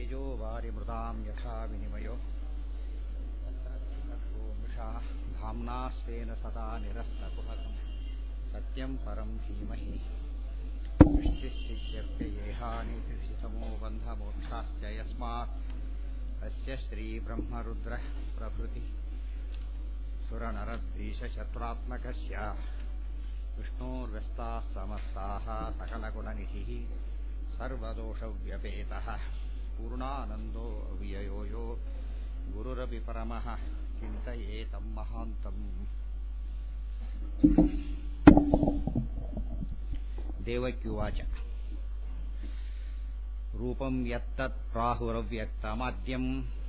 तेजो वारिमृतां यथा विनिमयो तत्रो मृषा धाम्ना स्वेन सदा निरस्तकुहकम् सत्यं परं धीमहि सृष्टिस्थित्यप्ययेहानितितमो बन्धमोक्षाश्च यस्मात् अस्य श्रीब्रह्मरुद्रः प्रभृति सुरनरद्वीषशत्रुरात्मकस्य विष्णोर्व्यस्ताः समस्ताः सकलगुणनिधिः सर्वदोषव्यपेतः पूर्णानन्दो अव्ययो यो गुरुरपि परमः चिन्तयेतं महान्तम् देवक्युवाच रूपं यत्तत् प्राहुरव्यक्तमाद्यम्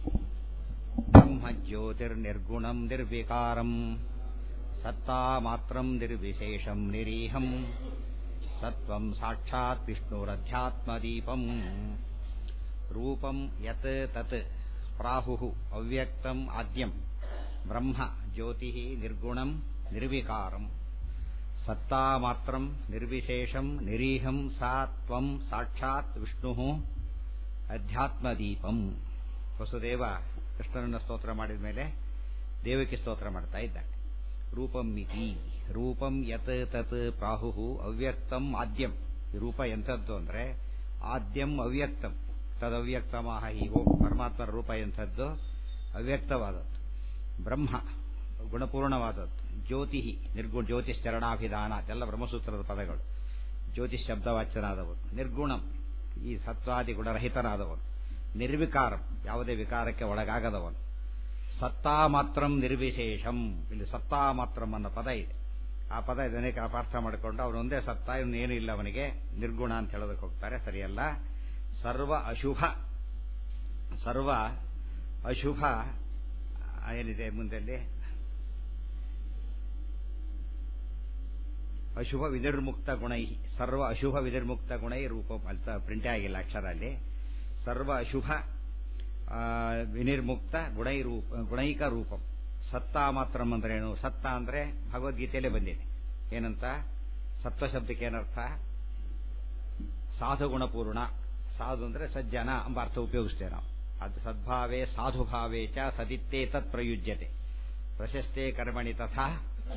ब्रह्मज्योतिर्निर्गुणं निर्विकारम् सत्तामात्रं निर्विशेषं निरीहम् सत्त्वं साक्षात् विष्णुरध्यात्मदीपम् रूपं यत् तत् प्राहुः अव्यक्तम् आद्यम् ब्रह्म ज्योतिः निर्गुणं निर्विकारम् ಸತ್ತಾಮಾತ್ರಂ ನಿರ್ವಿಶೇಷಂ ನಿರೀಹಂ ಸಾ ತ್ವಂ ಸಾಕ್ಷಾತ್ ವಿಷ್ಣು ಅಧ್ಯಾತ್ಮದೀಪಂ ವಸುದೇವ ಕೃಷ್ಣನನ್ನು ಸ್ತೋತ್ರ ಮಾಡಿದ ಮೇಲೆ ದೇವಕ್ಕೆ ಸ್ತೋತ್ರ ಮಾಡ್ತಾ ಇದ್ದಾನೆ ರೂಪಂ ಮಿತಿ ರೂಪಂ ಯತ್ ತತ್ ಪ್ರಾಹು ಅವ್ಯಕ್ತಂ ಆದ್ಯಂ ರೂಪ ಎಂಥದ್ದು ಅಂದ್ರೆ ಆದ್ಯಂ ಅವ್ಯಕ್ತಂ ತದವ್ಯಕ್ತಮಾಹ ಹೀಗೋ ಪರಮಾತ್ಮರ ರೂಪ ಎಂಥದ್ದು ಅವ್ಯಕ್ತವಾದದ್ದು ಬ್ರಹ್ಮ ಗುಣಪೂರ್ಣವಾದದ್ದು ಜ್ಯೋತಿ ನಿರ್ಗುಣ ಜ್ಯೋತಿಶ್ಚರಣಾಭಿಧಾನ ಎಲ್ಲ ಬ್ರಹ್ಮಸೂತ್ರದ ಪದಗಳು ಜ್ಯೋತಿಷ್ ಶಬ್ದವಾಚ್ಯನಾದವನು ನಿರ್ಗುಣಂ ಈ ಸತ್ವಾದಿ ಗುಣರಹಿತನಾದವನು ನಿರ್ವಿಕಾರಂ ಯಾವುದೇ ವಿಕಾರಕ್ಕೆ ಒಳಗಾಗದವನು ಸತ್ತಾ ಮಾತ್ರಂ ನಿರ್ವಿಶೇಷಂ ಇಲ್ಲಿ ಸತ್ತಾ ಮಾತ್ರಂ ಅನ್ನೋ ಪದ ಇದೆ ಆ ಪದ ಇದನ್ನೇಕ ಅಪಾರ್ಥ ಮಾಡಿಕೊಂಡು ಅವನು ಒಂದೇ ಸತ್ತ ಇವನು ಏನೂ ಇಲ್ಲ ಅವನಿಗೆ ನಿರ್ಗುಣ ಅಂತ ಹೇಳೋದಕ್ಕೆ ಹೋಗ್ತಾರೆ ಸರಿಯಲ್ಲ ಸರ್ವ ಅಶುಭ ಸರ್ವ ಅಶುಭ ಏನಿದೆ ಮುಂದೆ ಅಶುಭ ವಿನಿರ್ಮುಕ್ತ ಗುಣೈ ಸರ್ವ ಅಶುಭ ವಿನಿರ್ಮುಕ್ತ ಗುಣೈ ರೂಪ ಅಂತ ಪ್ರಿಂಟೇ ಆಗಿಲ್ಲ ಅಕ್ಷರ ಅಲ್ಲಿ ಸರ್ವ ಅಶುಭ ವಿನಿರ್ಮುಕ್ತ ಗುಣೈ ರೂಪ ಗುಣೈಕ ರೂಪಂ ಸತ್ತ ಮಾತ್ರ ಅಂದ್ರೇನು ಸತ್ತ ಅಂದ್ರೆ ಭಗವದ್ಗೀತೆಯಲ್ಲೇ ಬಂದಿದೆ ಏನಂತ ಸತ್ವ ಶಬ್ದಕ್ಕೆ ಏನರ್ಥ ಸಾಧು ಗುಣಪೂರ್ಣ ಸಾಧು ಅಂದ್ರೆ ಸಜ್ಜನ ಎಂಬ ಅರ್ಥ ಉಪಯೋಗಿಸ್ತೇವೆ ನಾವು ಅದು ಸದ್ಭಾವೇ ಸಾಧುಭಾವೇ ಚ ಸದಿತ್ತೇ ತತ್ ಪ್ರಯುಜ್ಯತೆ ಪ್ರಶಸ್ತೆ ಕರ್ಮಣಿ ತಥಾ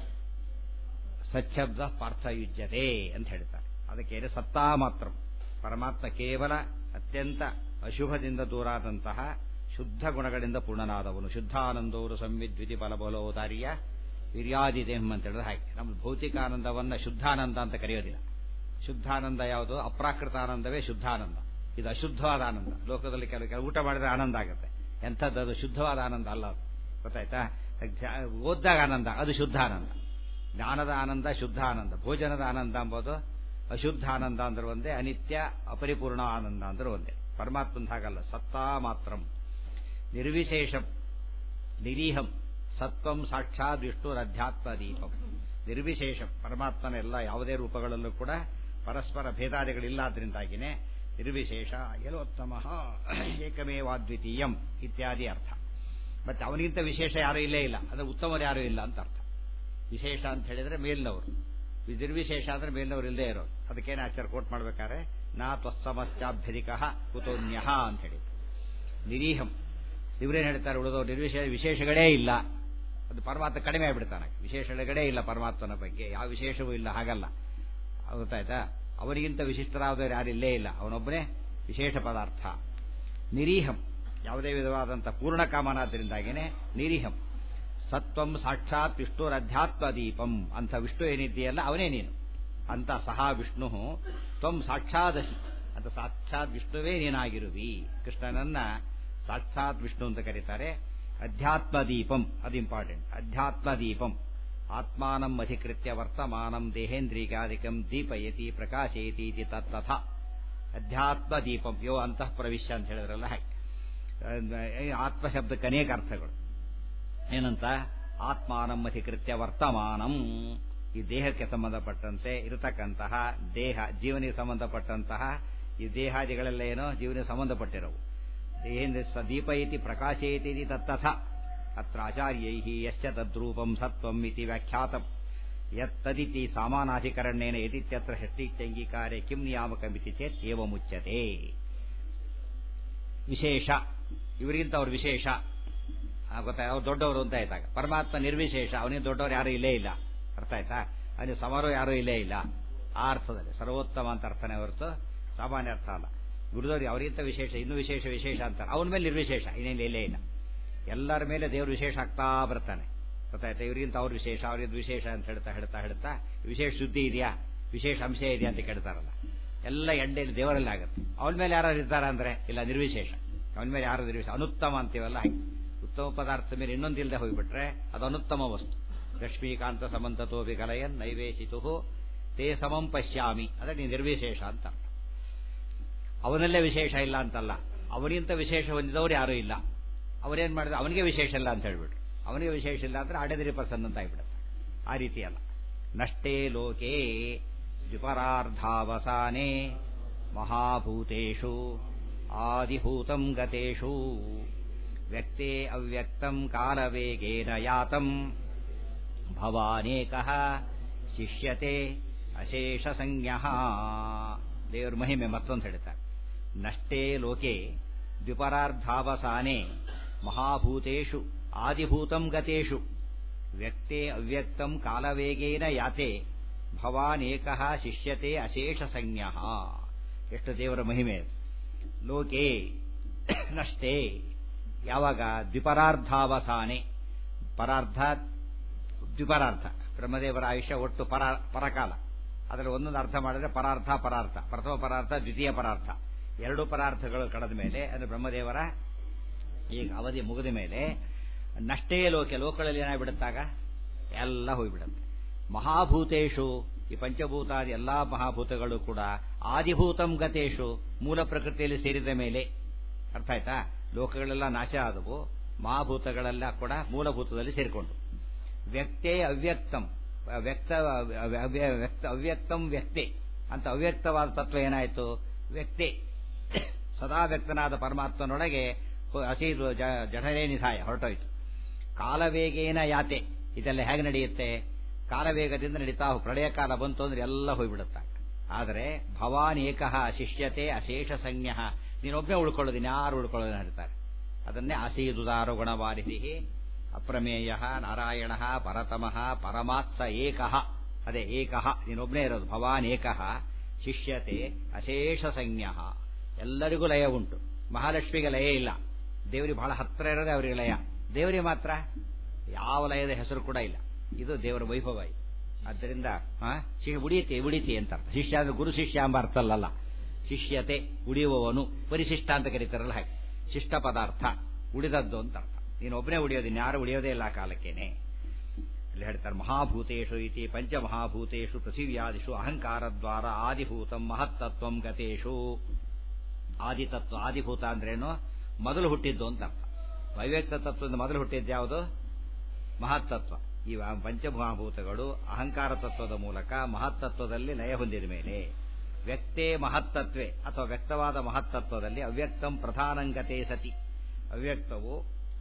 ಸಚ್ಛಬ್ದ ಪಾರ್ಥಯುಜ್ಯತೆ ಅಂತ ಹೇಳ್ತಾರೆ ಅದಕ್ಕೆ ಸತ್ತಾ ಮಾತ್ರ ಪರಮಾತ್ಮ ಕೇವಲ ಅತ್ಯಂತ ಅಶುಭದಿಂದ ದೂರಾದಂತಹ ಶುದ್ಧ ಗುಣಗಳಿಂದ ಪೂರ್ಣನಾದವನು ಶುದ್ಧಾನಂದೋರು ಸಂವಿದ್ವಿತಿ ಫಲಬಲೋದಾರ್ಯ ವಿರ್ಯಾದಿದೇಹಂ ಅಂತ ಹೇಳಿದ್ರೆ ಹಾಗೆ ನಮ್ಮ ಭೌತಿಕಾನಂದವನ್ನ ಶುದ್ಧಾನಂದ ಅಂತ ಕರೆಯೋದಿಲ್ಲ ಶುದ್ಧಾನಂದ ಯಾವುದು ಅಪ್ರಾಕೃತಾನಂದವೇ ಶುದ್ಧಾನಂದ ಇದು ಅಶುದ್ಧವಾದ ಆನಂದ ಲೋಕದಲ್ಲಿ ಕೆಲವು ಕೆಲವು ಊಟ ಮಾಡಿದ್ರೆ ಆನಂದ ಆಗುತ್ತೆ ಎಂಥದ್ದು ಅದು ಶುದ್ಧವಾದ ಆನಂದ ಅಲ್ಲ ಅದು ಗೊತ್ತಾಯ್ತಾ ಓದ್ದಾಗ ಆನಂದ ಅದು ಶುದ್ಧಾನಂದ ಜ್ಞಾನದ ಆನಂದ ಶುದ್ಧ ಆನಂದ ಭೋಜನದ ಆನಂದ ಎಂಬುದು ಅಶುದ್ಧ ಆನಂದ ಅಂದ್ರೆ ಒಂದೇ ಅನಿತ್ಯ ಅಪರಿಪೂರ್ಣ ಆನಂದ ಅಂದ್ರೆ ಒಂದೇ ಪರಮಾತ್ಮಂದ ಹಾಗಲ್ಲ ಸತ್ತಾ ಮಾತ್ರಂ ನಿರ್ವಿಶೇಷಂ ನಿರೀಹಂ ಸತ್ವಂ ಸಾಕ್ಷಾತ್ ವಿಷ್ಣುರಧ್ಯಾತ್ಮ ದೀಪಂ ನಿರ್ವಿಶೇಷಂ ಪರಮಾತ್ಮನ ಎಲ್ಲ ಯಾವುದೇ ರೂಪಗಳಲ್ಲೂ ಕೂಡ ಪರಸ್ಪರ ಭೇದಾದಿಗಳಿಲ್ಲಾದ್ರಿಂದಾಗಿನೇ ನಿರ್ವಿಶೇಷ ಯಲೋತ್ತಮ ಏಕಮೇವಾದ್ವಿತೀಯಂ ಇತ್ಯಾದಿ ಅರ್ಥ ಮತ್ತೆ ಅವನಿಗಿಂತ ವಿಶೇಷ ಯಾರೂ ಇಲ್ಲೇ ಇಲ್ಲ ಅಂದ್ರೆ ಉತ್ತಮರು ಯಾರೂ ಇಲ್ಲ ಅಂತ ಅರ್ಥ ವಿಶೇಷ ಅಂತ ಹೇಳಿದ್ರೆ ಮೇಲ್ನವರು ನಿರ್ವಿಶೇಷ ಅಂದ್ರೆ ಮೇಲ್ನವರು ಇಲ್ಲದೆ ಇರೋರು ಅದಕ್ಕೇನು ಆಚಾರ ಕೋಟ್ ಮಾಡ್ಬೇಕಾದ್ರೆ ನಾ ತ್ವಸ್ಸಮಶ್ಚಾಭ್ಯಧಿಕ ಕುತೋನ್ಯಃ ಅಂತ ಹೇಳಿ ನಿರೀಹಂ ಇವರೇನು ಹೇಳ್ತಾರೆ ಉಳಿದವರು ನಿರ್ವಿಶೇಷ ವಿಶೇಷಗಳೇ ಇಲ್ಲ ಅದು ಪರಮಾತ್ಮ ಕಡಿಮೆ ಆಗಿಬಿಡ್ತಾನೆ ವಿಶೇಷಗಳೇ ಇಲ್ಲ ಪರಮಾತ್ಮನ ಬಗ್ಗೆ ಯಾವ ವಿಶೇಷವೂ ಇಲ್ಲ ಹಾಗಲ್ಲ ಗೊತ್ತಾಯ್ತಾ ಅವರಿಗಿಂತ ವಿಶಿಷ್ಟರಾದವರು ಯಾರು ಇಲ್ಲೇ ಇಲ್ಲ ಅವನೊಬ್ಬನೇ ವಿಶೇಷ ಪದಾರ್ಥ ನಿರೀಹಂ ಯಾವುದೇ ವಿಧವಾದಂಥ ಪೂರ್ಣ ಕಾಮನಾದ್ದರಿಂದಾಗಿನೇ ನಿರೀಹಂ ಸತ್ವಂ ಸಾಕ್ಷಾತ್ ವಿಷ್ಣುರಧ್ಯಾತ್ಮ ದೀಪಂ ಅಂತ ವಿಷ್ಣು ಏನಿದೆಯಲ್ಲ ಅವನೇ ನೀನು ಅಂತ ಸಹ ವಿಷ್ಣು ತ್ವಂ ಸಾಕ್ಷಾದಶಿ ಅಂತ ಸಾಕ್ಷಾತ್ ವಿಷ್ಣುವೇ ನೀನಾಗಿರುವಿ ಕೃಷ್ಣನನ್ನ ಸಾಕ್ಷಾತ್ ವಿಷ್ಣು ಅಂತ ಕರೀತಾರೆ ಅಧ್ಯಾತ್ಮ ದೀಪಂ ಅದು ಇಂಪಾರ್ಟೆಂಟ್ ಅಧ್ಯಾತ್ಮ ದೀಪಂ ಆತ್ಮಾನಂ ಅಧಿಕೃತ್ಯ ವರ್ತಮಾನಂ ದೇಹೇಂದ್ರಿಕಾಧಿಕಂ ದೀಪಯತಿ ಪ್ರಕಾಶಯತಿ ತಥಾ ಅಧ್ಯಾತ್ಮ ದೀಪಂ ಯೋ ಅಂತಃ ಪ್ರವಿಶ್ಯ ಅಂತ ಹೇಳಿದ್ರಲ್ಲ ಹಾಗೆ ಆತ್ಮ ಶಬ್ದಕ್ಕೆ ಅನೇಕ ಅರ್ಥಗಳು ಏನಂತ ಆತ್ಮಾನಂ ಅಧಿಕೃತ್ಯ ವರ್ತಮಾನಂ ಈ ದೇಹಕ್ಕೆ ಸಂಬಂಧಪಟ್ಟಂತೆ ಇರತಕ್ಕಂತಹ ದೇಹ ಜೀವನಿಗೆ ಸಂಬಂಧಪಟ್ಟಂತಹ ಈ ದೇಹಾದಿಗಳೆಲ್ಲ ಏನೋ ಜೀವನಿಗೆ ಸಂಬಂಧಪಟ್ಟಿರವು ದೇಹೇಂದ್ರ ದೀಪಯತಿ ಪ್ರಕಾಶಯತಿ ತತ್ತಥ ಅತ್ರ ಆಚಾರ್ಯೈ ಯಶ್ಚ ತದ್ರೂಪಂ ಸತ್ವಂ ಇತಿ ವ್ಯಾಖ್ಯಾತಂ ಯತ್ತದಿತಿ ಸಾಮಾನಾಧಿಕರಣೇನ ಯದಿತ್ಯತ್ರ ಷಷ್ಟಿತ್ಯಂಗೀಕಾರೆ ಕಿಂ ನಿಯಾಮಕಮಿತಿ ಚೇತ್ ಏವಮುಚ್ಯತೆ ವಿಶೇಷ ಇವರಿಗಿಂತ ಅವ್ರು ವಿಶೇಷ ಗೊತ್ತಾ ಅವ್ರು ದೊಡ್ಡವರು ಅಂತ ಆಯ್ತಾಗ ಪರಮಾತ್ಮ ನಿರ್ವಿಶೇಷ ಅವನಿಗೆ ದೊಡ್ಡವರು ಯಾರು ಇಲ್ಲೇ ಇಲ್ಲ ಅರ್ಥ ಆಯ್ತಾ ಅವನಿಗೆ ಸಮರು ಯಾರೂ ಇಲ್ಲೇ ಇಲ್ಲ ಆ ಅರ್ಥದಲ್ಲಿ ಸರ್ವೋತ್ತಮ ಅಂತ ಅರ್ಥನೇ ಹೊರತು ಸಾಮಾನ್ಯ ಅರ್ಥ ಅಲ್ಲ ಗುರುದವ್ರು ಅವರಿಗಿಂತ ವಿಶೇಷ ಇನ್ನೂ ವಿಶೇಷ ವಿಶೇಷ ಅಂತಾರೆ ಅವನ ಮೇಲೆ ನಿರ್ವಿಶೇಷ ಇನ್ನೇನು ಇಲ್ಲೇ ಇಲ್ಲ ಎಲ್ಲರ ಮೇಲೆ ದೇವರು ವಿಶೇಷ ಆಗ್ತಾ ಬರ್ತಾನೆ ಗೊತ್ತಾಯ್ತಾ ಇವರಿಗಿಂತ ಅವ್ರು ವಿಶೇಷ ಅವ್ರಿಗೆ ವಿಶೇಷ ಅಂತ ಹೇಳ್ತಾ ಹೇಳ್ತಾ ಹೇಳ್ತಾ ವಿಶೇಷ ಸುದ್ದಿ ಇದೆಯಾ ವಿಶೇಷ ಅಂಶ ಇದೆಯಾ ಅಂತ ಕೇಳ್ತಾರಲ್ಲ ಎಲ್ಲ ಎಣ್ಣೆಯಲ್ಲಿ ದೇವರಲ್ಲಿ ಆಗುತ್ತೆ ಅವನ ಮೇಲೆ ಯಾರು ಇರ್ತಾರ ಅಂದ್ರೆ ಇಲ್ಲ ನಿರ್ವಿಶೇಷ ಅವನ ಮೇಲೆ ಯಾರು ನಿರ್ವಿಶೇಷ ಅನುತ್ತಮ ಅಂತೀವಲ್ಲ ಹಾಗೆ ಉತ್ತಮ ಪದಾರ್ಥ ಮೇಲೆ ಇನ್ನೊಂದಿಲ್ಲದೆ ಹೋಗ್ಬಿಟ್ರೆ ಅದು ಅನುತ್ತಮ ವಸ್ತು ಲಕ್ಷ್ಮೀಕಾಂತ ಸಮಂತತೋಪಿ ಕಲಯನ್ ನೈವೇಶಿತು ತೇ ಸಮಂ ಪಶ್ಯಾಮಿ ಅದೇ ನೀನು ನಿರ್ವಿಶೇಷ ಅಂತ ಅವನಲ್ಲೇ ವಿಶೇಷ ಇಲ್ಲ ಅಂತಲ್ಲ ಅವನಿಗಿಂತ ವಿಶೇಷ ಹೊಂದಿದವರು ಯಾರೂ ಇಲ್ಲ ಅವನೇನ್ ಮಾಡಿದ್ರೆ ಅವನಿಗೆ ವಿಶೇಷ ಇಲ್ಲ ಅಂತ ಹೇಳ್ಬಿಟ್ರು ಅವನಿಗೆ ವಿಶೇಷ ಇಲ್ಲ ಅಂದ್ರೆ ಅಡೆದರಿ ಪರ್ಸನ್ ಅಂತ ಆಗ್ಬಿಡುತ್ತೆ ಆ ರೀತಿ ಅಲ್ಲ ನಷ್ಟೇ ಲೋಕೇ ದ್ವಿಪರಾರ್ಧಾವಸಾನೆ ಮಹಾಭೂತೇಷು ಆದಿಭೂತಂ ಗತೇಷು ವ್ಯಕ್ತೇ ಅವ್ಯಕ್ತಂ ಕಾಲವೇಗೇನ ಯಾತಂ ಭವಾನೇಕಃ ಶಿಷ್ಯತೆ ಅಶೇಷ ಸಂಜ್ಞ ದೇವರ ಮಹಿಮೆ ಮತ್ತೊಂದು ಹೇಳ್ತಾರೆ ನಷ್ಟೇ ಲೋಕೆ ದ್ವಿಪರಾರ್ಧಾವಸಾನೆ ಮಹಾಭೂತೇಷು ಆದಿಭೂತಂ ಗತೇಷು ವ್ಯಕ್ತೇ ಅವ್ಯಕ್ತಂ ಕಾಲವೇಗೇನ ಯಾತೆ ಭವಾನೇಕಃ ಶಿಷ್ಯತೆ ಅಶೇಷ ಸಂಜ್ಞ ಎಷ್ಟು ದೇವರ ಮಹಿಮೆ ಲೋಕೆ ನಷ್ಟೇ ಯಾವಾಗ ದ್ವಿಪರಾರ್ಧಾವಸಾನೆ ಪರಾರ್ಧ ದ್ವಿಪರಾರ್ಥ ಬ್ರಹ್ಮದೇವರ ಆಯುಷ್ಯ ಒಟ್ಟು ಪರ ಪರಕಾಲ ಅದರಲ್ಲಿ ಒಂದೊಂದು ಅರ್ಥ ಮಾಡಿದ್ರೆ ಪರಾರ್ಥ ಪರಾರ್ಥ ಪ್ರಥಮ ಪರಾರ್ಥ ದ್ವಿತೀಯ ಪರಾರ್ಥ ಎರಡು ಪರಾರ್ಥಗಳು ಕಳೆದ ಮೇಲೆ ಅಂದ್ರೆ ಬ್ರಹ್ಮದೇವರ ಈಗ ಅವಧಿ ಮುಗಿದ ಮೇಲೆ ನಷ್ಟೇ ಲೋಕೆ ಲೋಕಗಳಲ್ಲಿ ಏನಾಗ್ಬಿಡುತ್ತಾಗ ಎಲ್ಲ ಹೋಗ್ಬಿಡುತ್ತೆ ಮಹಾಭೂತೇಶು ಈ ಪಂಚಭೂತಾದಿ ಎಲ್ಲಾ ಮಹಾಭೂತಗಳು ಕೂಡ ಆದಿಭೂತಂ ಗತೇಶು ಮೂಲ ಪ್ರಕೃತಿಯಲ್ಲಿ ಸೇರಿದ ಮೇಲೆ ಅರ್ಥ ಆಯ್ತಾ ಲೋಕಗಳೆಲ್ಲ ನಾಶ ಆದವು ಮಹಾಭೂತಗಳೆಲ್ಲ ಕೂಡ ಮೂಲಭೂತದಲ್ಲಿ ಸೇರಿಕೊಂಡು ವ್ಯಕ್ತೇ ಅವ್ಯಕ್ತಂ ವ್ಯಕ್ತ ವ್ಯಕ್ತ ಅವ್ಯಕ್ತಂ ವ್ಯಕ್ತೆ ಅಂತ ಅವ್ಯಕ್ತವಾದ ತತ್ವ ಏನಾಯಿತು ವ್ಯಕ್ತೆ ಸದಾ ವ್ಯಕ್ತನಾದ ಪರಮಾತ್ಮನೊಳಗೆ ಹಸಿದು ಜಠರೇ ನಿಧಾಯ ಹೊರಟೋಯ್ತು ಕಾಲವೇಗೇನ ಯಾತೆ ಇದೆಲ್ಲ ಹೇಗೆ ನಡೆಯುತ್ತೆ ಕಾಲವೇಗದಿಂದ ನಡೀತಾ ಪ್ರಳಯ ಕಾಲ ಬಂತು ಅಂದ್ರೆ ಎಲ್ಲ ಹೋಗ್ಬಿಡುತ್ತ ಆದರೆ ಭವಾನ್ ಏಕಃ ಶಿಷ್ಯತೆ ಅಶೇಷ ಸಂಜ್ಞ ನೀನೊಬ್ಬನೇ ಉಳ್ಕೊಳ್ಳೋದು ಯಾರು ಉಳ್ಕೊಳ್ಳೋದು ಹೇಳ್ತಾರೆ ಅದನ್ನೇ ಅಸೀದುದಾರು ಗುಣವಾರಿಧಿ ಅಪ್ರಮೇಯ ನಾರಾಯಣ ಪರತಮಃ ಪರಮಾತ್ಸ ಏಕಃ ಅದೇ ಏಕಃ ನೀನೊಬ್ಬನೇ ಇರೋದು ಭವಾನ್ ಏಕಃ ಶಿಷ್ಯತೆ ಅಶೇಷ ಸಂಜ್ಞ ಎಲ್ಲರಿಗೂ ಲಯ ಉಂಟು ಮಹಾಲಕ್ಷ್ಮಿಗೆ ಲಯ ಇಲ್ಲ ದೇವರಿಗೆ ಬಹಳ ಹತ್ತಿರ ಇರೋದೇ ಅವರಿಗೆ ಲಯ ದೇವರಿಗೆ ಮಾತ್ರ ಯಾವ ಲಯದ ಹೆಸರು ಕೂಡ ಇಲ್ಲ ಇದು ದೇವರ ವೈಭವ ಇದು ಆದ್ದರಿಂದ ಉಡಿಯತಿ ಉಡಿತಿ ಅಂತ ಅರ್ಥ ಶಿಷ್ಯ ಅಂದ್ರೆ ಗುರು ಶಿಷ್ಯ ಎಂಬ ಅರ್ಥ ಅಲ್ಲಲ್ಲ ಶಿಷ್ಯತೆ ಉಳಿಯುವವನು ಪರಿಶಿಷ್ಟ ಅಂತ ಕರೀತಾರಲ್ಲ ಹಾಗೆ ಶಿಷ್ಟ ಪದಾರ್ಥ ಉಳಿದದ್ದು ಅಂತ ಅರ್ಥ ನೀನು ಒಬ್ಬನೇ ಉಳಿಯೋದು ಇನ್ಯಾರು ಉಳಿಯೋದೇ ಇಲ್ಲ ಕಾಲಕ್ಕೇನೆ ಅಲ್ಲಿ ಹೇಳ್ತಾರೆ ಮಹಾಭೂತೇಶು ಇತಿ ಪಂಚಮಹಾಭೂತೇಶು ಪೃಥಿವ್ಯಾದಿಷು ಅಹಂಕಾರದ್ವಾರ ಆದಿಭೂತಂ ಮಹತ್ತತ್ವಂ ಗತೇಶು ಆದಿತತ್ವ ಆದಿಭೂತ ಅಂದ್ರೇನು ಮೊದಲು ಹುಟ್ಟಿದ್ದು ಅಂತ ಅರ್ಥ ವೈವ್ಯಕ್ತ ತತ್ವದಿಂದ ಮೊದಲು ಹುಟ್ಟಿದ್ದು ಯಾವುದು ಮಹತ್ತತ್ವ ಈ ಪಂಚಮಹಾಭೂತಗಳು ಅಹಂಕಾರ ತತ್ವದ ಮೂಲಕ ಮಹತ್ತತ್ವದಲ್ಲಿ ಲಯ ಹೊಂದಿದ ಮೇಲೆ ವ್ಯಕ್ತೇ ಮಹತ್ತತ್ವೆ ಅಥವಾ ವ್ಯಕ್ತವಾದ ಮಹತ್ತತ್ವದಲ್ಲಿ ಅವ್ಯಕ್ತಂ ಪ್ರಧಾನಂಗತೆ ಸತಿ ಅವ್ಯಕ್ತವು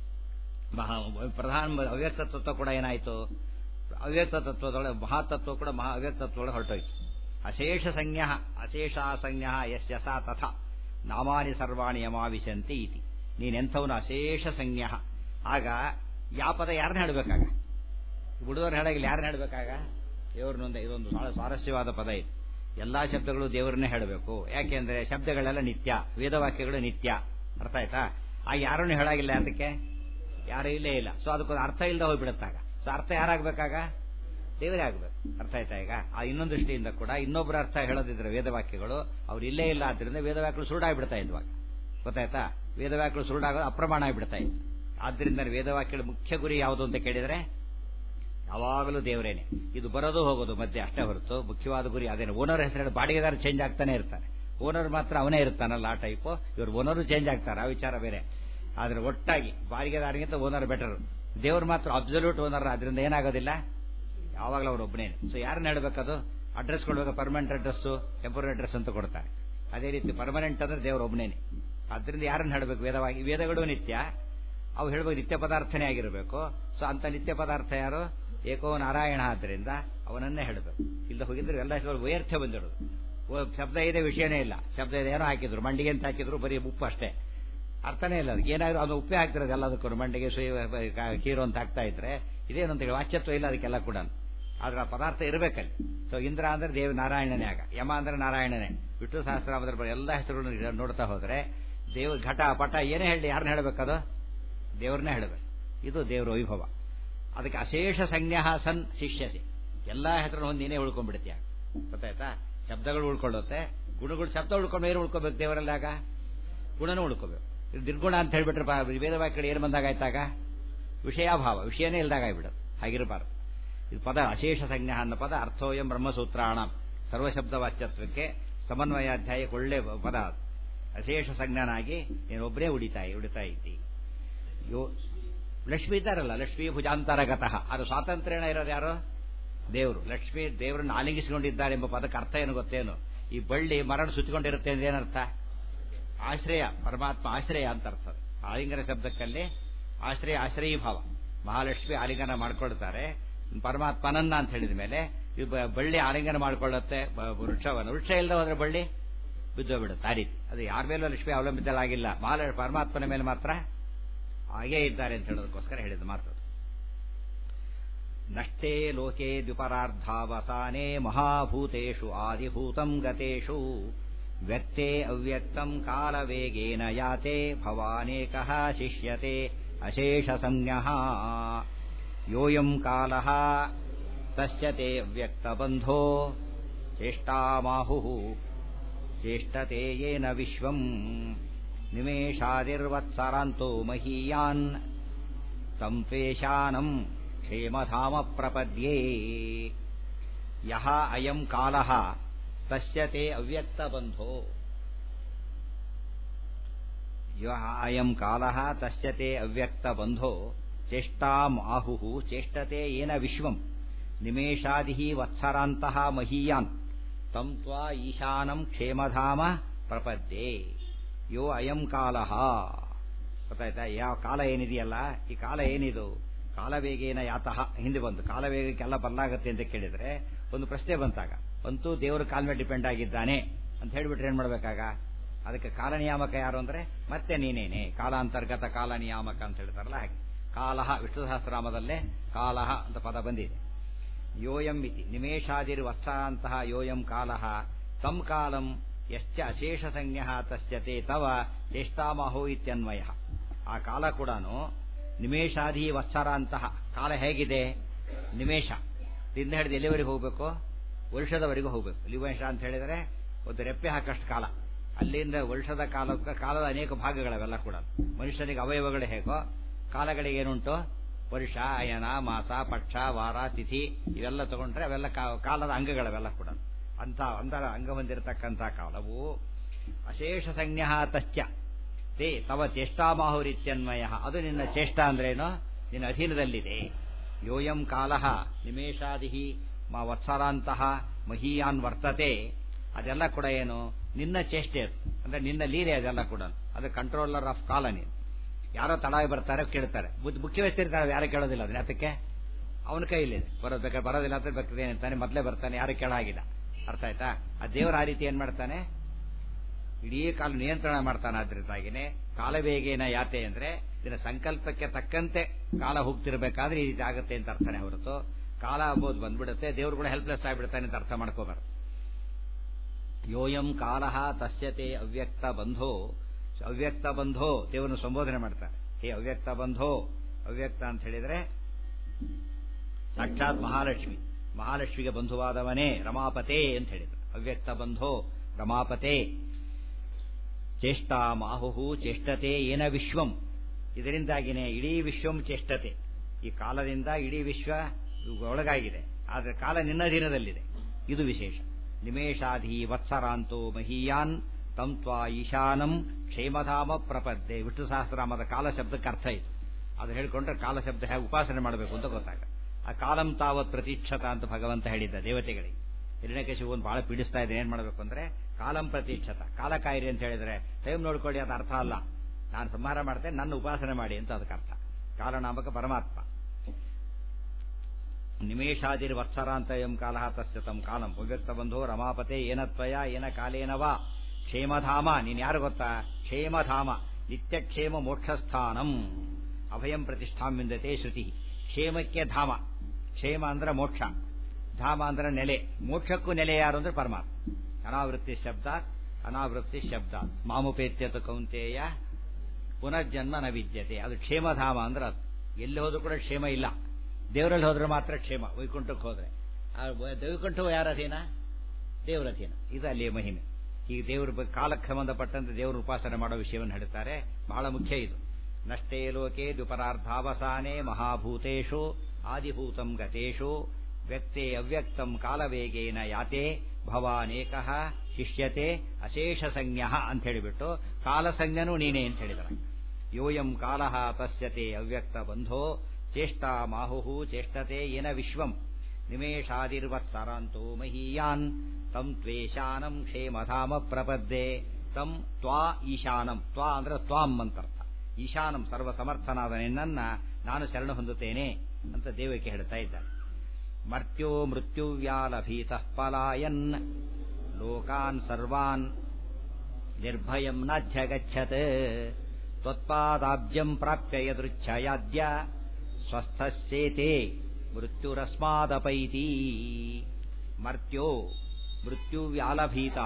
ಪ್ರಧಾನ ಅವ್ಯಕ್ತ ತತ್ವ ಕೂಡ ಏನಾಯಿತು ಅವ್ಯಕ್ತ ತತ್ವದೊಳಗೆ ಮಹಾತತ್ವ ಕೂಡ ಮಹಾ ಅವ್ಯಕ್ತ ತತ್ವದೊಳಗೆ ಹೊರಟೋಯ್ತು ಅಶೇಷ ಸಂಜ್ಞ ಅಶೇಷ ಸಂಜ್ಞ ಯಶ ಸಾ ತಥ ನಾಮಾನಿ ಸರ್ವಾಣಿ ಯಮಾವಿಶಂತಿ ಇತಿ ನೀನೆಂಥವನು ಅಶೇಷ ಸಂಜ್ಞ ಆಗ ಯಾವ ಪದ ಯಾರನ್ನ ಹೇಳಬೇಕಾಗ ಹುಡುಗರು ಹೇಳಾಗಿಲ್ಲ ಯಾರನ್ನ ಹೇಳಬೇಕಾಗ ದೇವ್ರನ್ನೊಂದೇ ಇದೊಂದು ಬಹಳ ಸ್ವಾರಸ್ಯವಾದ ಪದ ಇದು ಎಲ್ಲಾ ಶಬ್ದಗಳು ದೇವರನ್ನೇ ಹೇಳಬೇಕು ಯಾಕೆಂದ್ರೆ ಶಬ್ದಗಳೆಲ್ಲ ನಿತ್ಯ ವೇದವಾಕ್ಯಗಳು ನಿತ್ಯ ಅರ್ಥ ಆಯ್ತಾ ಆ ಯಾರನ್ನು ಹೇಳಾಗಿಲ್ಲ ಅದಕ್ಕೆ ಯಾರು ಇಲ್ಲೇ ಇಲ್ಲ ಸೊ ಅದಕ್ಕೊಂದು ಅರ್ಥ ಇಲ್ಲದೆ ಹೋಗ್ಬಿಡುತ್ತಾಗ ಸೊ ಅರ್ಥ ಯಾರಾಗಬೇಕಾಗ ದೇವರೇ ಆಗಬೇಕು ಅರ್ಥ ಆಯ್ತಾ ಈಗ ಆ ಇನ್ನೊಂದು ದೃಷ್ಟಿಯಿಂದ ಕೂಡ ಇನ್ನೊಬ್ಬರ ಅರ್ಥ ಹೇಳೋದಿದ್ರೆ ವೇದವಾಕ್ಯಗಳು ಅವ್ರು ಇಲ್ಲೇ ಇಲ್ಲ ಆದ್ರಿಂದ ವೇದವಾಕ್ಯಗಳು ಸುರುಡಾಗ್ಬಿಡ್ತಾ ಇದ್ವಾಗ ಗೊತ್ತಾಯ್ತಾ ವೇದವಾಕ್ಯಗಳು ಸುರುಡಾಗೋದು ಅಪ್ರಮಾಣ ಆಗಿಬಿಡ್ತಾ ಇತ್ತು ಆದ್ರಿಂದ ವೇದವಾಕ್ಯಗಳ ಮುಖ್ಯ ಗುರಿ ಯಾವುದು ಅಂತ ಕೇಳಿದ್ರೆ ಯಾವಾಗಲೂ ದೇವರೇನೆ ಇದು ಬರೋದು ಹೋಗೋದು ಮಧ್ಯೆ ಅಷ್ಟೇ ಹೊರತು ಮುಖ್ಯವಾದ ಗುರಿ ಅದೇನು ಓನರ್ ಹೆಸರು ಬಾಡಿಗೆದಾರ ಚೇಂಜ್ ಆಗ್ತಾನೆ ಇರ್ತಾನೆ ಓನರ್ ಮಾತ್ರ ಅವನೇ ಇರ್ತಾನಲ್ಲ ಆ ಟೈಪು ಇವ್ರು ಓನರು ಚೇಂಜ್ ಆಗ್ತಾರೆ ಆ ವಿಚಾರ ಬೇರೆ ಆದ್ರೆ ಒಟ್ಟಾಗಿ ಬಾಡಿಗೆದಾರಿಗಿಂತ ಓನರ್ ಬೆಟರ್ ದೇವ್ರು ಮಾತ್ರ ಅಬ್ಸಲ್ಯೂಟ್ ಓನರ್ ಅದರಿಂದ ಏನಾಗೋದಿಲ್ಲ ಯಾವಾಗಲೂ ಅವ್ರು ಒಬ್ಬನೇ ಸೊ ಯಾರನ್ನ ಹೇಳ್ಬೇಕದು ಅಡ್ರೆಸ್ ಕೊಡುವಾಗ ಪರ್ಮನೆಂಟ್ ಅಡ್ರೆಸ್ ಟೆಂಪರರಿ ಅಡ್ರೆಸ್ ಅಂತ ಕೊಡ್ತಾರೆ ಅದೇ ರೀತಿ ಪರ್ಮನೆಂಟ್ ಅಂದ್ರೆ ದೇವ್ರ ಒಬ್ಬನೇನೆ ಅದರಿಂದ ಯಾರನ್ನ ಹೇಳಬೇಕು ವೇದವಾಗಿ ವೇದಗಳು ನಿತ್ಯ ಅವು ಹೇಳ್ಬೇಕು ನಿತ್ಯ ಪದಾರ್ಥನೇ ಆಗಿರಬೇಕು ಸೊ ಅಂತ ನಿತ್ಯ ಪದಾರ್ಥ ಯಾರು ಏಕೋ ನಾರಾಯಣ ಆದ್ದರಿಂದ ಅವನನ್ನೇ ಹೇಳಬೇಕು ಇಲ್ಲ ಹೋಗಿದ್ರೆ ಎಲ್ಲ ವೈರ್ಥ್ಯ ಬಂದಿಡೋದು ಶಬ್ದ ಇದೆ ವಿಷಯನೇ ಇಲ್ಲ ಶಬ್ದ ಇದೆ ಏನೋ ಹಾಕಿದ್ರು ಮಂಡಿಗೆ ಅಂತ ಹಾಕಿದ್ರು ಬರೀ ಉಪ್ಪು ಅಷ್ಟೇ ಅರ್ಥನೇ ಇಲ್ಲ ಅದಕ್ಕೆ ಏನಾದ್ರು ಅದು ಉಪ್ಪೆ ಹಾಕ್ತಿರೋದು ಎಲ್ಲದಕ್ಕೂ ಮಂಡಿಗೆ ಸುಯಿ ಕೀರು ಅಂತ ಹಾಕ್ತಾ ಇದ್ರೆ ಇದೇನು ಅಂತ ಹೇಳಿ ವಾಚ್ಯತ್ವ ಇಲ್ಲ ಅದಕ್ಕೆಲ್ಲ ಕೂಡ ಆದ್ರೆ ಆ ಪದಾರ್ಥ ಇರಬೇಕಲ್ಲಿ ಸೊ ಇಂದ್ರ ಅಂದ್ರೆ ದೇವ ನಾರಾಯಣನೇ ಆಗ ಯಮ ಅಂದ್ರೆ ನಾರಾಯಣನೇ ವಿಷ್ಣು ಸಹಸ್ರಾಮದ್ರ ಎಲ್ಲ ಹೆಸರುಗಳನ್ನು ನೋಡ್ತಾ ಹೋದ್ರೆ ದೇವ್ರ ಘಟ ಪಟ ಏನೇ ಹೇಳಿ ಯಾರನ್ನ ಹೇಳಬೇಕದು ದೇವ್ರನ್ನೇ ಹೇಳಬೇಕು ಇದು ದೇವರ ವೈಭವ ಅದಕ್ಕೆ ಅಶೇಷ ಸಂಜ್ಞಾ ಸನ್ ಶಿಷ್ಯಸಿ ಎಲ್ಲಾ ಹೆಸರನ್ನು ಹೊಂದಿ ನೀನೇ ಉಳ್ಕೊಂಡ್ಬಿಡ್ತೀಯ ಗೊತ್ತಾಯ್ತಾ ಶಬ್ದಗಳು ಉಳ್ಕೊಳ್ಳುತ್ತೆ ಗುಣಗಳು ಶಬ್ದ ಉಳ್ಕೊಂಡು ಏನು ಉಳ್ಕೋಬೇಕು ದೇವರಲ್ಲಿ ಆಗ ಗುಣನೂ ಉಳ್ಕೋಬೇಕು ಇದು ನಿರ್ಗುಣ ಅಂತ ಹೇಳ್ಬಿಟ್ರೆ ವೇದವಾಕ್ಯ ಕಡೆ ಏನು ಬಂದಾಗ ಆಯ್ತಾಗ ವಿಷಯಾಭಾವ ವಿಷಯನೇ ಇಲ್ದಾಗ ಆಗ್ಬಿಡೋದು ಹಾಗಿರಬಾರ್ದು ಇದು ಪದ ಅಶೇಷ ಸಂಜ್ಞಾ ಅನ್ನೋ ಪದ ಅರ್ಥೋಯಂ ಬ್ರಹ್ಮಸೂತ್ರಾಣ ಸರ್ವಶಬ್ದ ವಾಚ್ಯತ್ವಕ್ಕೆ ಸಮನ್ವಯಾಧ್ಯಾಯಕ್ಕೆ ಒಳ್ಳೆ ಪದ ಅದು ಅಶೇಷ ಸಂಜ್ಞಾನಾಗಿ ನೀನೊಬ್ಬರೇ ಉಡಿತಾ ಉಡಿತಾ ಇದ್ದಿ ಯೋ ಲಕ್ಷ್ಮಿ ಇದ್ದಾರಲ್ಲ ಲಕ್ಷ್ಮೀ ಭುಜಾಂತರಗತಃ ಅದು ಸ್ವಾತಂತ್ರ್ಯನ ಇರೋದು ಯಾರು ದೇವರು ಲಕ್ಷ್ಮಿ ದೇವರನ್ನು ಆಲಿಂಗಿಸಿಕೊಂಡಿದ್ದಾರೆ ಎಂಬ ಪದಕ್ಕೆ ಅರ್ಥ ಏನು ಗೊತ್ತೇನು ಈ ಬಳ್ಳಿ ಮರಣ ಸುತ್ತಿಕೊಂಡಿರುತ್ತೆ ಅಂದ್ರೆ ಏನರ್ಥ ಆಶ್ರಯ ಪರಮಾತ್ಮ ಆಶ್ರಯ ಅಂತ ಅರ್ಥ ಆಲಿಂಗನ ಶಬ್ದಕ್ಕಲ್ಲಿ ಆಶ್ರಯ ಆಶ್ರಯೀ ಭಾವ ಮಹಾಲಕ್ಷ್ಮಿ ಆಲಿಂಗನ ಮಾಡ್ಕೊಳ್ತಾರೆ ಪರಮಾತ್ಮನನ್ನ ಅಂತ ಹೇಳಿದ ಮೇಲೆ ಈ ಬಳ್ಳಿ ಆಲಿಂಗನ ಮಾಡ್ಕೊಳ್ಳುತ್ತೆ ವೃಕ್ಷವನ್ನು ವೃಕ್ಷ ಇಲ್ಲದೆ ಹೋದ್ರೆ ಬಳ್ಳಿ ಬಿದ್ದೋಗ್ಬಿಡುತ್ತೆ ಆ ರೀತಿ ಅದು ಯಾರ ಮೇಲೂ ಲಕ್ಷ್ಮಿ ಅವಲಂಬಿತಲಾಗಿಲ್ಲ ಮಹಾಲ ಪರಮಾತ್ಮನ ಮೇಲೆ ಮಾತ್ರ ಹಾಗೇ ಇದ್ದಾರೆ ಅಂತ ಹೇಳೋದಕ್ಕೋಸ್ಕರ ಹೇಳಿದ ಮಾತು ನಷ್ಟೇ ಲೋಕೆ ದ್ವಿಪರಾರ್ಧಾವಸಾನೆ ಮಹಾಭೂತೇಷು ಆದಿಭೂತಂ ಗತೇಷು ವ್ಯಕ್ತೆ ಅವ್ಯಕ್ತಂ ಕಾಲವೇಗೇನ ಯಾತೆ ಭವಾನೇಕಃ ಶಿಷ್ಯತೆ ಅಶೇಷ ಸಂಜ್ಞಃ ಯೋಯಂ ಕಾಲಃ ತಸ್ಯ ತೇ ಅವ್ಯಕ್ತಬಂಧೋ ಚೇಷ್ಟಾಮಾಹುಃ ಚೇಷ್ಟತೆ ಯೇನ ವಿಶ್ವಂ ನಿಮೇಷಾದಿರ್ವತ್ಸರಾಂತೋ ಮಹೀಯಾನ್ ತಂ ಪೇಶಾನಂ ಕ್ಷೇಮಧಾಮ ಪ್ರಪದ್ಯೇ ಯಹ ಅಯಂ ಕಾಲಃ ತಸ್ಯ ತೇ ಅವ್ಯಕ್ತಬಂಧೋ ಯಹ ಅಯಂ ಕಾಲಃ ತಸ್ಯ ತೇ ಅವ್ಯಕ್ತಬಂಧೋ ಚೇಷ್ಟಾಂ ಆಹುಃ ಚೇಷ್ಟತೆ ಏನ ವಿಶ್ವಂ ನಿಮೇಷಾದಿಃ ವತ್ಸರಾಂತಃ ಮಹೀಯಾನ್ ತಂ ತ್ವಾ ಈಶಾನಂ ಕ್ಷೇಮಧಾಮ ಪ್ರಪದ್ಯೆ ಯೋ ಅಯಂ ಕಾಲಃ ಗೊತ್ತಾಯ್ತಾ ಯಾವ ಕಾಲ ಏನಿದೆಯಲ್ಲ ಈ ಕಾಲ ಏನಿದು ಕಾಲವೇಗೇನ ಯಾತಃ ಹಿಂದೆ ಬಂತು ಕಾಲವೇಗಕ್ಕೆಲ್ಲ ಬದಲಾಗತ್ತೆ ಅಂತ ಕೇಳಿದ್ರೆ ಒಂದು ಪ್ರಶ್ನೆ ಬಂತಾಗ ಅಂತೂ ದೇವರು ಕಾಲ ಮೇಲೆ ಡಿಪೆಂಡ್ ಆಗಿದ್ದಾನೆ ಅಂತ ಹೇಳ್ಬಿಟ್ರೆ ಏನ್ ಮಾಡ್ಬೇಕಾಗ ಅದಕ್ಕೆ ಕಾಲ ನಿಯಾಮಕ ಯಾರು ಅಂದ್ರೆ ಮತ್ತೆ ನೀನೇನೆ ಕಾಲಾಂತರ್ಗತ ಕಾಲ ನಿಯಾಮಕ ಅಂತ ಹೇಳ್ತಾರಲ್ಲ ಹಾಗೆ ಕಾಲಹ ವಿಷ್ಣು ಸಹಸ್ರಾಮದಲ್ಲೇ ಕಾಲಹ ಅಂತ ಪದ ಬಂದಿದೆ ಯೋಯಂ ಇತಿ ನಿಮೇಷಾದಿರ್ ವತ್ಸಾಂತಹ ಯೋಯಂ ಕಾಲಃ ತಂ ಕಾಲಂ ಯಶ್ಚ ಅಶೇಷ ಸಂಜ್ಞ ತಸ್ಯತೆ ತವ ಚೇಷ್ಟಾಮಹೋ ಇತ್ಯನ್ವಯ ಆ ಕಾಲ ಕೂಡ ನಿಮೇಷಾದಿ ವತ್ಸರಾಂತಹ ಕಾಲ ಹೇಗಿದೆ ನಿಮೇಷ ದಿಂದ ಹಿಡಿದು ಎಲ್ಲಿವರೆಗೆ ಹೋಗಬೇಕು ವರ್ಷದವರೆಗೂ ಹೋಗಬೇಕು ನಿಮೇಷ ಅಂತ ಹೇಳಿದರೆ ಒಂದು ರೆಪ್ಪೆ ಹಾಕಷ್ಟು ಕಾಲ ಅಲ್ಲಿಂದ ವರ್ಷದ ಕಾಲಕ್ಕೆ ಕಾಲದ ಅನೇಕ ಭಾಗಗಳವೆಲ್ಲ ಕೂಡ ಮನುಷ್ಯನಿಗೆ ಅವಯವಗಳು ಹೇಗೋ ಕಾಲಗಳಿಗೆ ಏನುಂಟು ವರ್ಷ ಅಯನ ಮಾಸ ಪಕ್ಷ ವಾರ ತಿಥಿ ಇವೆಲ್ಲ ತಗೊಂಡ್ರೆ ಅವೆಲ್ಲ ಕಾಲದ ಅಂಗಗಳವೆಲ್ಲ ಕೂಡ ಅಂತ ಅಂತರ ಅಂಗ ಹೊಂದಿರತಕ್ಕಂಥ ಕಾಲವು ಅಶೇಷ ಸಂಜ್ಞ ತಶ್ಚ ತೇ ತವ ಚೇಷ್ಟಾಮಾಹುರಿತ್ಯನ್ವಯ ಅದು ನಿನ್ನ ಚೇಷ್ಟ ಅಂದ್ರೇನು ನಿನ್ನ ಅಧೀನದಲ್ಲಿದೆ ಯೋಯಂ ಕಾಲ ನಿಮೇಷಾದಿ ಮಾ ವತ್ಸರಾಂತಹ ಮಹೀಯಾನ್ ವರ್ತತೆ ಅದೆಲ್ಲ ಕೂಡ ಏನು ನಿನ್ನ ಚೇಷ್ಟೆ ಅದು ಅಂದ್ರೆ ನಿನ್ನ ಲೀಲೆ ಅದೆಲ್ಲ ಕೂಡ ಅದು ಕಂಟ್ರೋಲರ್ ಆಫ್ ಕಾಲ ನೀನು ಯಾರೋ ತಡಾಗಿ ಬರ್ತಾರೆ ಕೇಳ್ತಾರೆ ಬುದ್ಧಿ ಮುಖ್ಯ ವ್ಯಕ್ತಿರ್ತಾರೆ ಯಾರು ಕೇಳೋದಿಲ್ಲ ಅದನ್ನ ಅದಕ್ಕೆ ಅವನ ಕೈಲಿದೆ ಬರೋದು ಬೇಕಾದ್ರೆ ಬರೋದಿಲ್ಲ ಅಂತ ಬೇಕಾದ್ರೆ ಏನಂತಾನೆ ಮೊದಲೇ ಬರ್ತಾನೆ ಯಾರು ಕೇಳಾಗಿಲ್ಲ ಅರ್ಥ ಆಯ್ತಾ ಆ ದೇವರ ಆ ರೀತಿ ಏನ್ ಮಾಡ್ತಾನೆ ಇಡೀ ಕಾಲ ನಿಯಂತ್ರಣ ಮಾಡ್ತಾನೆ ಆದ್ರಿಂದಾಗಿನೇ ಕಾಲವೇಗೇನ ಯಾತೆ ಅಂದ್ರೆ ಇದನ್ನ ಸಂಕಲ್ಪಕ್ಕೆ ತಕ್ಕಂತೆ ಕಾಲ ಹೋಗ್ತಿರ್ಬೇಕಾದ್ರೆ ಈ ರೀತಿ ಆಗುತ್ತೆ ಅಂತ ಅರ್ಥನೇ ಹೊರತು ಕಾಲ ಅಂಬೋದು ಬಂದ್ಬಿಡುತ್ತೆ ದೇವ್ರು ಕೂಡ ಹೆಲ್ಪ್ಲೆಸ್ ಆಗಿಬಿಡ್ತಾನೆ ಅಂತ ಅರ್ಥ ಮಾಡ್ಕೋಬಾರ್ದು ಯೋಯಂ ಕಾಲ ತಸ್ಯತೆ ಅವ್ಯಕ್ತ ಬಂಧೋ ಅವ್ಯಕ್ತ ಬಂಧೋ ದೇವರನ್ನು ಸಂಬೋಧನೆ ಮಾಡ್ತಾರೆ ಹೇ ಅವ್ಯಕ್ತ ಬಂಧೋ ಅವ್ಯಕ್ತ ಅಂತ ಹೇಳಿದ್ರೆ ಸಾಕ್ಷಾತ್ ಮಹಾಲಕ್ಷ್ಮಿ ಮಹಾಲಕ್ಷ್ಮಿಗೆ ಬಂಧುವಾದವನೇ ರಮಾಪತೆ ಅಂತ ಹೇಳಿದ್ರು ಅವ್ಯಕ್ತ ಬಂಧೋ ರಮಾಪತೆ ಚೇಷ್ಟಾ ಮಾಹುಹು ಚೇಷ್ಟತೆ ಏನ ವಿಶ್ವಂ ಇದರಿಂದಾಗಿನೇ ಇಡೀ ವಿಶ್ವಂ ಚೇಷ್ಟತೆ ಈ ಕಾಲದಿಂದ ಇಡೀ ವಿಶ್ವ ಒಳಗಾಗಿದೆ ಆದರೆ ಕಾಲ ನಿನ್ನ ದಿನದಲ್ಲಿದೆ ಇದು ವಿಶೇಷ ನಿಮೇಷಾಧಿ ವತ್ಸರಾಂತೋ ಮಹೀಯಾನ್ ತಂ ತ್ವಾ ಈಶಾನಂ ಕ್ಷೇಮಧಾಮ ಪ್ರಪದ್ದೆ ವಿಷ್ಣು ಸಹಸ್ರಾಮದ ಕಾಲ ಶಬ್ದಕ್ಕೆ ಅರ್ಥ ಇದೆ ಅದು ಹೇಳ್ಕೊಂಡ್ರೆ ಕಾಲ ಶಬ್ದ ಹೇಗೆ ಉಪಾಸನೆ ಮಾಡಬೇಕು ಅಂತ ಗೊತ್ತಾಗ ಆ ಕಾಲಂ ತಾವತ್ ಪ್ರತೀಕ್ಷತ ಅಂತ ಭಗವಂತ ಹೇಳಿದ್ದ ದೇವತೆಗಳಿಗೆ ಹಿರಣ್ಯಕಶಿವು ಒಂದು ಬಹಳ ಪೀಡಿಸ್ತಾ ಇದೆ ಏನ್ ಮಾಡಬೇಕು ಅಂದ್ರೆ ಕಾಲಂ ಪ್ರತೀಕ್ಷತ ಕಾಲ ಕಾಯಿರಿ ಅಂತ ಹೇಳಿದ್ರೆ ಟೈಮ್ ನೋಡ್ಕೊಳ್ಳಿ ಅದು ಅರ್ಥ ಅಲ್ಲ ನಾನು ಸಂಹಾರ ಮಾಡ್ತೇನೆ ನನ್ನ ಉಪಾಸನೆ ಮಾಡಿ ಅಂತ ಅದಕ್ಕೆ ಅರ್ಥ ಕಾಲನಾಮಕ ಪರಮಾತ್ಮ ನಿಮೇಷಾದಿರ್ ವತ್ಸರಾಂತ ಎಂ ಕಾಲ ತಸ್ಯ ತಂ ಕಾಲಂ ಅವ್ಯಕ್ತ ಬಂಧೋ ರಮಾಪತೆ ಏನತ್ವಯ ಏನ ಕಾಲೇನ ವಾ ಕ್ಷೇಮಧಾಮ ನೀನ್ ಯಾರು ಗೊತ್ತಾ ಕ್ಷೇಮಧಾಮ ನಿತ್ಯಕ್ಷೇಮ ಮೋಕ್ಷಸ್ಥಾನಂ ಅಭಯಂ ಪ್ರತಿಷ್ಠಾಂ ವಿಂದತೆ ಶ್ರುತಿ ಕ್ಷೇಮಕ್ಕೆ ಧಾಮ ಕ್ಷೇಮ ಅಂದ್ರೆ ಮೋಕ್ಷ ಧಾಮ ಅಂದ್ರೆ ನೆಲೆ ಮೋಕ್ಷಕ್ಕೂ ನೆಲೆ ಯಾರು ಅಂದ್ರೆ ಪರಮಾತ್ಮ ಅನಾವೃತ್ತಿ ಶಬ್ದಾತ್ ಅನಾವೃತ್ತಿ ಶಬ್ದಾತ್ ಮಾಮುಪೇತ್ಯತ ಕೌಂತೆಯ ಪುನರ್ಜನ್ಮ ನ ವಿದ್ಯತೆ ಅದು ಕ್ಷೇಮಧಾಮ ಅಂದ್ರೆ ಅದು ಎಲ್ಲಿ ಹೋದ್ರೂ ಕೂಡ ಕ್ಷೇಮ ಇಲ್ಲ ದೇವರಲ್ಲಿ ಹೋದ್ರೆ ಮಾತ್ರ ಕ್ಷೇಮ ವೈಕುಂಠಕ್ಕೆ ಹೋದ್ರೆ ಆ ವೈಕುಂಠವು ಯಾರ ಅಧೀನ ದೇವರ ಅಧೀನ ಇದು ಅಲ್ಲಿಯ ಮಹಿಮೆ ಈಗ ದೇವರ ಬಗ್ಗೆ ಕಾಲಕ್ಕೆ ಸಂಬಂಧಪಟ್ಟಂತೆ ದೇವರ ಉಪಾಸನೆ ಮಾಡೋ ವಿಷಯವನ್ನು ಹೇಳ್ತಾರೆ ಬಹಳ ಮುಖ್ಯ ಇದು ನಷ್ಟೇ ಲೋಕೆ ದ್ವಿಪರಾರ್ಧಾವಸಾನೆ ಮಹಾಭೂತೇಶು ಆದಿಭೂತಂ ಗತೇಶು ವ್ಯಕ್ತೆ ಅವ್ಯಕ್ತಂ ಕಾಲವೇಗೇನ ಯಾತೆ ಭವಾನೇಕಃ ಶಿಷ್ಯತೆ ಅಶೇಷ ಸಂಜ್ಞ ಅಂತ ಹೇಳಿಬಿಟ್ಟು ಕಾಲಸಂಜ್ಞನೂ ನೀನೇ ಅಂತ ಹೇಳಿದಾರೆ ಯೋಯಂ ಕಾಲ ತಸ್ಯತೆ ಅವ್ಯಕ್ತ ಬಂಧೋ ಚೇಷ್ಟಾ ಮಾಹು ಚೇಷ್ಟತೆ ಏನ ವಿಶ್ವಂ ನಿಮೇಷಾದಿರ್ವತ್ಸರಾಂತೋ ಮಹೀಯಾನ್ ತಂ ತ್ವೇಶಾನಂ ಕ್ಷೇಮಧಾಮ ಪ್ರಪದ್ದೆ ತಂ ತ್ವಾ ಈಶಾನಂ ತ್ವಾ ಅಂದ್ರೆ ತ್ವಾಂ ಅಂತರ್ಥ ಈಶಾನಂ ಸರ್ವಸಮರ್ಥನಾದ ನಿನ್ನನ್ನ ನಾನು ಶರಣ ಹೊಂದುತ್ತೇನೆ ಅಂತ ದೇವಕ್ಕೆ ಹೇಳ್ತಾ ಇದ್ದಾನೆ ಮರ್ತ್ಯೋ ಮೃತ್ಯುವ್ಯಾಲಭೀತ ಪಲಾಯನ್ ಲೋಕಾನ್ ಸರ್ವಾನ್ ನಿರ್ಭಯಂ ನಾಧ್ಯಗಚ್ಚತ್ ತ್ವತ್ಪಾದಾಬ್ಜಂ ಪ್ರಾಪ್ಯ ಯದೃಚ್ಛಯಾದ್ಯ ಸ್ವಸ್ಥಸ್ಯೇತೆ ಮೃತ್ಯುರಸ್ಮಾದಪೈತಿ ಮರ್ತ್ಯೋ ಮೃತ್ಯುವ್ಯಾಲಭೀತ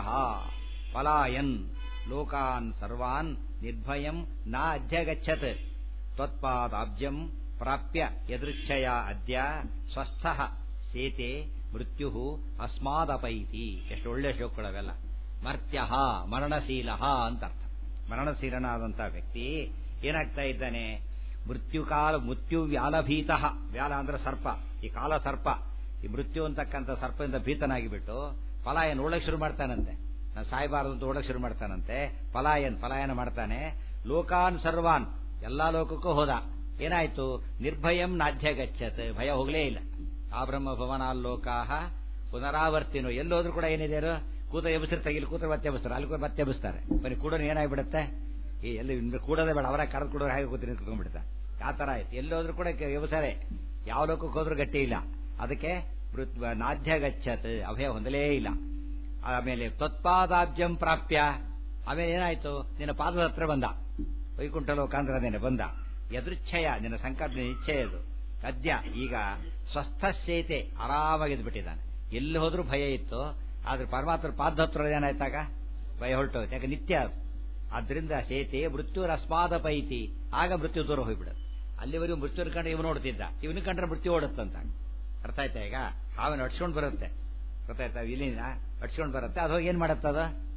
ಪಲಾಯನ್ ಲೋಕಾನ್ ಸರ್ವಾನ್ ನಿರ್ಭಯಂ ನ ಅಧ್ಯಗಚ್ಚತ್ ತ್ವತ್ಪಾದಾಬ್ಜಂ ಪ್ರಾಪ್ಯ ಯದೃಚ್ಛಯ ಅದ್ಯ ಸ್ವಸ್ಥ ಸೇತೆ ಮೃತ್ಯು ಅಸ್ಮಾದಪೈತಿ ಎಷ್ಟು ಒಳ್ಳೆ ಶ್ಲೋಕಗಳವೆಲ್ಲ ಮರ್ತ್ಯ ಮರಣಶೀಲ ಅಂತ ಅರ್ಥ ಮರಣಶೀಲನಾದಂಥ ವ್ಯಕ್ತಿ ಏನಾಗ್ತಾ ಇದ್ದಾನೆ ಮೃತ್ಯುಕಾಲ ಮೃತ್ಯು ವ್ಯಾಲಭೀತ ವ್ಯಾಲ ಅಂದ್ರೆ ಸರ್ಪ ಈ ಕಾಲ ಸರ್ಪ ಈ ಮೃತ್ಯು ಅಂತಕ್ಕಂಥ ಸರ್ಪದಿಂದ ಭೀತನಾಗಿಬಿಟ್ಟು ಪಲಾಯನ್ ಓಡಕ್ ಶುರು ಮಾಡ್ತಾನಂತೆ ನಾನು ಸಾಯಬಾರದು ಅಂತ ಓಡಕ್ ಶುರು ಮಾಡ್ತಾನಂತೆ ಪಲಾಯನ್ ಪಲಾಯನ ಮಾಡ್ತಾನೆ ಲೋಕಾನ್ ಸರ್ವಾನ್ ಎಲ್ಲಾ ಲೋಕಕ್ಕೂ ಹೋದ ಏನಾಯ್ತು ನಿರ್ಭಯಂ ನಾಧ್ಯ ಗಚ್ಚತ್ ಭಯ ಹೋಗ್ಲೇ ಇಲ್ಲ ಆ ಬ್ರಹ್ಮ ಭವನಾಲ್ಲೋಕಾಹ ಪುನರಾವರ್ತಿನು ಎಲ್ಲೋದ್ರೂ ಕೂಡ ಏನಿದೆ ಕೂತ ಎಬ್ಸಿರ್ತಾರೆ ಇಲ್ಲಿ ಕೂತ ಮತ್ತೆ ಎಬ್ಸ್ತಾರೆ ಅಲ್ಲಿ ಮತ್ತೆ ಎಬ್ಸ್ತಾರೆ ಬನ್ನಿ ಕೂಡ ಏನಾಗ್ಬಿಡುತ್ತೆ ಈ ಎಲ್ಲಿ ಕೂಡೋದೇ ಬೇಡ ಅವರ ಕರೆದು ಕೂಡ ಹಾಗೆ ಕೂತಿ ನಿಂತ್ಕೊಂಡ್ಬಿಡ್ತಾರೆ ಆ ತರ ಆಯ್ತು ಎಲ್ಲೋದ್ರೂ ಕೂಡ ಎಬ್ಸಾರೆ ಯಾವ ಲೋಕಕ್ಕೆ ಹೋದ್ರೂ ಗಟ್ಟಿ ಇಲ್ಲ ಅದಕ್ಕೆ ನಾಧ್ಯ ಗಚ್ಚತ್ ಅಭಯ ಹೊಂದಲೇ ಇಲ್ಲ ಆಮೇಲೆ ತ್ವತ್ಪಾದಾಬ್ಜಂ ಪ್ರಾಪ್ಯ ಆಮೇಲೆ ಏನಾಯ್ತು ನಿನ್ನ ಪಾದದ ಹತ್ರ ಬಂದ ವೈಕುಂಠ ಲೋಕಾಂಧ್ರದೇನೆ ಬಂದ ಎದೃಚ್ಛಯ ನಿನ್ನ ಸಂಕಲ್ಪ ನಿಶ್ಚಯ ಅದು ಅದ್ಯ ಈಗ ಸ್ವಸ್ಥಶೇತೆ ಆರಾಮಾಗಿದ್ದು ಬಿಟ್ಟಿದ್ದಾನೆ ಎಲ್ಲಿ ಹೋದ್ರೂ ಭಯ ಇತ್ತು ಆದ್ರೆ ಪರಮಾತ್ಮ ಪಾದ ಹತ್ರ ಏನಾಯ್ತಾಗ ಭಯ ಹೊರಟೋಯ್ತು ಯಾಕೆ ನಿತ್ಯ ಅದು ಆದ್ರಿಂದ ಸೇತೆ ಮೃತ್ಯುರ ಅಸ್ಮಾದ ಪೈತಿ ಆಗ ಮೃತ್ಯು ದೂರ ಹೋಗ್ಬಿಡೋದು ಅಲ್ಲಿವರೆಗೂ ಮೃತ್ಯು ಕಂಡ್ರೆ ಇವನು ನೋಡ್ತಿದ್ದ ಇವನು ಕಂಡ್ರೆ ಮೃತ್ಯು ಓಡುತ್ತಂತ ಅರ್ಥ ಆಯ್ತಾ ಈಗ ಹಾವನ್ನ ಅಡ್ಸ್ಕೊಂಡ್ ಬರುತ್ತೆ ಗೊತ್ತಾಯ್ತಾ ಇಲ್ಲಿನ ಅಡ್ಸ್ಕೊಂಡ್ ಬರುತ್ತೆ ಅದು ಹೋಗಿ ಏನ್ ಮಾಡತ್ತದ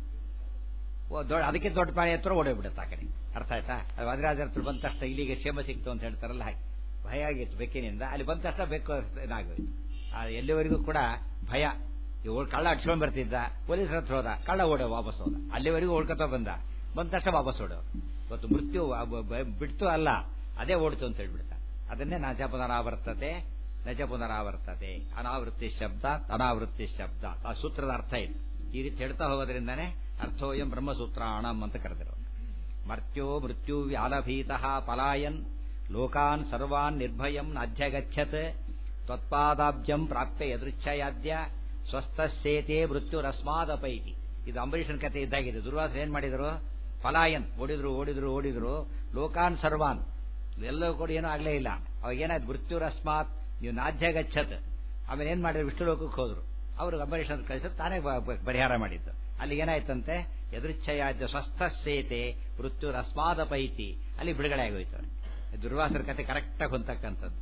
ದೊಡ್ಡ ಅದಕ್ಕೆ ದೊಡ್ಡ ಪ್ರಾಣಿ ಹತ್ರ ಓಡೋಗ್ಬಿಡುತ್ತೆ ಆ ಕಡೆ ಅರ್ಥ ಆಯ್ತಾ ಅದು ವಜ್ರಾಜ ಹತ್ರ ಬಂದ ತಕ್ಷಣ ಇಲ್ಲಿಗೆ ಕ್ಷೇಮ ಸಿಕ್ತು ಅಂತ ಹೇಳ್ತಾರಲ್ಲ ಹಾಗೆ ಭಯ ಆಗಿತ್ತು ಬೆಕ್ಕಿನಿಂದ ಅಲ್ಲಿ ಬಂದ ತಕ್ಷಣ ಬೆಕ್ಕು ಇದಾಗೋಯ್ತು ಎಲ್ಲಿವರೆಗೂ ಕೂಡ ಭಯ ಕಳ್ಳ ಅಡ್ಸ್ಕೊಂಡ್ ಬರ್ತಿದ್ದ ಪೊಲೀಸರ ಹತ್ರ ಹೋದ ಕಳ್ಳ ಓಡೋ ವಾಪಸ್ ಹೋದ ಅಲ್ಲಿವರೆಗೂ ಓಡ್ಕೊತಾ ಬಂದ ಬಂದ ತಕ್ಷಣ ವಾಪಸ್ ಓಡೋ ಇವತ್ತು ಮೃತ್ಯು ಬಿಡ್ತು ಅಲ್ಲ ಅದೇ ಓಡ್ತು ಅಂತ ಹೇಳ್ಬಿಡ್ತ ಅದನ್ನೇ ನಾಚ ಪುನರಾವರ್ತತೆ ನಚ ಪುನರಾವರ್ತತೆ ಅನಾವೃತ್ತಿ ಶಬ್ದ ಅನಾವೃತ್ತಿ ಶಬ್ದ ಆ ಸೂತ್ರದ ಅರ್ಥ ಇದೆ ಈ ರೀತಿ ಹೇಳ್ತಾ ಹೋಗೋದ್ರಿಂದಾನೆ ಅರ್ಥೋಯಂ ಬ್ರಹ್ಮಸೂತ್ರಾಣಂ ಅಂತ ಕರೆದಿರೋ ಮರ್ತ್ಯೋ ಮೃತ್ಯು ವ್ಯಾಲಭೀತ ಪಲಾಯನ್ ಲೋಕಾನ್ ಸರ್ವಾನ್ ನಿರ್ಭಯಂ ನಾಧ್ಯಗಚ್ಚತ್ ತ್ವತ್ಪಾದಾಬ್ಜಂ ಪ್ರಾಪ್ಯ ಯದೃಚ್ಛಯಾದ್ಯ ಸ್ವಸ್ಥಸೇತೆ ಮೃತ್ಯುರಸ್ಮಾದಪೈತಿ ಇದು ಅಂಬರೀಷನ್ ಕಥೆ ಇದ್ದಾಗಿದೆ ದುರ್ವಾಸ ಏನ್ ಮಾಡಿದ್ರು ಪಲಾಯನ್ ಓಡಿದ್ರು ಓಡಿದ್ರು ಓಡಿದ್ರು ಲೋಕಾನ್ ಸರ್ವಾನ್ ಎಲ್ಲವೂ ಕೂಡ ಏನೂ ಆಗ್ಲೇ ಇಲ್ಲ ಅವಾಗ ಏನಾಯ್ತು ಮೃತ್ಯುರಸ್ಮಾತ್ ನೀವು ನಾಧ್ಯ ಗಚ್ಚತ್ ಆಮೇಲೆ ಏನ್ ಮಾಡಿದ್ರು ವಿಷ್ಣು ಲೋಕಕ್ಕೆ ಹೋದ್ರು ಅವರು ಅಂಬರೀಷನ್ ಕಳಿಸಿದ್ರು ತಾನೇ ಪರಿಹಾರ ಮಾಡಿದ್ದು ಅಲ್ಲಿ ಏನಾಯ್ತಂತೆ ಎದುರಿಚ್ಛಯಾದ್ಯ ಸ್ವಸ್ಥಸೇತೆ ಮೃತ್ಯುರಸ್ಮಾದಪೈತಿ ಅಲ್ಲಿ ಬಿಡುಗಡೆ ಆಗೋಯ್ತು ದುರ್ವಾಸರ ಕತೆ ಕರೆಕ್ಟಾಗಿ ಹೊಂದಕ್ಕಂಥದ್ದು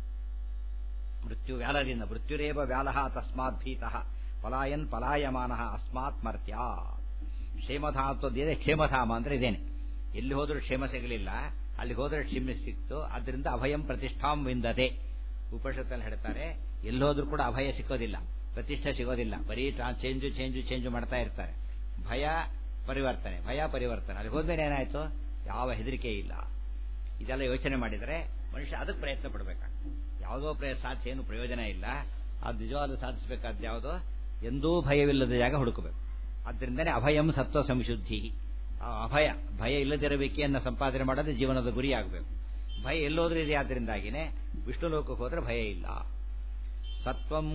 ಮೃತ್ಯು ವ್ಯಾಲದಿಂದ ಮೃತ್ಯುರೇವ ವ್ಯಾಲಹ ತಸ್ಮಾತ್ ಭೀತಃ ಪಲಾಯನ್ ಪಲಾಯಮಾನ ಅಸ್ಮಾತ್ ಮರ್ತ್ಯ ಕ್ಷೇಮಧಾತ್ವದೇನೆ ಕ್ಷೇಮಧಾಮ ಅಂದ್ರೆ ಇದೇನೆ ಎಲ್ಲಿ ಹೋದ್ರೂ ಕ್ಷೇಮ ಸಿಗಲಿಲ್ಲ ಅಲ್ಲಿ ಹೋದ್ರೆ ಕ್ಷೇಮ ಸಿಕ್ತು ಅದರಿಂದ ಅಭಯಂ ಪ್ರತಿಷ್ಠಾಂ ವಿಂದದೆ ಉಪನಿಷತ್ತಲ್ಲಿ ಹೇಳ್ತಾರೆ ಎಲ್ಲಿ ಹೋದ್ರೂ ಕೂಡ ಅಭಯ ಸಿಕ್ಕೋದಿಲ್ಲ ಪ್ರತಿಷ್ಠೆ ಸಿಗೋದಿಲ್ಲ ಬರೀ ಚೇಂಜು ಚೇಂಜು ಚೇಂಜು ಮಾಡ್ತಾ ಇರ್ತಾರೆ ಭಯ ಪರಿವರ್ತನೆ ಭಯ ಪರಿವರ್ತನೆ ಅಲ್ಲಿ ಹೋದ್ಮೇಲೆ ಏನಾಯ್ತು ಯಾವ ಹೆದರಿಕೆ ಇಲ್ಲ ಇದೆಲ್ಲ ಯೋಚನೆ ಮಾಡಿದರೆ ಮನುಷ್ಯ ಅದಕ್ಕೆ ಪ್ರಯತ್ನ ಪಡಬೇಕಾಗ್ತದೆ ಯಾವುದೋ ಪ್ರಯತ್ನ ಸಾಧಿಸಿ ಏನು ಪ್ರಯೋಜನ ಇಲ್ಲ ಅದು ನಿಜವಾದ ಸಾಧಿಸಬೇಕಾದ ಯಾವುದೋ ಎಂದೂ ಭಯವಿಲ್ಲದ ಜಾಗ ಹುಡುಕಬೇಕು ಆದ್ದರಿಂದನೇ ಅಭಯಂ ಸತ್ವ ಸಂಶುದ್ಧಿ ಅಭಯ ಭಯ ಇಲ್ಲದಿರಬೇಕೆಯನ್ನ ಸಂಪಾದನೆ ಮಾಡೋದು ಜೀವನದ ಗುರಿ ಆಗಬೇಕು ಭಯ ಎಲ್ಲೋದ್ರೂ ಇದೆ ಆದ್ದರಿಂದಾಗಿನೇ ವಿಷ್ಣು ಲೋಕಕ್ಕೆ ಹೋದ್ರೆ ಭಯ ಇಲ್ಲ ಸತ್ವಂ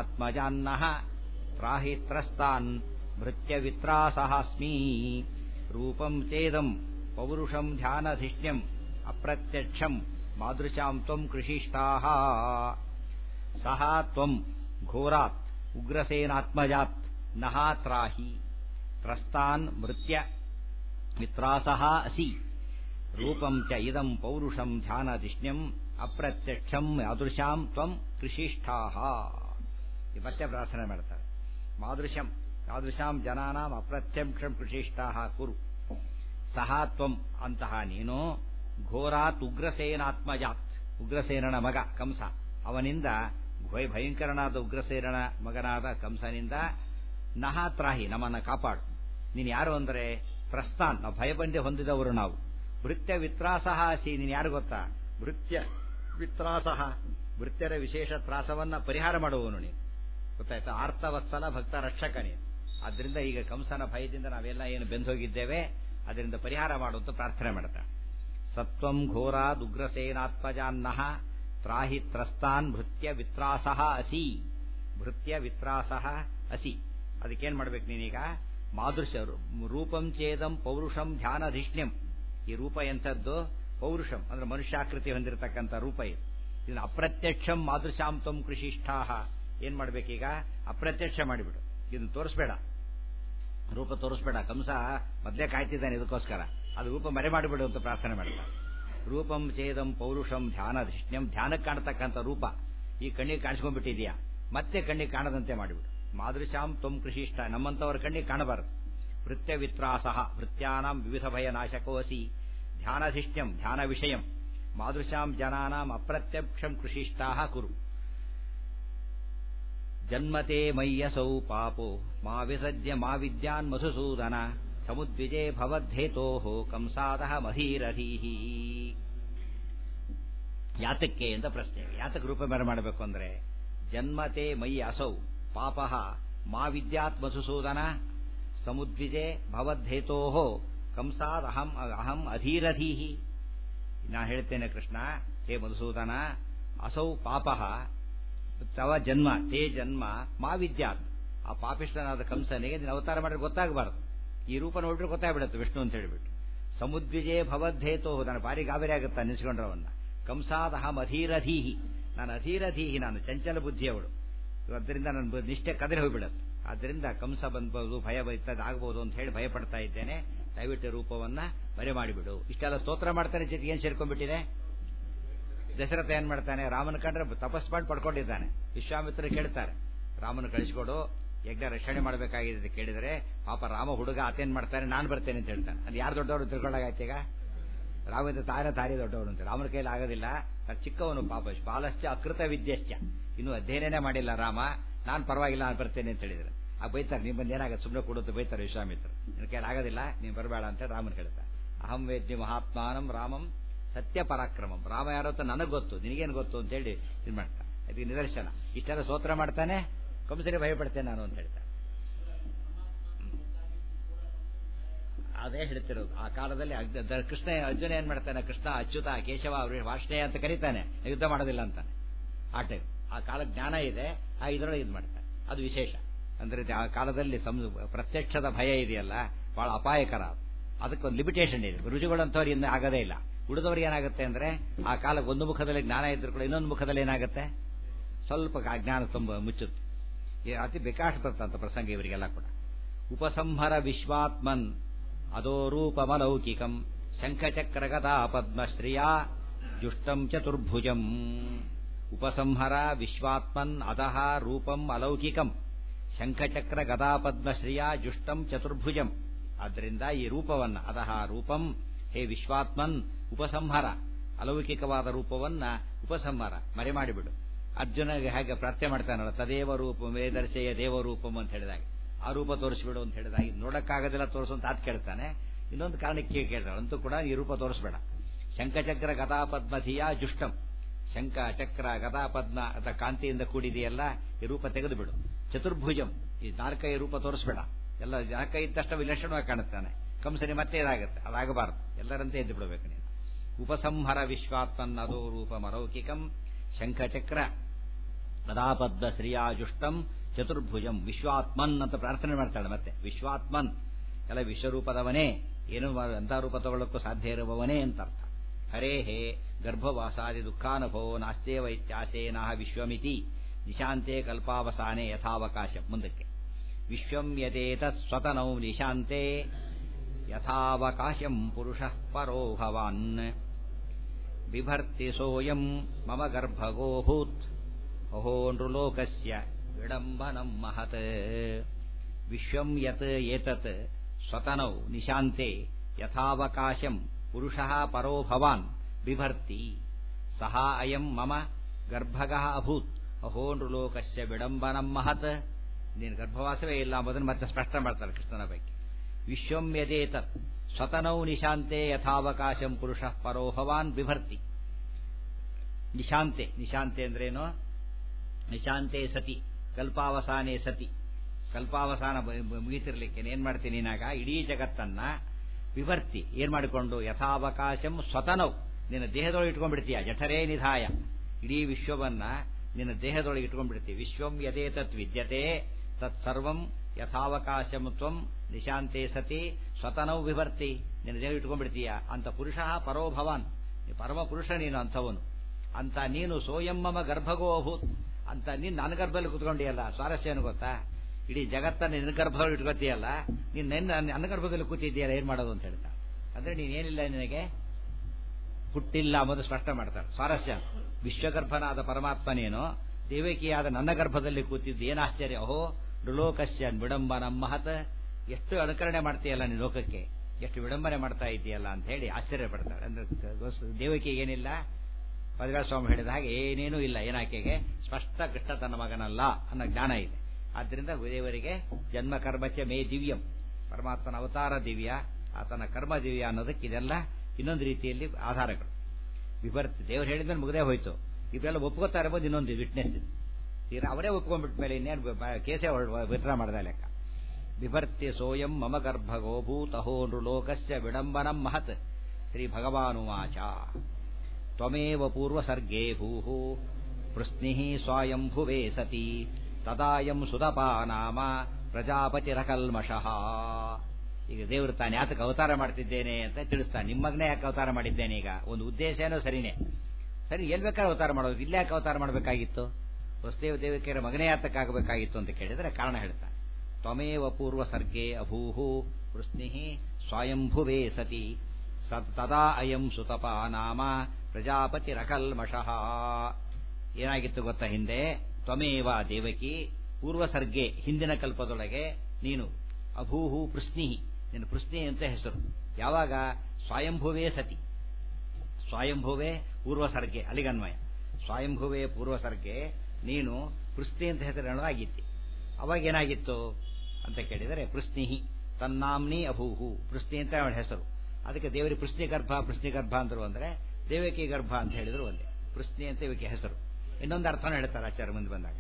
ಘೋರಾದುಗ್ರಸೇನಾತ್ಮಜಾನ್ನ ತ್ರಾಹಿ ತ್ರಸ್ತಾನ್ ಭೃತ್ಯ ವಿತ್ರಾಸಹಾಸ್ಮಿ ರೂಪಂ ಚೇದಂ ಪೌರುಷಂ ಧ್ಯಾನಧಿಷ್ಣ್ಯಂ ಅಪ್ರತ್ಯಕ್ಷಂ ಮಾದೃಶಾಂ ತ್ವಂ ಕೃಷಿಷ್ಟಾಃ ಸಹ ತ್ವಂ ಘೋರಾತ್ ಉಗ್ರಸೇನಾತ್ಮಜಾತ್ ನಹ ತ್ರಾಹಿ ತ್ರಸ್ತಾನ್ ಮೃತ್ಯ ಮಿತ್ರಾಸಃ ಅಸಿ ರೂಪಂ ಚ ಇದಂ ಪೌರುಷಂ ಧ್ಯಾನಧಿಷ್ಣ್ಯಂ ಅಪ್ರತ್ಯಕ್ಷಂ ಯಾದೃಶಾಂ ತ್ವಂ ಕೃಷಿಷ್ಠಾಃ ಈ ಮತ್ತೆ ಪ್ರಾರ್ಥನೆ ಮಾಡ್ತಾರೆ ಮಾದೃಶಂ ಯಾದೃಶಾಂ ಜನಾನಾಂ ಅಪ್ರತ್ಯಕ್ಷಂ ಕೃಷಿಷ್ಠಾಃ ಕುರು ಸಹ ತ್ವಂ ಅಂತಹ ನೀನು ಘೋರಾತ್ ಉಗ್ರಸೇನಾತ್ಮಜಾತ್ ಉಗ್ರಸೇನನ ಮಗ ಕಂಸ ಅವನಿಂದ ಭಯ ಭಯಂಕರನಾದ ಉಗ್ರಸೇನನ ಮಗನಾದ ಕಂಸನಿಂದ ನಹ ತ್ರಾಹಿ ನಮ್ಮನ್ನ ಕಾಪಾಡು ನೀನು ಯಾರು ಅಂದರೆ ಪ್ರಸ್ಥಾನ್ ನಾವು ಭಯಬಂದೆ ಹೊಂದಿದವರು ನಾವು ಭೃತ್ಯ ವಿತ್ರಾಸಹ ಅಸಿ ನೀನು ಯಾರು ಗೊತ್ತಾ ಭೃತ್ಯ ವಿತ್ರಾಸಹ ಭೃತ್ಯರ ವಿಶೇಷ ತ್ರಾಸವನ್ನ ಪರಿಹಾರ ಮಾಡುವವನು ನೀನು ಗೊತ್ತಾಯ್ತಾ ಆರ್ತವತ್ಸಲ ಭಕ್ತ ರಕ್ಷಕ ನೀನು ಆದ್ರಿಂದ ಈಗ ಕಂಸನ ಭಯದಿಂದ ನಾವೆಲ್ಲ ಏನು ಬೆಂದೋಗಿದ್ದೇವೆ ಅದರಿಂದ ಪರಿಹಾರ ಮಾಡುವಂತ ಪ್ರಾರ್ಥನೆ ಮಾಡ್ತಾ ಸತ್ವಂ ಘೋರಾದ್ ಉಗ್ರಸೇನಾತ್ಮಜಾನ್ನಃ ತ್ರಾಹಿ ತ್ರಸ್ತಾನ್ ಭೃತ್ಯ ವಿತ್ರಾಸಹ ಅಸಿ ಭೃತ್ಯ ವಿತ್ರಾಸಹ ಅಸಿ ಅದಕ್ಕೇನ್ ಮಾಡ್ಬೇಕು ನೀನೀಗ ಮಾದೃಶ ರೂಪಂ ಚೇದಂ ಪೌರುಷಂ ಧ್ಯಾನಧಿಷ್ಣ್ಯಂ ಈ ರೂಪ ಎಂಥದ್ದು ಪೌರುಷಂ ಅಂದ್ರೆ ಮನುಷ್ಯಾಕೃತಿ ಹೊಂದಿರತಕ್ಕಂಥ ರೂಪ ಇದು ಇದನ್ನ ಅಪ್ರತ್ಯಕ್ಷಂ ಮಾದೃಶಾಂ ತ್ವಂ ಕೃಷಿಷ್ಠಾಹ ಏನ್ ಮಾಡ್ಬೇಕೀಗ ಅಪ್ರತ್ಯಕ್ಷ ಮಾಡಿಬಿಡು ಇದನ್ನ ತೋರಿಸ್ಬೇಡ ರೂಪ ತೋರಿಸ್ಬೇಡ ಕಂಸ ಮೊದಲೇ ಕಾಯ್ತಿದ್ದಾನೆ ಇದಕ್ಕೋಸ್ಕರ ಅದು ರೂಪ ಮರೆ ಮಾಡಿಬಿಡು ಅಂತ ಪ್ರಾರ್ಥನೆ ಮಾಡ್ತಾರೆ ರೂಪಂ ಛೇದಂ ಪೌರುಷಂ ಧ್ಯಾನಧಿಷ್ಣ್ಯಂ ಧ್ಯಾನಕ್ಕೆ ಕಾಣತಕ್ಕಂಥ ರೂಪ ಈ ಕಣ್ಣಿಗೆ ಕಾಣಿಸ್ಕೊಂಡ್ಬಿಟ್ಟಿದ್ಯಾ ಮತ್ತೆ ಕಣ್ಣಿಗೆ ಕಾಣದಂತೆ ಮಾಡಿಬಿಡು ಮಾದೃಶಾಂ ತ್ವಂ ಕೃಷಿಷ್ಠ ನಮ್ಮಂತವರ ಕಣ್ಣಿಗೆ ಕಾಣಬಾರದು ಭೃತ್ಯ ವಿತ್ರಾಸಹ ಭೃತ್ಯಾನಾಂ ವಿವಿಧ ಭಯ ನಾಶಕೋಸಿ ಧ್ಯಾನಧಿಷ್ಣ್ಯಂ ಧ್ಯಾನ ವಿಷಯಂ ಮಾದೃಶಾಂ ಜನಾನಾಂ ಅಪ್ರತ್ಯಕ್ಷಂ ಕೃಷಿಷ್ಠಾಹ ಕುರು ಜನ್ಮತೆ ಮಯ್ಯಸೌ ಪಾಪೋ ಮಾ ವಿಸಜ್ಯ ಮಾ ವಿದ್ಯಾನ್ ಮಧುಸೂದನ ಸಮುದ್ವಿಜೇ ಭವದ್ಧೇತೋ ಕಂಸಾದಹ ಮಧೀರಧೀಹಿ ಯಾತಕ್ಕೆ ಅಂತ ಪ್ರಶ್ನೆ ಯಾತಕ್ಕೆ ರೂಪ ಮೇರೆ ಮಾಡಬೇಕು ಅಂದ್ರೆ ಜನ್ಮತೆ ಮೈ ಅಸೌ ಪಾಪ ಮಾ ವಿದ್ಯಾತ್ ಮಧುಸೂದನ ಸಮುದ್ವಿಜೆ ಭವದ್ಧೇತೋ ಕಂಸಾದ್ ಅಹಂ ಅಹಂ ಅಧೀರಧೀಹಿ ನಾ ಹೇಳ್ತೇನೆ ಕೃಷ್ಣ ಹೇ ಮಧುಸೂದನ ಅಸೌ ಪಾಪ ತವ ಜನ್ಮ ತೇ ಜನ್ಮ ಮಾ ವಿದ್ಯಾತ್ ಆ ಪಾಪಿಷ್ಟನಾದ ಕಂಸನಿಗೆ ನೀನು ಅವತಾರ ಮಾಡಿದ್ರೆ ಗೊತ್ತಾಗಬಾರದು ಈ ರೂಪ ನೋಡ್ರೆ ಗೊತ್ತಾಗ್ಬಿಡುತ್ತೆ ವಿಷ್ಣು ಅಂತ ಹೇಳಿಬಿಟ್ಟು ಸಮುದ್ವಿಜೇ ಭವದ್ಧೇತೋ ನಾನು ಭಾರಿ ಗಾಬರಿ ಆಗುತ್ತಾ ನಿಲ್ಸ್ಕೊಂಡ್ರವನ್ನ ಕಂಸಾದ ಅಹಂ ಅಧೀರಧೀಹಿ ನಾನು ಅಧೀರಧೀಹಿ ನಾನು ಚಂಚಲ ಬುದ್ಧಿಯವಳು ಅದರಿಂದ ನನ್ನ ನಿಷ್ಠೆ ಕದರಿ ಹೋಗ್ಬಿಡತ್ತೆ ಆದ್ದರಿಂದ ಕಂಸ ಬಂದ್ಬೋದು ಭಯ ಆಗ್ಬೋದು ಅಂತ ಹೇಳಿ ಭಯ ಪಡ್ತಾ ಇದ್ದೇನೆ ದಯವಿಟ್ಟು ರೂಪವನ್ನ ಮರೆ ಮಾಡಿಬಿಡು ಇಷ್ಟೆಲ್ಲ ಸ್ತೋತ್ರ ಮಾಡ್ತಾನೆ ಜೊತೆಗೆ ಏನ್ ಸೇರ್ಕೊಂಡ್ಬಿಟ್ಟಿದೆ ದಶರಥ ಏನ್ ಮಾಡ್ತಾನೆ ರಾಮನ ಕಂಡ್ರೆ ತಪಸ್ ಮಾಡಿ ಪಡ್ಕೊಂಡಿದ್ದಾನೆ ವಿಶ್ವಾಮಿತ್ರ ಕೇಳ್ತಾರೆ ರಾಮನ ಕಳಿಸ್ಕೊಡು ಯಜ್ಞ ರಕ್ಷಣೆ ಮಾಡಬೇಕಾಗಿದೆ ಅಂತ ಕೇಳಿದರೆ ಪಾಪ ರಾಮ ಹುಡುಗ ಆತೇನ್ ಮಾಡ್ತಾನೆ ನಾನು ಬರ್ತೇನೆ ಅಂತ ಹೇಳ್ತಾನೆ ಅದು ಯಾರು ದೊಡ್ಡವರು ತಿಳ್ಕೊಳ್ಳಾಗೈತೆ ಈಗ ರಾಮದಿಂದ ತಾನೇ ತಾರಿ ದೊಡ್ಡವನು ಅಂತ ರಾಮನ ಕೈಲಿ ಆಗೋದಿಲ್ಲ ಅದು ಚಿಕ್ಕವನು ಪಾಪ ಬಾಲಶ್ಚ ಅಕೃತ ವಿದ್ಯಶ್ಚ ಇನ್ನು ಅಧ್ಯಯನನೇ ಮಾಡಿಲ್ಲ ರಾಮ ನಾನು ಪರವಾಗಿಲ್ಲ ನಾನು ಬರ್ತೇನೆ ಅಂತ ಹೇಳಿದ್ರೆ ಆ ಬೈತಾರೆ ನಿಮ್ಮ ಏನಾಗುತ್ತೆ ಸುಮ್ಮನೆ ಕೊಡುತ್ತೆ ಬೈತಾರೆ ವಿಶ್ವಾಮಿತ್ರ ನಿನ್ನ ಕೈಲಿ ಆಗೋದಿಲ್ಲ ನೀನು ಬರಬೇಡ ಅಂತ ರಾಮನ್ ಹೇಳ್ತಾರೆ ಅಹಂ ವೇದ್ಯ ಮಹಾತ್ಮಾನಂ ರಾಮಂ ಸತ್ಯ ಪರಾಕ್ರಮಂ ರಾಮ ಯಾರೋ ಅಂತ ನನಗೆ ಗೊತ್ತು ನಿನಗೇನು ಗೊತ್ತು ಅಂತ ಹೇಳಿ ಇದು ಮಾಡ್ತಾನೆ ಅದಕ್ಕೆ ನಿದರ್ಶನ ಇಷ್ಟೆಲ್ಲ ಸ್ತೋತ್ರ ಮಾಡ್ತಾನೆ ಕಂಸರಿ ಭಯಪಡ್ತೇನೆ ನಾನು ಅಂತ ಹೇಳ್ತಾನೆ ಅದೇ ಹೇಳ್ತಿರೋದು ಆ ಕಾಲದಲ್ಲಿ ಕೃಷ್ಣ ಅರ್ಜುನ ಏನ್ ಮಾಡ್ತಾನೆ ಕೃಷ್ಣ ಅಚ್ಯುತ ಕೇಶವ ವಾರ್ಷಣೇಯ ಅಂತ ಕರೀತಾನೆ ಯುದ್ಧ ಮಾಡೋದಿಲ್ಲ ಅಂತಾನೆ ಆ ಟೈಮ್ ಆ ಕಾಲ ಜ್ಞಾನ ಇದೆ ಆ ಇದರೊಳಗೆ ಇದು ಮಾಡ್ತಾನೆ ಅದು ವಿಶೇಷ ಅಂದ್ರೆ ಆ ಕಾಲದಲ್ಲಿ ಪ್ರತ್ಯಕ್ಷದ ಭಯ ಇದೆಯಲ್ಲ ಬಹಳ ಅಪಾಯಕರ ಅದಕ್ಕೊಂದು ಲಿಮಿಟೇಷನ್ ಇದೆ ರುಜುಗಳಂತವ್ರು ಇನ್ನು ಆಗದೇ ಇಲ್ಲ ಉಳಿದವ್ರಿಗೆ ಏನಾಗುತ್ತೆ ಅಂದ್ರೆ ಆ ಕಾಲಕ್ಕೆ ಒಂದು ಮುಖದಲ್ಲಿ ಜ್ಞಾನ ಇದ್ರು ಕೂಡ ಇನ್ನೊಂದು ಮುಖದಲ್ಲಿ ಏನಾಗುತ್ತೆ ಸ್ವಲ್ಪ ಜ್ಞಾನ ತುಂಬ ಮುಚ್ಚುತ್ತೆ ಅತಿ ಬೇಕಾಶ ಬರ್ತಂತ ಪ್ರಸಂಗ ಇವರಿಗೆಲ್ಲ ಕೂಡ ಉಪಸಂಹರ ವಿಶ್ವಾತ್ಮನ್ ಅದೋ ರೂಪಮಲೌಕಿಕಂ ಶಂಖಚಕ್ರಗದಾ ಪದ್ಮಶ್ರಿಯಾ ಜುಷ್ಟಂ ಚತುರ್ಭುಜಂ ಉಪಸಂಹರ ವಿಶ್ವಾತ್ಮನ್ ಅದಹ ರೂಪಂ ಅಲೌಕಿಕಂ ಶಂಖಚಕ್ರ ಗದಾ ಪದ್ಮಶ್ರಿಯಾ ಜುಷ್ಟಂ ಚತುರ್ಭುಜಂ ಆದ್ದರಿಂದ ಈ ರೂಪವನ್ನ ಅದಹ ರೂಪಂ ಹೇ ವಿಶ್ವಾತ್ಮನ್ ಉಪಸಂಹಾರ ಅಲೌಕಿಕವಾದ ರೂಪವನ್ನ ಉಪಸಂಹಾರ ಮರೆ ಮಾಡಿಬಿಡು ಅರ್ಜುನಗೆ ಹೇಗೆ ಪ್ರಾರ್ಥನೆ ಮಾಡ್ತಾನಲ್ಲ ತದೇವ ರೂಪ ವೇದರ್ಶೆಯ ದೇವರೂಪಂ ಅಂತ ಹೇಳಿದಾಗ ಆ ರೂಪ ತೋರಿಸ್ಬಿಡು ಅಂತ ಹೇಳಿದಾಗ ನೋಡಕ್ಕಾಗೋದಿಲ್ಲ ತೋರಿಸು ಅಂತ ಆತ್ ಕೇಳ್ತಾನೆ ಇನ್ನೊಂದು ಕಾರಣಕ್ಕೆ ಕೇಳ್ತಾಳೆ ಅಂತೂ ಕೂಡ ಈ ರೂಪ ತೋರಿಸ್ಬೇಡ ಶಂಖಚಕ್ರ ಗದಾ ಪದ್ಮಧಿಯ ಜುಷ್ಟಂ ಶಂಖ ಚಕ್ರ ಗದಾ ಪದ್ಮ ಅಥ ಕಾಂತಿಯಿಂದ ಕೂಡಿದೆಯಲ್ಲ ಈ ರೂಪ ತೆಗೆದು ಬಿಡು ಚತುರ್ಭುಜಂ ಈ ನಾಲ್ಕೈ ರೂಪ ತೋರಿಸ್ಬೇಡ ಎಲ್ಲ ನಾಲ್ಕೈ ಇದ್ದಷ್ಟು ವಿಲಕ್ಷಣವಾಗಿ ಕಾಣುತ್ತಾನೆ ಕಂಸನಿ ಮತ್ತೆ ಇದಾಗುತ್ತೆ ಅದಾಗಬಾರದು ಎಲ್ಲರಂತೆ ಎದ್ದು ಬಿಡಬೇಕು ನೀನು ಉಪಸಂಹರ ವಿಶ್ವಾತ್ಮನ್ ಅದೋ ರೂಪ ಮರೌಕಿಕಂ ಶಂಖಚಕ್ರ ಗದಾಪದ್ಮ ಶ್ರೀಯಾಜುಷ್ಟಂ ಚತುರ್ಭುಜಂ ವಿಶ್ವಾತ್ಮನ್ ಅಂತ ಪ್ರಾರ್ಥನೆ ಮಾಡ್ತಾಳೆ ಮತ್ತೆ ವಿಶ್ವಾತ್ಮನ್ ಎಲ್ಲ ವಿಶ್ವರೂಪದವನೇ ಏನು ಅಂಥ ರೂಪ ತಗೊಳ್ಳೋಕ್ಕೂ ಸಾಧ್ಯ ಇರುವವನೇ ಅಂತ ಅರ್ಥ ಹರೇ ಹೇ ಗರ್ಭವಾಸಾದಿ ದುಃಖಾನುಭವೋ ನಾಸ್ತೇವ ಇತ್ಯಾಸೇನಃ ವಿಶ್ವಮಿತಿ ನಿಶಾಂತೆ ಕಲ್ಪಾವಸಾನೆ ಯಥಾವಕಾಶ ಮುಂದಕ್ಕೆ ವಿಶ್ವಂ ಯದೇತತ್ ಸ್ವತನೌ ನಿಶಾಂತೆ ಯಥಾವಕಾಶಂ ಪುರುಷಃ ಪರೋ ಭವಾನ್ ಬಿಭರ್ತಿ ಸೋಯಂ ಮಮ ಗರ್ಭಗೋಭೂತ್ ಅಹೋ ನೃಲೋಕಸ್ಯ ವಿಡಂಬನಂ ಮಹತ್ ವಿಶ್ವಂ ಯತ್ ಏತತ್ ಸ್ವತನೌ ನಿಶಾಂತೆ ಯಥಾವಕಾಶಂ ಪುರುಷಃ ಪರೋ ಭವಾನ್ ಬಿಭರ್ತಿ ಸಹ ಅಯಂ ಮಮ ಗರ್ಭಗಃ ಅಭೂತ್ ಅಹೋ ನೃಲೋಕಸ್ಯ ವಿಡಂಬನಂ ಮಹತ್ ನೀನು ಗರ್ಭವಾಸವೇ ಇಲ್ಲ ಎಂಬುದನ್ನು ಮತ್ತೆ ಸ್ಪಷ್ಟ ಮಾಡ್ತಾರೆ ಕೃಷ್ಣನ ಬಗ್ಗೆ ವಿಶ್ವಂ ಯದೇತತ್ ಸ್ವತನೌ ನಿಶಾಂತೆ ಯಥಾವಕಾಶಂ ಪುರುಷಃ ಪರೋ ಭವಾನ್ ಬಿಭರ್ತಿ ನಿಶಾಂತೆ ನಿಶಾಂತೆ ಅಂದ್ರೇನು ನಿಶಾಂತೆ ಸತಿ ಕಲ್ಪಾವಸಾನೆ ಸತಿ ಕಲ್ಪಾವಸಾನ ಮುಗಿತಿರ್ಲಿಕ್ಕೆ ಏನ್ ಮಾಡ್ತೀನಿ ನೀನಾಗ ಇಡೀ ಜಗತ್ತನ್ನ ವಿಭರ್ತಿ ಏನ್ ಮಾಡಿಕೊಂಡು ಯಥಾವಕಾಶಂ ಸ್ವತನೌ ನಿನ್ನ ದೇಹದೊಳಗೆ ಇಟ್ಕೊಂಡ್ಬಿಡ್ತೀಯ ಜಠರೇ ನಿಧಾಯ ಇಡೀ ವಿಶ್ವವನ್ನ ನಿನ್ನ ದೇಹದೊಳಗೆ ಇಟ್ಕೊಂಡ್ಬಿಡ್ತೀವಿ ವಿಶ್ವಂ ಯದೇ ತತ್ ವಿದ್ಯತೆ ತತ್ ಸರ್ವಂ ಯಥಾವಕಾಶಂ ತ್ವಂ ನಿಶಾಂತೆ ಸತಿ ಸ್ವತನೌ ವಿಭರ್ತಿ ನಿನ್ನ ದೇಹ ಇಟ್ಕೊಂಡ್ಬಿಡ್ತೀಯ ಅಂತ ಪುರುಷ ಪರೋ ಭವಾನ್ ಪರಮ ಪುರುಷ ನೀನು ಅಂಥವನು ಅಂತ ನೀನು ಸೋಯಂ ಮಮ ಗರ್ಭಗೋ ಅಭೂತ್ ಅಂತ ನೀನು ನನ್ನ ಗರ್ಭದಲ್ಲಿ ಕುತ್ಕೊಂಡಿಯಲ್ಲ ಸ್ವಾರಸ್ಯ ಏನು ಗೊತ್ತಾ ಇಡೀ ಜಗತ್ತನ್ನು ನಿನ್ನ ಗರ್ಭದಲ್ಲಿ ಇಟ್ಕೊತೀಯಲ್ಲ ನೀನು ನನ್ನ ನನ್ನ ಗರ್ಭದಲ್ಲಿ ಕೂತಿದ್ದೀಯಲ್ಲ ಏನ್ ಮಾಡೋದು ಅಂತ ಹೇಳ್ತಾ ಅಂದ್ರೆ ನೀನೇನಿಲ್ಲ ನಿನಗೆ ಹುಟ್ಟಿಲ್ಲ ಎಂಬುದು ಸ್ಪಷ್ಟ ಮಾಡ್ತಾರೆ ಸ್ವಾರಸ್ಯ ವಿಶ್ವಗರ್ಭನಾದ ಪರಮಾತ್ಮ ನೀನು ದೇವಕಿಯಾದ ನನ್ನ ಗರ್ಭದಲ್ಲಿ ಕೂತಿದ್ದು ಏನು ಆಶ್ಚರ್ಯ ಅಹೋ ನೃಲೋಕಸ್ಯ ವಿಡಂಬನ ಮಹತ್ ಎಷ್ಟು ಅನುಕರಣೆ ಮಾಡ್ತೀಯಲ್ಲ ನೀನು ಲೋಕಕ್ಕೆ ಎಷ್ಟು ವಿಡಂಬನೆ ಮಾಡ್ತಾ ಇದೆಯಲ್ಲ ಅಂತ ಹೇಳಿ ಆಶ್ಚರ್ಯ ಪಡ್ತಾರೆ ಅಂದ್ರೆ ದೇವಕಿಗೆ ಏನಿಲ್ಲ ಸ್ವಾಮಿ ಹೇಳಿದ ಹಾಗೆ ಏನೇನೂ ಇಲ್ಲ ಏನಾಕೆಗೆ ಸ್ಪಷ್ಟ ಕೃಷ್ಣ ತನ್ನ ಮಗನಲ್ಲ ಅನ್ನೋ ಜ್ಞಾನ ಇದೆ ಆದ್ದರಿಂದ ದೇವರಿಗೆ ಜನ್ಮ ಕರ್ಮಚ ಮೇ ದಿವ್ಯಂ ಪರಮಾತ್ಮನ ಅವತಾರ ದಿವ್ಯ ಆತನ ಕರ್ಮ ದಿವ್ಯ ಅನ್ನೋದಕ್ಕೆ ಇದೆಲ್ಲ ಇನ್ನೊಂದು ರೀತಿಯಲ್ಲಿ ಆಧಾರಗಳು ವಿಭರ್ತಿ ದೇವರು ಹೇಳಿದ್ಮೇಲೆ ಮುಗದೇ ಹೋಯ್ತು ಇವೆಲ್ಲ ಒಪ್ಕೋತಾರೆ ಬಂದು ಇನ್ನೊಂದು ವಿಟ್ನೆಸ್ ತೀರಾ ಅವರೇ ಒಪ್ಕೊಂಡ್ಬಿಟ್ಟ ಮೇಲೆ ಇನ್ನೇನು ಕೇಸೇ ವಿಡ್ರಾ ಮಾಡಿದ ಲೆಕ್ಕ ಬಿಭರ್ತಿ ಸೋಯಂ ಮಮ ಗರ್ಭಗೋ ಭೂತಹೋ ನೃಲೋಕಸ್ಯ ವಿಡಂಬನಂ ಮಹತ್ ಶ್ರೀ ಭಗವಾನುವಾಚ ತ್ವಮೇವ ಪೂರ್ವಸರ್ಗೇ ಭೂಃ ವೃಷ್ಣಿಃ ಸ್ವಾಯಂಭುವೇ ಸತಿ ತದಾಯಂ ಸುತಪಾ ನಾಮ ಪ್ರಜಾಪತಿರಕಲ್ಮಷಃ ಈಗ ದೇವರು ತಾನು ಯಾತಕ್ಕೆ ಅವತಾರ ಮಾಡ್ತಿದ್ದೇನೆ ಅಂತ ತಿಳಿಸ್ತಾನೆ ನಿಮ್ಮಗ್ನೇ ಯಾಕೆ ಅವತಾರ ಮಾಡಿದ್ದೇನೆ ಈಗ ಒಂದು ಉದ್ದೇಶ ಏನೋ ಸರಿನೇ ಸರಿ ಎಲ್ ಬೇಕಾದ್ರೆ ಅವತಾರ ಮಾಡೋದು ಇಲ್ಲೇ ಯಾಕೆ ಅವತಾರ ಮಾಡಬೇಕಾಗಿತ್ತು ವಸುದೇವ ದೇವಿಕೆಯರ ಮಗನೇ ಯಾತಕ್ಕಾಗಬೇಕಾಗಿತ್ತು ಅಂತ ಕೇಳಿದರೆ ಕಾರಣ ಹೇಳ್ತಾನೆ ತ್ವಮೇವ ಪೂರ್ವ ಸರ್ಗೆ ಅಭೂಹು ವೃಷ್ಣಿ ಸ್ವಯಂಭುವೇ ಸತಿ ತದಾ ಅಯಂ ಸುತಪ ನಾಮ ಪ್ರಜಾಪತಿರಕಲ್ಮಷಃ ಏನಾಗಿತ್ತು ಗೊತ್ತಾ ಹಿಂದೆ ತ್ವಮೇವ ದೇವಕಿ ಪೂರ್ವ ಸರ್ಗೆ ಹಿಂದಿನ ಕಲ್ಪದೊಳಗೆ ನೀನು ಅಭೂಹು ಪೃಶ್ನಿ ನೀನು ಪೃಶ್ನಿ ಅಂತ ಹೆಸರು ಯಾವಾಗ ಸ್ವಯಂಭುವೇ ಸತಿ ಸ್ವಯಂಭುವೇ ಪೂರ್ವ ಸರ್ಗೆ ಅಲಿಗನ್ವಯ ಸ್ವಯಂಭುವೇ ಪೂರ್ವ ಸರ್ಗೆ ನೀನು ಪೃಶ್ನಿ ಅಂತ ಹೆಸರು ಆಗಿತ್ತಿ ಅವಾಗ ಏನಾಗಿತ್ತು ಅಂತ ಕೇಳಿದರೆ ಪೃಶ್ನಿಹಿ ತನ್ನಾಮ್ನಿ ಅಭೂಹು ಪೃಶ್ನಿ ಅಂತ ಅವಳ ಹೆಸರು ಅದಕ್ಕೆ ದೇವರಿಗೆ ಪೃಶ್ನಿ ಗರ್ಭ ಪೃಶ್ನಿ ಗರ್ಭ ಅಂದರು ಅಂದ್ರೆ ದೇವಕಿ ಗರ್ಭ ಅಂತ ಹೇಳಿದ್ರು ಒಂದೇ ಪೃಶ್ನಿ ಅಂತ ಇವಕ್ಕೆ ಹೆಸರು ಇನ್ನೊಂದು ಅರ್ಥನೂ ಹೇಳ್ತಾರೆ ಆಚಾರ್ಯ ಮುಂದೆ ಬಂದಾಗ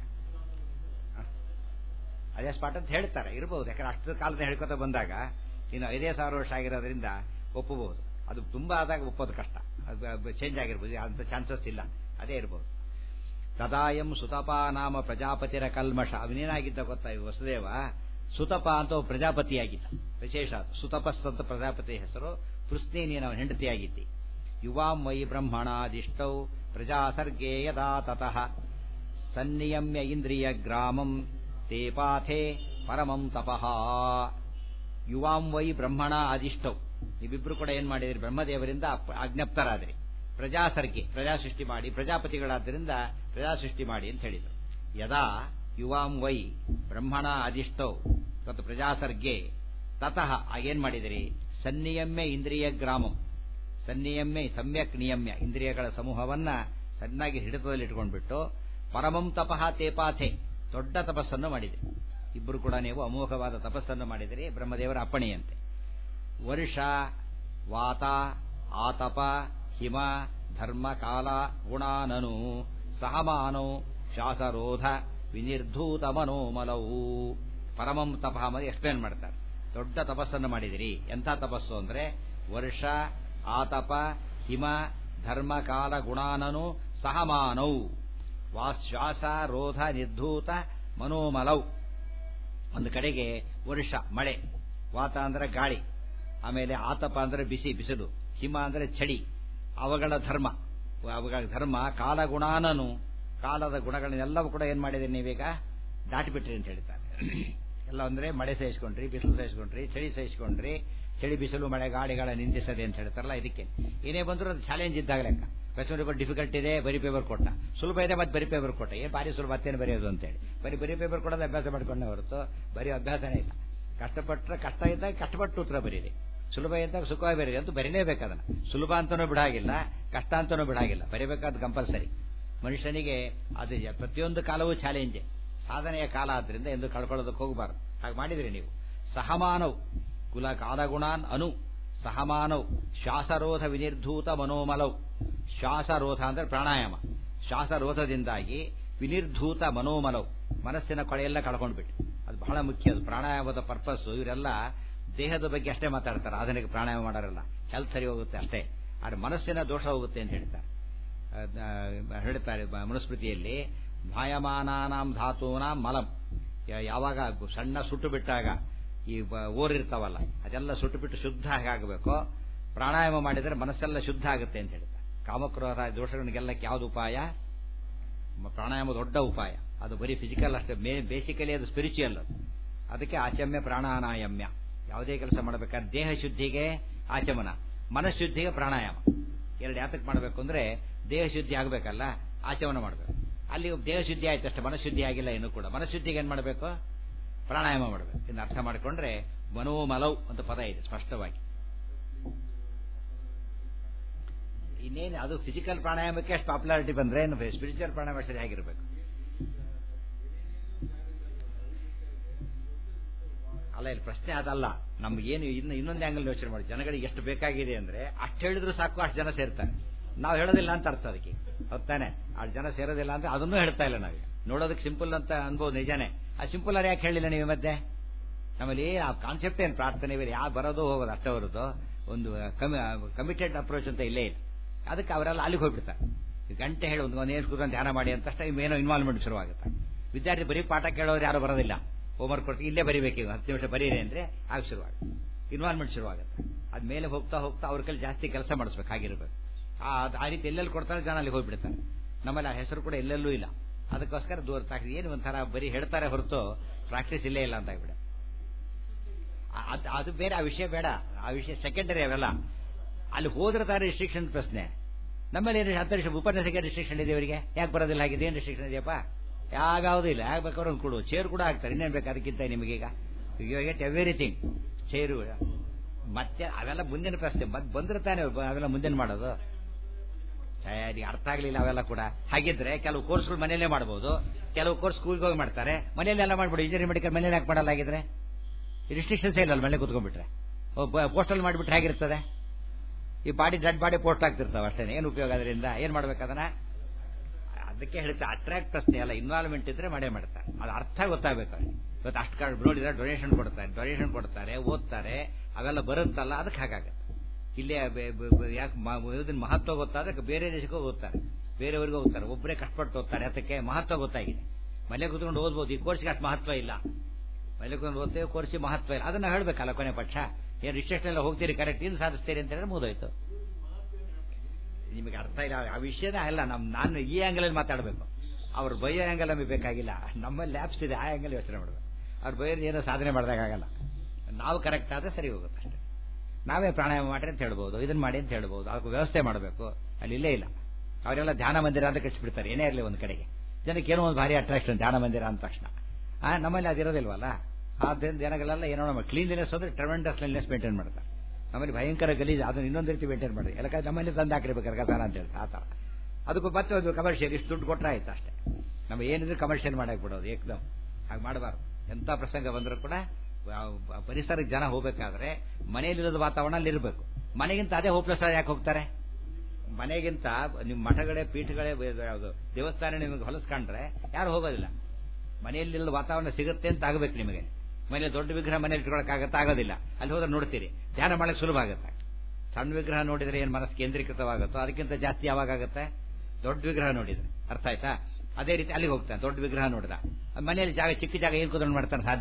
ಅದೇ ಸ್ಪಾಟ್ ಅಂತ ಹೇಳ್ತಾರೆ ಇರಬಹುದು ಯಾಕಂದ್ರೆ ಅಷ್ಟು ಕಾಲದ ಹೇಳ್ಕೊತ ಬಂದಾಗ ಇನ್ನು ಐದೇ ಸಾವಿರ ವರ್ಷ ಆಗಿರೋದ್ರಿಂದ ಒಪ್ಪಬಹುದು ಅದು ತುಂಬಾ ಆದಾಗ ಒಪ್ಪೋದು ಕಷ್ಟ ಅದು ಚೇಂಜ್ ಆಗಿರ್ಬೋದು ಅಂತ ಚಾನ್ಸಸ್ ಇಲ್ಲ ಅದೇ ಇರಬಹುದು ತದಾಯಂ ಸುತಪ ನಾಮ ಪ್ರಜಾಪತಿರ ಕಲ್ಮಷ ಅವನೇನಾಗಿದ್ದ ಗೊತ್ತಾ ಇದು ವಸುದೇವ ಸುತಪ ಅಂತ ಪ್ರಜಾಪತಿಯಾಗಿದ್ದ ವಿಶೇಷ ಸುತಪಸ್ ಅಂತ ಪ್ರಜಾಪತಿ ಹೆಸರು ಪೃಶ್ನಿ ನೀನು ಅವನ ಹೆಂಡತಿಯಾಗಿದ್ದಿ ಯುವಾಂ ವೈ ಬ್ರಹ್ಮಣಾದಿಷ್ಟೌ ಪ್ರಜಾಸರ್ಗೇ ಯದಾ ತತಃ ಸನ್ನಿಯಮ್ಯ ಇಂದ್ರಿಯ ಗ್ರಾಮಂ ತೇ ಪಾಥೆ ಪರಮಂ ತಪಃ ಯುವಾಂ ವೈ ಬ್ರಹ್ಮಣ ಅದಿಷ್ಟೌ ನೀವಿಬ್ರು ಕೂಡ ಏನ್ ಮಾಡಿದ್ರಿ ಬ್ರಹ್ಮದೇವರಿಂದ ಆಜ್ಞಪ್ತರಾದ್ರಿ ಪ್ರಜಾ ಸರ್ಗೆ ಪ್ರಜಾ ಸೃಷ್ಟಿ ಮಾಡಿ ಪ್ರಜಾಪತಿಗಳಾದ್ದರಿಂದ ಪ್ರಜಾ ಸೃಷ್ಟಿ ಮಾಡಿ ಅಂತ ಹೇಳಿದರು ಯದಾ ಯುವಾಂ ವೈ ಬ್ರಹ್ಮಣ ಅದಿಷ್ಟೌ ಮತ್ತು ಪ್ರಜಾಸರ್ಗೆ ತತಃ ಆಗೇನ್ ಮಾಡಿದಿರಿ ಸನ್ನಿಯಮ್ಯ ಇಂದ್ರಿಯ ಗ್ರಾಮಂ ಸನ್ನಿಯಮ್ಯ ಸಮ್ಯಕ್ ನಿಯಮ್ಯ ಇಂದ್ರಿಯಗಳ ಸಮೂಹವನ್ನ ಸಣ್ಣಾಗಿ ಹಿಡಿತದಲ್ಲಿ ಇಟ್ಕೊಂಡ್ಬಿಟ್ಟು ಪರಮಂ ತಪಃ ತೇಪಾಥೆ ದೊಡ್ಡ ತಪಸ್ಸನ್ನು ಮಾಡಿದೆ ಇಬ್ಬರು ಕೂಡ ನೀವು ಅಮೋಘವಾದ ತಪಸ್ಸನ್ನು ಮಾಡಿದಿರಿ ಬ್ರಹ್ಮದೇವರ ಅಪ್ಪಣೆಯಂತೆ ವರ್ಷ ವಾತ ಆತಪ ಹಿಮ ಧರ್ಮ ಕಾಲ ಗುಣಾನನು ಸಹಮಾನೋ ಶಾಸರೋಧ ವಿನಿರ್ಧೂತ ಮನೋಮಲವು ಪರಮಂ ತಪಃ ಮಾಡಿ ಎಕ್ಸ್ಪ್ಲೇನ್ ಮಾಡ್ತಾರೆ ದೊಡ್ಡ ತಪಸ್ಸನ್ನು ಮಾಡಿದಿರಿ ಎಂಥ ತಪಸ್ಸು ಅಂದ್ರೆ ವರ್ಷ ಆತಪ ಹಿಮ ಧರ್ಮ ಕಾಲ ಗುಣಾನನು ಸಹಮಾನೌ ಶ್ವಾಸ ರೋಧ ನಿರ್ಧೂತ ಮನೋಮಲೌ ಒಂದು ಕಡೆಗೆ ವರ್ಷ ಮಳೆ ವಾತ ಅಂದ್ರೆ ಗಾಳಿ ಆಮೇಲೆ ಆತಪ ಅಂದ್ರೆ ಬಿಸಿ ಬಿಸಿಲು ಹಿಮ ಅಂದ್ರೆ ಚಳಿ ಅವುಗಳ ಧರ್ಮ ಅವುಗಳ ಧರ್ಮ ಕಾಲಗುಣಾನನು ಕಾಲದ ಗುಣಗಳನ್ನೆಲ್ಲವೂ ಕೂಡ ಏನ್ ಮಾಡಿದ್ದೀರಿ ನೀವೀಗ ದಾಟಿಬಿಟ್ರಿ ಅಂತ ಹೇಳ್ತಾರೆ ಎಲ್ಲ ಅಂದ್ರೆ ಮಳೆ ಸಹಿಸ್ಕೊಂಡ್ರಿ ಬಿಸಿಲು ಸಹಿಸ್ಕೊಂಡ್ರಿ ಚಳಿ ಸಹಿಸ್ಕೊಂಡ್ರಿ ಚಳಿ ಬಿಸಿಲು ಮಳೆ ಗಾಳಿಗಳ ನಿಂದಿಸದೆ ಅಂತ ಹೇಳ್ತಾರಲ್ಲ ಇದಕ್ಕೆ ಏನೇ ಬಂದರೂ ಅದು ಚಾಲೆಂಜ್ ಇದ್ದಾಗ ಲೆಕ್ಕ ಕ್ವೆಶನ್ ಪೇಪರ್ ಡಿಫಿಕಲ್ಟ್ ಇದೆ ಬರಿ ಪೇಪರ್ ಕೊಟ್ಟ ಸುಲಭ ಇದೆ ಮತ್ತೆ ಬರಿ ಪೇಪರ್ ಕೊಟ್ಟ ಏನ್ ಭಾರಿ ಸುಲಭ ಮತ್ತೇನು ಬರೆಯೋದು ಅಂತೇಳಿ ಬರೀ ಬರಿ ಪೇಪರ್ ಕೊಡೋದು ಅಭ್ಯಾಸ ಮಾಡ್ಕೊಂಡೆ ಹೊರತು ಬರೀ ಅಭ್ಯಾಸನೇ ಇಲ್ಲ ಕಷ್ಟಪಟ್ಟರೆ ಕಷ್ಟ ಇದ್ದಾಗ ಕಷ್ಟಪಟ್ಟು ಉತ್ತರ ಬರೀರಿ ಸುಲಭ ಇದ್ದಾಗ ಸುಖವಾಗಿ ಬರೀರಿ ಅಂತೂ ಬರೀಲೇಬೇಕು ಅದನ್ನ ಸುಲಭ ಅಂತನೂ ಬಿಡಾಗಿಲ್ಲ ಕಷ್ಟ ಅಂತನೂ ಬಿಡಾಗಿಲ್ಲ ಬರೀಬೇಕಾದ ಕಂಪಲ್ಸರಿ ಮನುಷ್ಯನಿಗೆ ಅದು ಪ್ರತಿಯೊಂದು ಕಾಲವೂ ಚಾಲೆಂಜೆ ಸಾಧನೆಯ ಕಾಲ ಆದ್ರಿಂದ ಎಂದು ಕಳ್ಕೊಳ್ಳೋದಕ್ಕೆ ಹೋಗಬಾರದು ಹಾಗೆ ಮಾಡಿದ್ರಿ ನೀವು ಸಹಮಾನವ್ ಕುಲ ಕಾಲಗುಣಾನ್ ಅನು ಸಹಮಾನವ್ ಶ್ವಾಸರೋಧ ವಿನಿರ್ಧೂತ ಮನೋಮಲವ್ ಶ್ವಾಸರೋಧ ಅಂದ್ರೆ ಪ್ರಾಣಾಯಾಮ ಶ್ವಾಸರೋಧದಿಂದಾಗಿ ವಿನಿರ್ಧೂತ ಮನೋಮಲವ್ ಮನಸ್ಸಿನ ಕೊಳೆಯೆಲ್ಲ ಕಳ್ಕೊಂಡ್ಬಿಟ್ಟು ಅದು ಬಹಳ ಮುಖ್ಯ ಅದು ಪ್ರಾಣಾಯಾಮದ ಪರ್ಪಸ್ ಇವರೆಲ್ಲ ದೇಹದ ಬಗ್ಗೆ ಅಷ್ಟೇ ಮಾತಾಡ್ತಾರೆ ಆಧುನಿಕ ಪ್ರಾಣಾಯಾಮ ಮಾಡೋರಲ್ಲ ಹೆಲ್ತ್ ಸರಿ ಹೋಗುತ್ತೆ ಅಷ್ಟೇ ಆದ್ರೆ ಮನಸ್ಸಿನ ದೋಷ ಹೋಗುತ್ತೆ ಅಂತ ಹೇಳ್ತಾರೆ ಹೇಳ್ತಾರೆ ಮನುಸ್ಮೃತಿಯಲ್ಲಿ ಭಾಯಮಾನಾನಾಂ ಧಾತೂನಾಂ ಮಲಂ ಯಾವಾಗ ಸಣ್ಣ ಸುಟ್ಟು ಬಿಟ್ಟಾಗ ಈ ಓರಿರ್ತಾವಲ್ಲ ಅದೆಲ್ಲ ಸುಟ್ಟು ಬಿಟ್ಟು ಶುದ್ಧ ಆಗಬೇಕು ಪ್ರಾಣಾಯಾಮ ಮಾಡಿದರೆ ಮನಸ್ಸೆಲ್ಲ ಶುದ್ಧ ಆಗುತ್ತೆ ಅಂತ ಹೇಳ್ತಾರೆ ಕಾಮಕ್ರೋಧ ದೋಷಗಳಿಗೆಲ್ಲಕ್ಕೆ ಯಾವ್ದು ಉಪಾಯ ಪ್ರಾಣಾಯಾಮ ದೊಡ್ಡ ಉಪಾಯ ಅದು ಬರೀ ಫಿಸಿಕಲ್ ಅಷ್ಟೇ ಮೇ ಬೇಸಿಕಲಿ ಅದು ಸ್ಪಿರಿಚುವಲ್ ಅದು ಅದಕ್ಕೆ ಆಚಮ್ಯ ಪ್ರಾಣಾನಾಯಮ್ಯ ಯಾವುದೇ ಕೆಲಸ ಮಾಡಬೇಕಾದ್ರೆ ದೇಹ ಶುದ್ಧಿಗೆ ಆಚಮನ ಮನಃಶುದ್ಧಿಗೆ ಪ್ರಾಣಾಯಾಮ ಎರಡು ಯಾತಕ್ಕೆ ಮಾಡಬೇಕು ಅಂದ್ರೆ ದೇಹ ಶುದ್ಧಿ ಆಗಬೇಕಲ್ಲ ಆಚಮನ ಮಾಡಬೇಕು ಅಲ್ಲಿ ದೇಹ ಶುದ್ಧಿ ಆಯ್ತು ಅಷ್ಟೇ ಮನಃಶುದ್ಧಿ ಆಗಿಲ್ಲ ಇನ್ನು ಕೂಡ ಮನಃಶುದ್ಧಿಗೆ ಏನ್ ಮಾಡಬೇಕು ಪ್ರಾಣಾಯಾಮ ಮಾಡಬೇಕು ಇನ್ನು ಅರ್ಥ ಮಾಡಿಕೊಂಡ್ರೆ ಮನೋಮಲವ್ ಅಂತ ಪದ ಇದೆ ಸ್ಪಷ್ಟವಾಗಿ ಇನ್ನೇನು ಅದು ಫಿಸಿಕಲ್ ಪ್ರಾಣಾಯಾಮಕ್ಕೆ ಅಷ್ಟು ಪಾಪ್ಯುಲಾರಿಟಿ ಬಂದ್ರೆ ಏನು ಸ್ಪಿರಿಚುವಲ್ ಪ್ರಾಣಾಯಾಮ ಸರಿ ಆಗಿರ್ಬೇಕು ಅಲ್ಲ ಇಲ್ಲಿ ಪ್ರಶ್ನೆ ಅದಲ್ಲ ನಮ್ಗೆ ಏನು ಇನ್ನು ಇನ್ನೊಂದು ಆಂಗಲ್ ಯೋಚನೆ ಮಾಡಿ ಜನಗಳಿಗೆ ಎಷ್ಟು ಬೇಕಾಗಿದೆ ಅಂದ್ರೆ ಅಷ್ಟು ಹೇಳಿದ್ರು ಸಾಕು ಅಷ್ಟು ಜನ ಸೇರ್ತಾರೆ ನಾವು ಹೇಳೋದಿಲ್ಲ ಅಂತ ಅರ್ಥ ಅದಕ್ಕೆ ಹೊತ್ತಾನೆ ಅಷ್ಟು ಜನ ಸೇರೋದಿಲ್ಲ ಅಂದ್ರೆ ಅದನ್ನೂ ಹೇಳ್ತಾ ಇಲ್ಲ ನಾವೀಗ ನೋಡೋದಕ್ಕೆ ಸಿಂಪಲ್ ಅಂತ ಅನ್ಬೋದು ನಿಜಾನೇ ಆ ಸಿಂಪಲ್ ಅವ್ರು ಯಾಕೆ ಹೇಳಿಲ್ಲ ನೀವು ಮತ್ತೆ ನಮ್ಮಲ್ಲಿ ಆ ಕಾನ್ಸೆಪ್ಟ್ ಏನು ಪ್ರಾರ್ಥನೆ ಬೇರೆ ಯಾವ ಬರೋದು ಹೋಗೋದು ಅಷ್ಟೇ ಹೊರತು ಒಂದು ಕಮಿಟೆಡ್ ಅಪ್ರೋಚ್ ಅಂತ ಇಲ್ಲೇ ಇಲ್ಲ ಅದಕ್ಕೆ ಅವರೆಲ್ಲ ಅಲ್ಲಿಗೆ ಹೋಗ್ಬಿಡ್ತಾರೆ ಗಂಟೆ ಹೇಳಿ ಒಂದು ಒಂದು ಕೂತ್ಕೊಂಡು ಧ್ಯಾನ ಮಾಡಿ ಅಂತ ಅಷ್ಟೇ ಏನೋ ಇನ್ವಾಲ್ವ್ಮೆಂಟ್ ಶುರುವಾಗುತ್ತೆ ವಿದ್ಯಾರ್ಥಿ ಬರೀ ಪಾಠ ಕೇಳೋರು ಯಾರು ಬರೋದಿಲ್ಲ ಹೋಮ್ವರ್ಕ್ ಕೊಟ್ಟು ಇಲ್ಲೇ ಬರಿಬೇಕು ಹತ್ತು ನಿಮಿಷ ಬರೀರಿ ಅಂದ್ರೆ ಆಗ ಶುರುವಾಗುತ್ತೆ ಇನ್ವಾಲ್ವ್ಮೆಂಟ್ ಶುರುವಾಗುತ್ತೆ ಅದ್ ಮೇಲೆ ಹೋಗ್ತಾ ಹೋಗ್ತಾ ಅವ್ರ ಕೈಲಿ ಜಾಸ್ತಿ ಕೆಲಸ ಮಾಡಿಸ್ಬೇಕು ಹಾಗಿರ್ಬೇಕು ಆ ರೀತಿ ಎಲ್ಲೆಲ್ಲಿ ಕೊಡ್ತಾರೆ ಜನ ಅಲ್ಲಿ ಹೋಗ್ಬಿಡ್ತಾರೆ ನಮ್ಮಲ್ಲಿ ಆ ಹೆಸರು ಕೂಡ ಎಲ್ಲೆಲ್ಲೂ ಇಲ್ಲ ಅದಕ್ಕೋಸ್ಕರ ದೂರ ತಾಕಿ ಏನು ಒಂಥರ ಬರೀ ಹೇಳ್ತಾರೆ ಹೊರತು ಪ್ರಾಕ್ಟೀಸ್ ಇಲ್ಲೇ ಇಲ್ಲ ಅಂತ ಆಗ್ಬಿಡ ಅದು ಬೇರೆ ಆ ವಿಷಯ ಬೇಡ ಆ ವಿಷಯ ಸೆಕೆಂಡರಿ ಅವೆಲ್ಲ ಅಲ್ಲಿ ಹೋದ್ರೆ ತಾರೆ ರಿಸ್ಟ್ರಿಕ್ಷನ್ ಪ್ರಶ್ನೆ ನಮ್ಮಲ್ಲಿ ಏನು ಹತ್ತು ವರ್ಷ ಉಪನ್ಯಾಸಕ್ಕೆ ರಿಸ್ಟ್ರಿಕ್ಷನ್ ಇದೆ ಅವರಿಗೆ ಯಾಕೆ ಬರೋದಿಲ್ಲ ಆಗಿದೆ ಏನು ರಿಸ್ಟ್ರಿಕ್ಷನ್ ಇದೆಯಪ್ಪ ಯಾವ್ದು ಇಲ್ಲ ಯಾಕೆ ಬೇಕಾದ್ರೂ ಒಂದು ಕೊಡು ಚೇರ್ ಕೂಡ ಹಾಕ್ತಾರೆ ಇನ್ನೇನು ಬೇಕು ಅದಕ್ಕಿಂತ ನಿಮಗೀಗ ಯು ಗೆಟ್ ಎವ್ರಿಥಿಂಗ್ ಚೇರು ಮತ್ತೆ ಅವೆಲ್ಲ ಮುಂದಿನ ಪ್ರಶ್ನೆ ಮತ್ತೆ ಬಂದ್ರೆ ತಾನೇ ಅವೆಲ್ಲ ಮುಂದಿನ ಮಾಡೋದು ಸರಿ ಅರ್ಥ ಆಗ್ಲಿಲ್ಲ ಅವೆಲ್ಲ ಕೂಡ ಹಾಗಿದ್ರೆ ಕೆಲವು ಕೋರ್ಸ್ಗಳು ಮನೆಯಲ್ಲೇ ಮಾಡಬಹುದು ಕೆಲವು ಕೋರ್ಸ್ ಸ್ಕೂಲ್ಗೆ ಹೋಗಿ ಮಾಡ್ತಾರೆ ಮನೆಯಲ್ಲೆಲ್ಲ ಮಾಡ್ಬಿಡು ಇಂಜಿನಿಯರಿಂಗ್ ಮೆಡಿಕಲ್ ಮನೇಲಿ ಯಾಕೆ ಮಾಡಲಾಗಿದ್ರೆ ರಿಸ್ಟ್ರಿಕ್ಷನ್ಸ್ ಇಲ್ಲ ಮನೆ ಕೂತ್ಕೊಂಡ್ಬಿಟ್ರೆ ಪೋಸ್ಟಲ್ ಮಾಡಿಬಿಟ್ರೆ ಹೇಗಿರ್ತದೆ ಈ ಬಾಡಿ ಡೆಡ್ ಬಾಡಿ ಪೋಸ್ಟ್ ಆಗ್ತಿರ್ತಾವೆ ಅಷ್ಟೇ ಏನು ಉಪಯೋಗ ಅದರಿಂದ ಏನ್ ಮಾಡ್ಬೇಕು ಅದನ್ನ ಅದಕ್ಕೆ ಹೇಳ್ತಾ ಅಟ್ರಾಕ್ಟ್ ಪ್ರಶ್ನೆ ಅಲ್ಲ ಇನ್ವಾಲ್ವ್ಮೆಂಟ್ ಇದ್ರೆ ಮಾಡೇ ಮಾಡ್ತಾರೆ ಅದು ಅರ್ಥ ಗೊತ್ತಾಗಬೇಕು ಇವತ್ತು ಅಷ್ಟು ಕಾರ್ಡ್ ನೋಡಿದ್ರೆ ಡೊನೇಷನ್ ಕೊಡ್ತಾರೆ ಡೊನೇಷನ್ ಕೊಡ್ತಾರೆ ಓದ್ತಾರೆ ಅವೆಲ್ಲ ಬರುತ್ತಲ್ಲ ಅದಕ್ಕೆ ಹಾಗಾಗತ್ತೆ ಇಲ್ಲೇ ಯಾಕೆ ಇದನ್ನ ಮಹತ್ವ ಗೊತ್ತಾದ್ರೆ ಬೇರೆ ದೇಶಕ್ಕೂ ಓದ್ತಾರೆ ಬೇರೆಯವರಿಗೂ ಓದ್ತಾರೆ ಒಬ್ಬರೇ ಕಷ್ಟಪಟ್ಟು ಓದ್ತಾರೆ ಅದಕ್ಕೆ ಮಹತ್ವ ಗೊತ್ತಾಗಿದೆ ಮನೆ ಕೂತ್ಕೊಂಡು ಓದ್ಬೋದು ಈ ಕೋರ್ಸ್ಗೆ ಅಷ್ಟು ಮಹತ್ವ ಇಲ್ಲ ಮನೆ ಕೂತ್ಕೊಂಡು ಓದ್ತೇವೆ ಕೋರ್ಸಿಗೆ ಮಹತ್ವ ಇಲ್ಲ ಅದನ್ನ ಹೇಳ್ಬೇಕಲ್ಲ ಕೊನೆ ಪಕ್ಷ ಏನು ರಿಸ್ಟ್ರಿಕ್ಷನ್ ಎಲ್ಲ ಹೋಗ್ತೀರಿ ಕರೆಕ್ಟ್ ಏನು ಸಾಧಿಸ್ತೀರಿ ಅಂತ ಹೇಳಿದ್ರೆ ಮುಗಿದೋಯ್ತು ನಿಮಗೆ ಅರ್ಥ ಇಲ್ಲ ಆ ವಿಷಯನೇ ಅಲ್ಲ ನಮ್ ನಾನು ಈ ಆಂಗಲ್ ಅಲ್ಲಿ ಮಾತಾಡಬೇಕು ಅವ್ರ ಬೈಯೋ ಆಂಗಲ್ ನಮಗೆ ಬೇಕಾಗಿಲ್ಲ ನಮ್ಮಲ್ಲಿ ಲ್ಯಾಬ್ಸ್ ಇದೆ ಆ ಆಂಗಲ್ ಯೋಚನೆ ಮಾಡಬೇಕು ಅವ್ರ ಬೈಯರ್ ಏನೋ ಸಾಧನೆ ಮಾಡಿದಾಗಲ್ಲ ನಾವು ಕರೆಕ್ಟ್ ಆದ್ರೆ ಸರಿ ಹೋಗುತ್ತೆ ಅಷ್ಟೇ ನಾವೇ ಪ್ರಾಣಾಯಾಮ ಮಾಡಿ ಅಂತ ಹೇಳ್ಬೋದು ಇದನ್ನ ಮಾಡಿ ಅಂತ ಹೇಳ್ಬೋದು ಅದಕ್ಕೆ ವ್ಯವಸ್ಥೆ ಮಾಡಬೇಕು ಅಲ್ಲಿ ಇಲ್ಲೇ ಇಲ್ಲ ಅವರೆಲ್ಲ ಧ್ಯಾನ ಮಂದಿರ ಅಂತ ಕಳಿಸ್ಬಿಡ್ತಾರೆ ಏನೇ ಇರಲಿ ಒಂದು ಕಡೆಗೆ ಜನಕ್ಕೆ ಏನೋ ಒಂದು ಭಾರಿ ಅಟ್ರಾಕ್ಷನ್ ಧ್ಯಾನ ಮಂದಿರ ಅಂದ ತಕ್ಷಣ ಆ ನಮ್ಮಲ್ಲಿ ಅದಿರೋದಿಲ್ವಲ್ಲ ಆದ್ದರಿಂದ ಜನಗಳೆಲ್ಲ ಏನೋ ನಮ್ಮ ಕ್ಲೀನ್ಲಿನೆಸ್ ಅಂದ್ರೆ ಟ್ರೆಮೆಂಡಸ್ ಕ್ಲೀನ್ನೆಸ್ ಮೇಂಟೈನ್ ಮಾಡ್ತಾರೆ ನಮ್ಮಲ್ಲಿ ಭಯಂಕರ ಗಲೀಜು ಅದನ್ನ ಇನ್ನೊಂದು ರೀತಿ ಮೇಂಟೈನ್ ಮಾಡಿ ಎಲ್ಲ ನಮ್ಮಲ್ಲಿ ತಂದು ಹಾಕಿರ್ಬೇಕು ಕಸಾನ ಅಂತ ಹೇಳಿ ಆ ಥರ ಅದಕ್ಕೂ ಮತ್ತೆ ಒಂದು ಕಮರ್ಷಿಯಲ್ ಇಷ್ಟು ದುಡ್ಡು ಕೊಟ್ಟರೆ ಆಯ್ತು ಅಷ್ಟೇ ನಮ್ಮ ಏನಿದ್ರು ಕಮರ್ಷಿಯಲ್ ಮಾಡಕ್ ಬಿಡೋದು ಏಕದಮ್ ಹಾಗೆ ಮಾಡಬಾರ್ದು ಎಂಥ ಪ್ರಸಂಗ ಬಂದರೂ ಕೂಡ ಪರಿಸರಕ್ಕೆ ಜನ ಹೋಗ್ಬೇಕಾದ್ರೆ ಮನೆಯಲ್ಲಿರೋದು ವಾತಾವರಣ ಅಲ್ಲಿ ಇರಬೇಕು ಮನೆಗಿಂತ ಅದೇ ಹೋಪ್ಲೆಸ್ ಯಾಕೆ ಹೋಗ್ತಾರೆ ಮನೆಗಿಂತ ನಿಮ್ಮ ಮಠಗಳೇ ಪೀಠಗಳೇ ಯಾವುದು ದೇವಸ್ಥಾನ ನಿಮಗೆ ಹೊಲಸ್ಕೊಂಡ್ರೆ ಯಾರು ಹೋಗೋದಿಲ್ಲ ಮನೆಯಲ್ಲಿಲ್ಲ ವಾತಾವರಣ ಸಿಗುತ್ತೆ ಅಂತ ಆಗಬೇಕು ನಿಮಗೆ ಮನೆ ದೊಡ್ಡ ವಿಗ್ರಹ ಮನೇಲಿ ಇಟ್ಕೊಳಕ್ಕಾಗತ್ತ ಆಗೋದಿಲ್ಲ ಅಲ್ಲಿ ಹೋದ್ರೆ ನೋಡ್ತೀರಿ ಧ್ಯಾನ ಮಾಡಕ್ಕೆ ಸುಲಭ ಆಗುತ್ತೆ ಸಣ್ಣ ವಿಗ್ರಹ ನೋಡಿದ್ರೆ ಏನು ಮನಸ್ಸು ಕೇಂದ್ರೀಕೃತವಾಗುತ್ತೋ ಅದಕ್ಕಿಂತ ಜಾಸ್ತಿ ಯಾವಾಗ ಆಗುತ್ತೆ ದೊಡ್ಡ ವಿಗ್ರಹ ನೋಡಿದ್ರೆ ಅರ್ಥ ಆಯ್ತಾ ಅದೇ ರೀತಿ ಅಲ್ಲಿಗೆ ಹೋಗ್ತಾನೆ ದೊಡ್ಡ ವಿಗ್ರಹ ನೋಡಿದ ಮನೆಯಲ್ಲಿ ಜಾಗ ಚಿಕ್ಕ ಜಾಗ ಏನ್ ಕೂತ್ಕೊಂಡು ಮಾಡ್ತಾನೆ ಸಾಧ್ಯ ಇಲ್ಲ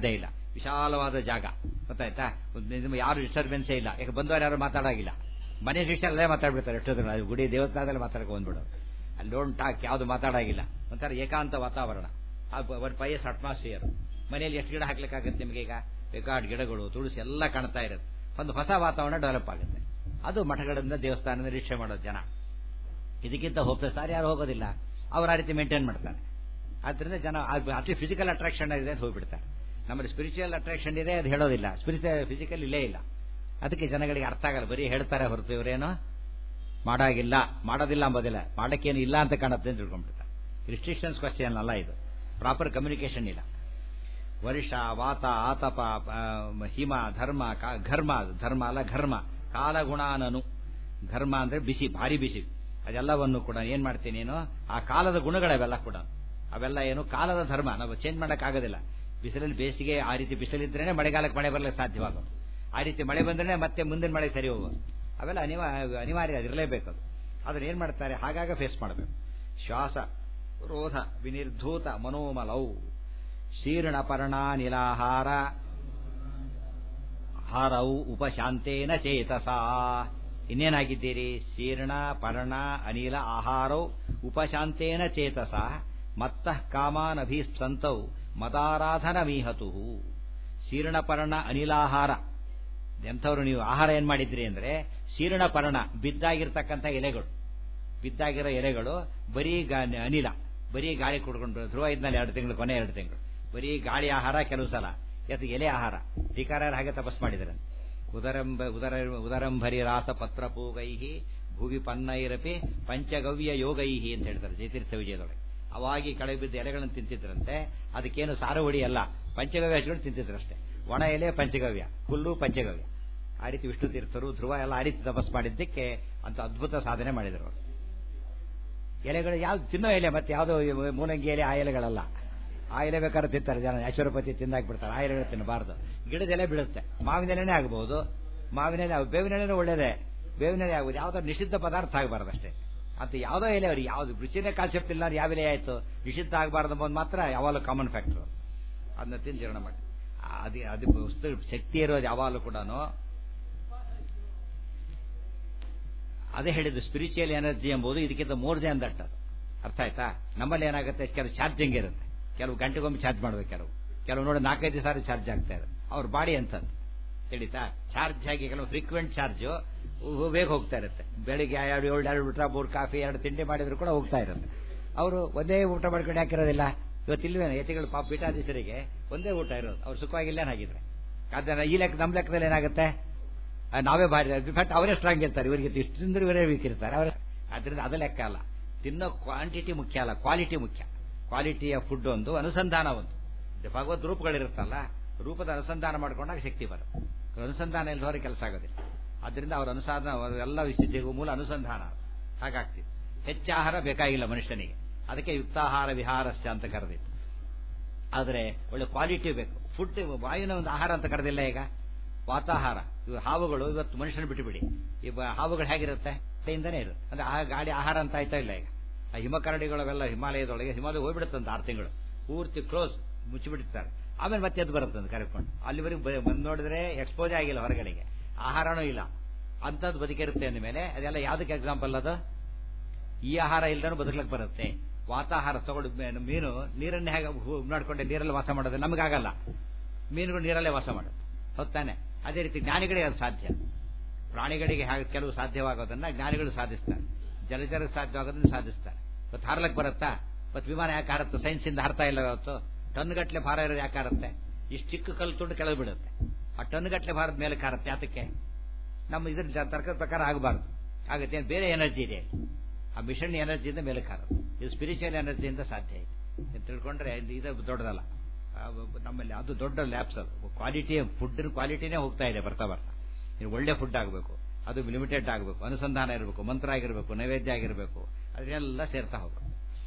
ವಿಶಾಲವಾದ ಜಾಗ ಗೊತ್ತಾಯ್ತಾ ಒಂದು ನಿಮ್ಮ ಯಾರು ಡಿಸ್ಟರ್ಬೆನ್ಸೇ ಇಲ್ಲ ಯಾಕೆ ಬಂದವರು ಯಾರು ಮಾತಾಡಾಗಿಲ್ಲ ಮನೆ ಶಿಷ್ಟ ಅಲ್ಲೇ ಮಾತಾಡ್ಬಿಡ್ತಾರೆ ಎಷ್ಟೊತ್ತು ಅದು ಗುಡಿ ದೇವಸ್ಥಾನದಲ್ಲಿ ಮಾತಾಡ್ಕೊಂಡು ಬಂದ್ಬಿಡೋದು ಅಲ್ಲಿ ಡೋಂಟ್ ಟಾಕ್ ಯಾವುದು ಮಾತಾಡಾಗಿಲ್ಲ ಒಂಥರ ಏಕಾಂತ ವಾತಾವರಣ ಒನ್ ಪೈಯಸ್ ಅಟ್ಮಾಸ್ಫಿಯರ್ ಮನೆಯಲ್ಲಿ ಎಷ್ಟು ಗಿಡ ಹಾಕ್ಲಿಕ್ಕಾಗತ್ತೆ ನಿಮಗೆ ಈಗ ಬೇಕಾಡ್ ಗಿಡಗಳು ತುಳಸಿ ಎಲ್ಲ ಕಾಣ್ತಾ ಇರುತ್ತೆ ಒಂದು ಹೊಸ ವಾತಾವರಣ ಡೆವಲಪ್ ಆಗುತ್ತೆ ಅದು ಮಠಗಳಿಂದ ದೇವಸ್ಥಾನದ ನಿರೀಕ್ಷೆ ಮಾಡೋದು ಜನ ಇದಕ್ಕಿಂತ ಹೋಗ್ತಾರೆ ಸಾರಿ ಯಾರು ಹೋಗೋದಿಲ್ಲ ಅವ್ರು ಆ ರೀತಿ ಮೇಂಟೈನ್ ಮಾಡ್ತಾರೆ ಆದ್ರಿಂದ ಜನ ಅತಿ ಫಿಸಿಕಲ್ ಅಟ್ರಾಕ್ಷನ್ ಇದೆ ಅಂತ ಹೋಗ್ಬಿಡ್ತಾರೆ ನಮ್ಮಲ್ಲಿ ಸ್ಪಿರಿಚುವಲ್ ಅಟ್ರಾಕ್ಷನ್ ಇದೆ ಅದು ಹೇಳೋದಿಲ್ಲ ಸ್ಪಿರಿಚುವಲ್ ಫಿಸಿಕಲ್ ಇಲ್ಲೇ ಇಲ್ಲ ಅದಕ್ಕೆ ಜನಗಳಿಗೆ ಅರ್ಥ ಆಗಲ್ಲ ಬರೀ ಹೇಳ್ತಾರೆ ಹೊರತು ಇವರೇನು ಮಾಡಾಗಿಲ್ಲ ಮಾಡೋದಿಲ್ಲ ಅಂಬೋದಿಲ್ಲ ಮಾಡಕ್ಕೇನು ಇಲ್ಲ ಅಂತ ಕಾಣುತ್ತೆ ಅಂತ ತಿಳ್ಕೊಂಡ್ಬಿಡ್ತಾರೆ ರಿಸ್ಟ್ರಿಕ್ಷನ್ಸ್ ಕ್ವಶನ್ ಅಲ್ಲ ಇದು ಪ್ರಾಪರ್ ಕಮ್ಯುನಿಕೇಶನ್ ಇಲ್ಲ ವರ್ಷ ವಾತ ಆತಪ ಹಿಮ ಧರ್ಮ ಘರ್ಮ ಧರ್ಮ ಅಲ್ಲ ಘರ್ಮ ಕಾಲಗುಣಾನನು ಘರ್ಮ ಅಂದ್ರೆ ಬಿಸಿ ಭಾರಿ ಬಿಸಿ ಅದೆಲ್ಲವನ್ನು ಕೂಡ ಏನ್ ಮಾಡ್ತೀನಿ ನೀನು ಆ ಕಾಲದ ಗುಣಗಳವೆಲ್ಲ ಕೂಡ ಅವೆಲ್ಲ ಏನು ಕಾಲದ ಧರ್ಮ ನಾವು ಚೇಂಜ್ ಮಾಡೋಕ್ಕಾಗೋದಿಲ್ಲ ಬಿಸಿಲಲ್ಲಿ ಬೇಸಿಗೆ ಆ ರೀತಿ ಬಿಸಿಲಿದ್ರೇನೆ ಮಳೆಗಾಲಕ್ಕೆ ಮಳೆ ಬರಲಿಕ್ಕೆ ಸಾಧ್ಯವಾಗೋದು ಆ ರೀತಿ ಮಳೆ ಬಂದ್ರೆ ಮತ್ತೆ ಮುಂದಿನ ಮಳೆ ಸರಿ ಹೋಗೋದು ಅವೆಲ್ಲ ಅನಿವಾರ್ಯ ಅನಿವಾರ್ಯ ಅದಿರಲೇಬೇಕು ಅದು ಅದನ್ನ ಏನ್ ಮಾಡ್ತಾರೆ ಹಾಗಾಗ ಫೇಸ್ ಮಾಡಬೇಕು ಶ್ವಾಸ ರೋಧ ವಿನಿರ್ಧೂತ ಮನೋಮಲೌ ಶೀರ್ಣ ಪರ್ಣಾನಿಲಾಹಾರ ಹಾರೌ ಉಪಶಾಂತೇನ ಚೇತಸಾ ಇನ್ನೇನಾಗಿದ್ದೀರಿ ಶೀರ್ಣ ಪರ್ಣ ಅನಿಲ ಆಹಾರೌ ಉಪಶಾಂತೇನ ಚೇತಸ ಮತ್ತಃ ಕಾಮಾನಭೀಸ್ಸಂತೌ ಮದಾರಾಧನ ಮೀಹತು ಶೀರ್ಣಪರ್ಣ ಅನಿಲಾಹಾರ ಎಂಥವ್ರು ನೀವು ಆಹಾರ ಏನ್ ಮಾಡಿದ್ರಿ ಅಂದ್ರೆ ಶೀರ್ಣಪರ್ಣ ಬಿದ್ದಾಗಿರ್ತಕ್ಕಂಥ ಎಲೆಗಳು ಬಿದ್ದಾಗಿರೋ ಎಲೆಗಳು ಬರೀ ಅನಿಲ ಬರೀ ಗಾಳಿ ಕುಡ್ಕೊಂಡು ಧ್ರುವ ಇದ್ನಲ್ಲಿ ಎರಡು ತಿಂಗಳು ಕೊನೆ ಎರಡು ತಿಂಗಳು ಬರೀ ಗಾಳಿ ಆಹಾರ ಕೆಲವು ಸಲ ಯಾತ ಎಲೆ ಆಹಾರ ಟೀಕಾರ ಹಾಗೆ ತಪಸ್ ಮಾಡಿದ್ರೆ ಉದರಂಬ ಉದರ ಉದರಂಭರಿ ರಾಸ ಪತ್ರ ಪೂಗೈಹಿ ಭುವಿ ಪನ್ನೈರಪಿ ಪಂಚಗವ್ಯ ಯೋಗೈಹಿ ಅಂತ ಹೇಳ್ತಾರೆ ಜಯತೀರ್ಥ ವಿಜಯದೊಳಗೆ ಅವಾಗಿ ಕಳೆ ಬಿದ್ದ ಎಲೆಗಳನ್ನು ತಿಂತಿದ್ರಂತೆ ಅದಕ್ಕೇನು ಸಾರವಡಿ ಅಲ್ಲ ಪಂಚಗವ್ಯ ಹಚ್ಕೊಂಡು ತಿಂತಿದ್ರಷ್ಟೇ ಒಣ ಎಲೆ ಪಂಚಗವ್ಯ ಹುಲ್ಲು ಪಂಚಗವ್ಯ ಆ ರೀತಿ ವಿಷ್ಣು ತೀರ್ಥರು ಧ್ರುವ ಎಲ್ಲ ಆ ರೀತಿ ತಪಸ್ ಮಾಡಿದ್ದಕ್ಕೆ ಅಂತ ಅದ್ಭುತ ಸಾಧನೆ ಮಾಡಿದರು ಅವರು ಎಲೆಗಳು ಯಾವ್ದು ತಿನ್ನೋ ಎಲೆ ಮತ್ತೆ ಯಾವುದೋ ಮೂಲಂಗಿ ಎಲೆ ಆ ಎಲೆಗಳಲ್ಲ ಆ ಎಲೆ ಬೇಕಾದ್ರೆ ತಿಂತಾರೆ ಜನ ಐಶ್ವರ್ಯಪತಿ ತಿಂದಾಕ್ಬಿಡ್ತಾರೆ ಆ ಎಲೆಗಳು ತಿನ್ನಬಾರ್ದು ಗಿಡದ ಎಲೆ ಬೀಳುತ್ತೆ ಮಾವಿನ ಎಲೆನೇ ಆಗಬಹುದು ಮಾವಿನ ಎಲೆ ಬೇವಿನ ಎಲೆನೂ ಒಳ್ಳೇದೇ ಬೇವಿನ ಎಲೆ ಆಗುದು ಯಾವುದೋ ನಿಷಿದ್ಧ ಪದಾರ್ಥ ಆಗಬಾರ್ದು ಅಷ್ಟೇ ಅಂತ ಯಾವುದೋ ಎಲೆ ಅವ್ರಿಗೆ ಯಾವ್ದು ರುಚಿನೇ ಕಾನ್ಸೆಪ್ಟ್ ಇಲ್ಲ ಯಾವ ಎಲೆ ಆಯ್ತು ನಿಷಿದ್ಧ ಆಗಬಾರ್ದು ಅಂಬೋದು ಮಾತ್ರ ಯಾವಾಗಲೂ ಕಾಮನ್ ಫ್ಯಾಕ್ಟರ್ ಅದನ್ನ ತಿಂದು ಜೀರ್ಣ ಮಾಡಿ ಅದು ಅದು ವಸ್ತು ಶಕ್ತಿ ಇರೋದು ಯಾವಾಗಲೂ ಕೂಡ ಅದೇ ಹೇಳಿದ್ದು ಸ್ಪಿರಿಚುವಲ್ ಎನರ್ಜಿ ಎಂಬುದು ಇದಕ್ಕಿಂತ ಮೋರ್ ದನ್ ದಟ್ ಅದು ಅರ್ಥ ಆಯ್ತಾ ನಮ್ಮಲ್ಲಿ ಏನಾಗುತ್ತೆ ಕೆಲವು ಚಾರ್ಜಿಂಗ್ ಇರುತ್ತೆ ಕೆಲವು ಗಂಟೆಗೊಮ್ಮೆ ಚಾರ್ಜ್ ಮಾಡ್ಬೇಕು ಕೆಲವು ಕೆಲವು ನೋಡಿ ನಾಲ್ಕೈದು ಸಾರಿ ಚಾರ್ಜ್ ಆಗ್ತಾ ಇರುತ್ತೆ ಅವ್ರ ಬಾಡಿ ಅಂತದ್ದು ತಿಳಿತಾ ಚಾರ್ಜ್ ಆಗಿ ಕೆಲವು ಫ್ರೀಕ್ವೆಂಟ್ ಚಾರ್ಜ್ ಬೇಗ ಹೋಗ್ತಾ ಇರುತ್ತೆ ಬೆಳಿಗ್ಗೆ ಎರಡು ಏಳು ಎರಡು ಊಟ ಮೂರು ಕಾಫಿ ಎರಡು ತಿಂಡಿ ಮಾಡಿದ್ರು ಕೂಡ ಹೋಗ್ತಾ ಇರುತ್ತೆ ಅವರು ಒಂದೇ ಊಟ ಮಾಡ್ಕೊಂಡು ಹಾಕಿರೋದಿಲ್ಲ ಇವತ್ತು ಇಲ್ವೇನು ಯತಿಗಳು ಪಾಪ ಪೀಠಾಧೀಶರಿಗೆ ಒಂದೇ ಊಟ ಇರೋದು ಅವ್ರು ಸುಖವಾಗಿಲ್ಲ ಹಾಗಿದ್ರೆ ಆದ್ರೆ ಈ ಲೆಕ್ಕ ನಮ್ಮ ಲೆಕ್ಕದಲ್ಲಿ ಏನಾಗುತ್ತೆ ನಾವೇ ಭಾರಿ ಇನ್ಫ್ಯಾಕ್ಟ್ ಅವರೇ ಸ್ಟ್ರಾಂಗ್ ಇರ್ತಾರೆ ಇವರಿಗೆ ಇಷ್ಟು ತಿಂದ್ರೆ ಇವರೇ ವೀಕ್ ಇರ್ತಾರೆ ಅವರೇ ಆದ್ರಿಂದ ಅದು ಲೆಕ್ಕ ಅಲ್ಲ ತಿನ್ನೋ ಕ್ವಾಂಟಿಟಿ ಮುಖ್ಯ ಅಲ್ಲ ಕ್ವಾಲಿಟಿ ಮುಖ್ಯ ಕ್ವಾಲಿಟಿಯ ಫುಡ್ ಒಂದು ಅನುಸಂಧಾನ ಒಂದು ಭಗವದ್ ರೂಪಗಳಿರುತ್ತಲ್ಲ ರೂಪದ ಅನುಸಂಧಾನ ಮಾಡ್ಕೊಂಡಾಗ ಶಕ್ತಿ ಬರುತ್ತೆ ಅನುಸಂಧಾನ ಇಲ್ಲದವರೆ ಕೆಲಸ ಆಗೋದಿಲ್ಲ ಅದರಿಂದ ಅವರ ಅನುಸಂಧಾನ ಎಲ್ಲ ವಿಶುದ್ಧಿಗೂ ಮೂಲ ಅನುಸಂಧಾನ ಹಾಗಾಗ್ತಿದೆ ಹೆಚ್ಚು ಆಹಾರ ಬೇಕಾಗಿಲ್ಲ ಮನುಷ್ಯನಿಗೆ ಅದಕ್ಕೆ ಯುಕ್ತಾಹಾರ ವಿಹಾರಸ್ಯ ಅಂತ ಕರೆದಿತ್ತು ಆದರೆ ಒಳ್ಳೆ ಕ್ವಾಲಿಟಿ ಬೇಕು ಫುಡ್ ವಾಯುವಿನ ಒಂದು ಆಹಾರ ಅಂತ ಕರೆದಿಲ್ಲ ಈಗ ವಾತಾಹಾರ ಇವು ಹಾವುಗಳು ಇವತ್ತು ಮನುಷ್ಯನ ಬಿಟ್ಟುಬಿಡಿ ಈ ಹಾವುಗಳು ಹೇಗಿರುತ್ತೆ ಇಂದನೇ ಇರುತ್ತೆ ಅಂದ್ರೆ ಆ ಗಾಡಿ ಆಹಾರ ಅಂತ ಆಯ್ತಾ ಇಲ್ಲ ಈಗ ಆ ಹಿಮಕರಡಿಗಳವೆಲ್ಲ ಹಿಮಾಲಯದೊಳಗೆ ಹಿಮಾಲಯ ಹೋಗ್ಬಿಡುತ್ತಂತ ಆರು ತಿಂಗಳು ಪೂರ್ತಿ ಕ್ಲೋಸ್ ಮುಚ್ಚಿಬಿಡ್ತಾರೆ ಆಮೇಲೆ ಮತ್ತೆ ಎದ್ದು ಬರುತ್ತಂತ ಕರೆಕೊಂಡು ಅಲ್ಲಿವರೆಗೂ ಬಂದು ನೋಡಿದ್ರೆ ಎಕ್ಸ್ಪೋಜ್ ಆಗಿಲ್ಲ ಹೊರಗಡೆಗೆ ಆಹಾರನೂ ಇಲ್ಲ ಅಂಥದ್ದು ಬದುಕಿರುತ್ತೆ ಅಂದ ಮೇಲೆ ಅದೆಲ್ಲ ಯಾವ್ದಕ್ಕೆ ಎಕ್ಸಾಂಪಲ್ ಅದು ಈ ಆಹಾರ ಇಲ್ದನೂ ಬದುಕಲಿಕ್ಕೆ ಬರುತ್ತೆ ವಾತಾಹಾರ ತಗೊಂಡು ಮೀನು ನೀರನ್ನೇ ಹೇಗೆ ನೋಡ್ಕೊಂಡೆ ನೀರಲ್ಲಿ ವಾಸ ಮಾಡೋದು ನಮಗಾಗಲ್ಲ ಮೀನುಗಳು ನೀರಲ್ಲೇ ವಾಸ ಮಾಡೋದು ಹೊತ್ತಾನೆ ಅದೇ ರೀತಿ ಜ್ಞಾನಿಗಳಿಗೆ ಅದು ಸಾಧ್ಯ ಪ್ರಾಣಿಗಳಿಗೆ ಹಾಗೆ ಕೆಲವು ಸಾಧ್ಯವಾಗೋದನ್ನ ಜ್ಞಾನಿಗಳು ಸಾಧಿಸ್ತಾರೆ ಜಲಚರಕ್ಕೆ ಸಾಧ್ಯವಾಗೋದನ್ನ ಸಾಧಿಸ್ತಾರೆ ಇವತ್ತು ಹಾರ್ಲಕ್ಕೆ ಬರುತ್ತಾ ಇವತ್ತು ವಿಮಾನ ಯಾಕೆ ಹಾರತ್ತೆ ಸೈನ್ಸ್ ಇಂದ ಹಾರ್ತಾ ಇಲ್ಲ ಇವತ್ತು ಟನ್ ಗಟ್ಟಲೆ ಭಾರ ಇರೋದು ಯಾಕೆ ಹಾರುತ್ತೆ ಇಷ್ಟು ಚಿಕ್ಕ ಕಲ್ಲು ತುಂಡು ಕೆಳಗೆ ಬಿಡುತ್ತೆ ಆ ಟನ್ ಗಟ್ಟಲೆ ಭಾರದ ಮೇಲೆ ಹಾರುತ್ತೆ ಯಾತಕ್ಕೆ ನಮ್ಮ ಇದ್ರ ತರ್ಕದ ಪ್ರಕಾರ ಆಗಬಾರ್ದು ಆಗುತ್ತೆ ಬೇರೆ ಎನರ್ಜಿ ಇದೆ ಆ ಮಿಷನ್ ಎನರ್ಜಿಯಿಂದ ಮೇಲೆ ಹಾರುತ್ತೆ ಇದು ಸ್ಪಿರಿಚುವಲ್ ಎನರ್ಜಿಯಿಂದ ಸಾಧ್ಯ ಇದೆ ತಿಳ್ಕೊಂಡ್ರೆ ಇದು ದೊಡ್ಡದಲ್ಲ ನಮ್ಮಲ್ಲಿ ಅದು ದೊಡ್ಡ ಲ್ಯಾಬ್ಸ್ ಅದು ಕ್ವಾಲಿಟಿ ಫುಡ್ ಕ್ವಾಲಿಟಿನೇ ಹೋಗ್ತಾ ಇದೆ ಬರ್ತಾ ಬರ್ತಾ ಇದು ಒಳ್ಳೆ ಫುಡ್ ಆಗಬೇಕು ಅದು ಲಿಮಿಟೆಡ್ ಆಗಬೇಕು ಅನುಸಂಧಾನ ಇರಬೇಕು ಮಂತ್ರ ಆಗಿರಬೇಕು ನೈವೇದ್ಯ ಆಗಿರಬೇಕು ಅದನ್ನೆಲ್ಲ ಸೇರ್ತಾ ಹೋಗ್ಬೇಕು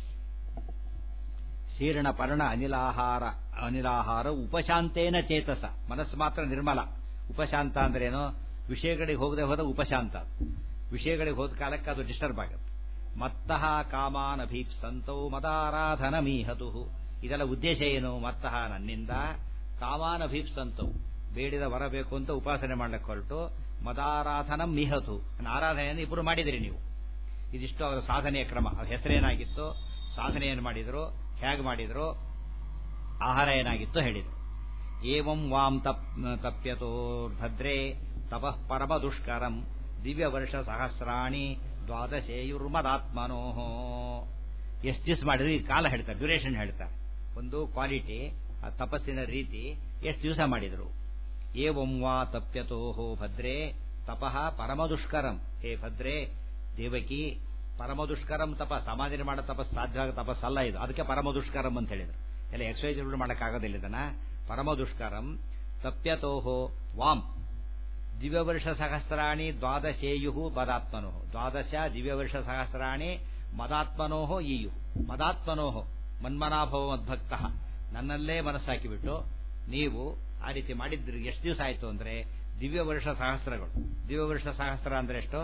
ಶೀರ್ಣ ಪರ್ಣ ಅನಿಲಾಹಾರ ಅನಿಲಾಹಾರ ಉಪಶಾಂತೇನ ಚೇತಸ ಮನಸ್ಸು ಮಾತ್ರ ನಿರ್ಮಲ ಉಪಶಾಂತ ಅಂದ್ರೇನು ವಿಷಯಗಳಿಗೆ ಹೋಗದೆ ಹೋದ ಉಪಶಾಂತ ವಿಷಯಗಳಿಗೆ ಹೋದ ಕಾಲಕ್ಕೆ ಅದು ಡಿಸ್ಟರ್ಬ್ ಆಗುತ್ತೆ ಮತ್ತಃ ಕಾಮಾನ್ ಅಭೀಪ್ಸಂತೌ ಮದಾರಾಧನ ಮೀಹತು ಇದೆಲ್ಲ ಉದ್ದೇಶ ಏನು ಮತ್ತಃ ನನ್ನಿಂದ ಕಾಮಾನಭೀಪ್ಸಂತು ಬೇಡಿದ ವರ ಬೇಕು ಅಂತ ಉಪಾಸನೆ ಮಾಡ್ಲಿಕ್ಕೆ ಹೊರಟು ಮದಾರಾಧನಂ ಮಿಹತು ಆರಾಧನೆಯನ್ನು ಇಬ್ಬರು ಮಾಡಿದಿರಿ ನೀವು ಇದಿಷ್ಟು ಅವರ ಸಾಧನೆಯ ಕ್ರಮ ಅವ್ರ ಹೆಸರೇನಾಗಿತ್ತು ಸಾಧನೆ ಏನು ಮಾಡಿದ್ರು ಹೇಗೆ ಮಾಡಿದ್ರು ಆಹಾರ ಏನಾಗಿತ್ತು ಹೇಳಿದರು ಏವಂ ವಾಂ ತಪ್ ತಪ್ಯತೋರ್ಭದ್ರೇ ತಪಃ ಪರಮ ದುಷ್ಕರಂ ದಿವ್ಯ ವರ್ಷ ಸಹಸ್ರಾಣಿ ದ್ವಾದಶೇಯುರ್ಮದಾತ್ಮನೋ ಎಷ್ಟು ದಿವಸ ಮಾಡಿದ್ರು ಈ ಕಾಲ ಹೇಳ್ತಾರೆ ಡ್ಯೂರೇಷನ್ ಹೇಳ್ತಾರೆ ಒಂದು ಕ್ವಾಲಿಟಿ ಆ ತಪಸ್ಸಿನ ರೀತಿ ಎಷ್ಟು ದಿವಸ ಮಾಡಿದರು ಏವಂ ವಾ ತಪ್ಯತೋ ಭದ್ರೇ ತಪಃ ಪರಮ ದುಷ್ಕರಂ ಹೇ ಭದ್ರೇ ದೇವಕಿ ಪರಮ ದುಷ್ಕರಂ ತಪ ಸಾಮಾನ್ಯರು ಮಾಡೋ ತಪಸ್ ಸಾಧ್ಯವಾಗ ತಪಸ್ಸಲ್ಲ ಇದು ಅದಕ್ಕೆ ಪರಮ ದುಷ್ಕರಂ ಅಂತ ಹೇಳಿದ್ರು ಎಲ್ಲ ಎಕ್ಸೈಸ್ ಮಾಡೋಕ್ಕಾಗೋದಿಲ್ಲ ಇದನ್ನ ಪರಮ ದುಷ್ಕರಂ ತಪ್ಯತೋಹೋ ವಾಂ ದಿವ್ಯವರ್ಷ ಸಹಸ್ರಾಣಿ ದ್ವಾದಶೇಯು ಮದಾತ್ಮನೋ ದ್ವಾದಶ ದಿವ್ಯವರ್ಷ ಸಹಸ್ರಾಣಿ ಮದಾತ್ಮನೋ ಈಯು ಮದಾತ್ಮನೋ ಮನ್ಮನಾಭವ ಮದ್ಭಕ್ತ ನನ್ನಲ್ಲೇ ಮನಸ್ಸಾಕಿಬಿಟ್ಟು ನೀವು ಆ ರೀತಿ ಮಾಡಿದ್ರಿ ಎಷ್ಟು ದಿವಸ ಆಯಿತು ಅಂದ್ರೆ ದಿವ್ಯ ವರ್ಷ ಸಹಸ್ರಗಳು ದಿವ್ಯ ವರ್ಷ ಸಹಸ್ರ ಅಂದ್ರೆ ಎಷ್ಟು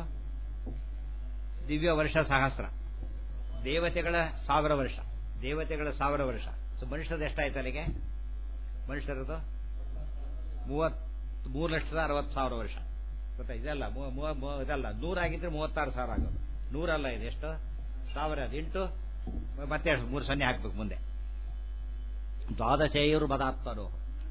ದಿವ್ಯ ವರ್ಷ ಸಹಸ್ರ ದೇವತೆಗಳ ಸಾವಿರ ವರ್ಷ ದೇವತೆಗಳ ಸಾವಿರ ವರ್ಷ ಸೊ ಮನುಷ್ಯರದ್ದು ಎಷ್ಟಾಯ್ತು ಅಲ್ಲಿಗೆ ಮನುಷ್ಯರದು ಮೂವತ್ ಮೂರು ಲಕ್ಷದ ಅರವತ್ತು ಸಾವಿರ ವರ್ಷ ಗೊತ್ತಾ ಇದಲ್ಲ ಇದಲ್ಲ ನೂರಾಗಿದ್ರೆ ಮೂವತ್ತಾರು ಸಾವಿರ ಆಗೋದು ನೂರಲ್ಲ ಇದು ಎಷ್ಟು ಸಾವಿರ ಅದು ಎಂಟು ಮತ್ತೆ ಮೂರು ಸೊನ್ನೆ ಹಾಕ್ಬೇಕು ಮುಂದೆ ದ್ವಾದಶೇಯರು ಮದಾತ್ಮರು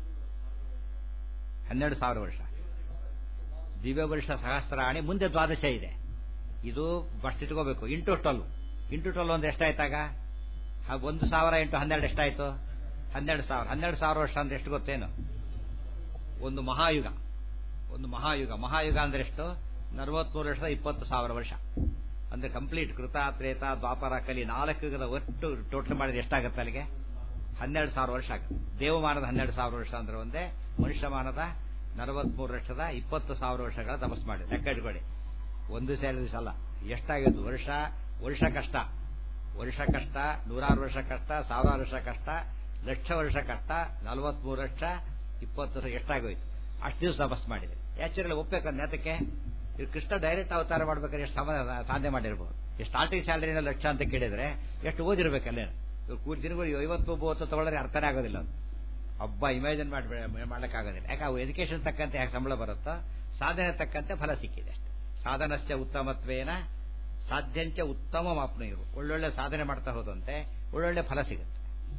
ಹನ್ನೆರಡು ಸಾವಿರ ವರ್ಷ ದಿವ್ಯ ವರ್ಷ ಸಹಸ್ರಾಣಿ ಮುಂದೆ ದ್ವಾದಶ ಇದೆ ಇದು ಫಸ್ಟ್ ಇಟ್ಕೋಬೇಕು ಇಂಟು ಟೊಲ್ ಇಂಟು ಟೊಲ್ ಒಂದು ಎಷ್ಟಾಯ್ತಾಗ ಒಂದು ಸಾವಿರ ಇಂಟು ಹನ್ನೆರಡು ಎಷ್ಟಾಯ್ತು ಹನ್ನೆರಡು ಸಾವಿರ ಹನ್ನೆರಡು ಸಾವಿರ ವರ್ಷ ಅಂದ್ರೆ ಎಷ್ಟು ಗೊತ್ತೇನು ಒಂದು ಮಹಾಯುಗ ಒಂದು ಮಹಾಯುಗ ಮಹಾಯುಗ ಅಂದ್ರೆ ಎಷ್ಟು ನಲವತ್ಮೂರು ವರ್ಷದ ಇಪ್ಪತ್ತು ಸಾವಿರ ವರ್ಷ ಅಂದ್ರೆ ಕಂಪ್ಲೀಟ್ ಕೃತ ತ್ರೇತ ದ್ವಾಪರ ಕಲಿ ನಾಲ್ಕು ಯುಗದ ಒಟ್ಟು ಟೋಟಲ್ ಮಾಡಿದ್ರೆ ಎಷ್ಟಾಗುತ್ತೆ ಅಲ್ಲಿಗೆ ಹನ್ನೆರಡು ಸಾವಿರ ವರ್ಷ ಆಗುತ್ತೆ ದೇವಮಾನದ ಹನ್ನೆರಡು ಸಾವಿರ ವರ್ಷ ಅಂದ್ರೆ ಒಂದೇ ಮನುಷ್ಯಮಾನದ ನಲವತ್ಮೂರು ವರ್ಷದ ಇಪ್ಪತ್ತು ಸಾವಿರ ವರ್ಷಗಳ ತಪಸ್ ಮಾಡಿ ಲೆಕ್ಕ ಇಟ್ಕೊಳ್ಳಿ ಒಂದು ಸೇರಿ ದಿವಸ ಅಲ್ಲ ಎಷ್ಟಾಗಿತ್ತು ವರ್ಷ ವರ್ಷ ಕಷ್ಟ ವರ್ಷ ಕಷ್ಟ ನೂರಾರು ವರ್ಷ ಕಷ್ಟ ಸಾವಿರಾರು ವರ್ಷ ಕಷ್ಟ ಲಕ್ಷ ವರ್ಷ ಕಷ್ಟ ನಲವತ್ಮೂರು ಲಕ್ಷ ಇಪ್ಪತ್ತು ವರ್ಷ ಎಷ್ಟಾಗೋಯ್ತು ಅಷ್ಟು ದಿವಸ ತಪಸ್ ಮಾಡಿದೆ ಆಕ್ಚುಲಿ ಒಪ್ಪಬೇಕು ನೇತಕ್ಕೆ ಕೃಷ್ಣ ಡೈರೆಕ್ಟ್ ಅವತಾರ ಮಾಡ್ಬೇಕಾದ್ರೆ ಎಷ್ಟು ಸಮ ಸಾಧನೆ ಮಾಡಿರ್ಬೋದು ಸ್ಟಾರ್ಟಿಂಗ್ ಸ್ಯಾಲರಿನ ಲಕ್ಷ ಅಂತ ಕೇಳಿದ್ರೆ ಎಷ್ಟು ಓದಿರ್ಬೇಕಲ್ಲೇ ಕೂಡಿ ದಿನಗಳು ಐವತ್ತು ಮೂವತ್ತು ತಗೊಳ್ಳೋರೆ ಅರ್ಥನೇ ಆಗೋದಿಲ್ಲ ಅದು ಹಬ್ಬ ಇಮ್ಯಾಜಿನ್ ಮಾಡಿ ಮಾಡ್ಲಿಕ್ಕಾಗೋದಿಲ್ಲ ಯಾಕೆ ಅವು ಎಜುಕೇಶನ್ ತಕ್ಕಂತೆ ಯಾಕೆ ಸಂಬಳ ಬರುತ್ತೋ ಸಾಧನೆ ತಕ್ಕಂತೆ ಫಲ ಸಿಕ್ಕಿದೆ ಅಷ್ಟೇ ಸಾಧನಸ್ಯ ಉತ್ತಮತ್ವೇನ ಸಾಧ್ಯಂಚ ಉತ್ತಮ ಮಾಪ್ನೀರು ಒಳ್ಳೊಳ್ಳೆ ಸಾಧನೆ ಮಾಡ್ತಾ ಹೋದಂತೆ ಒಳ್ಳೊಳ್ಳೆ ಫಲ ಸಿಗುತ್ತೆ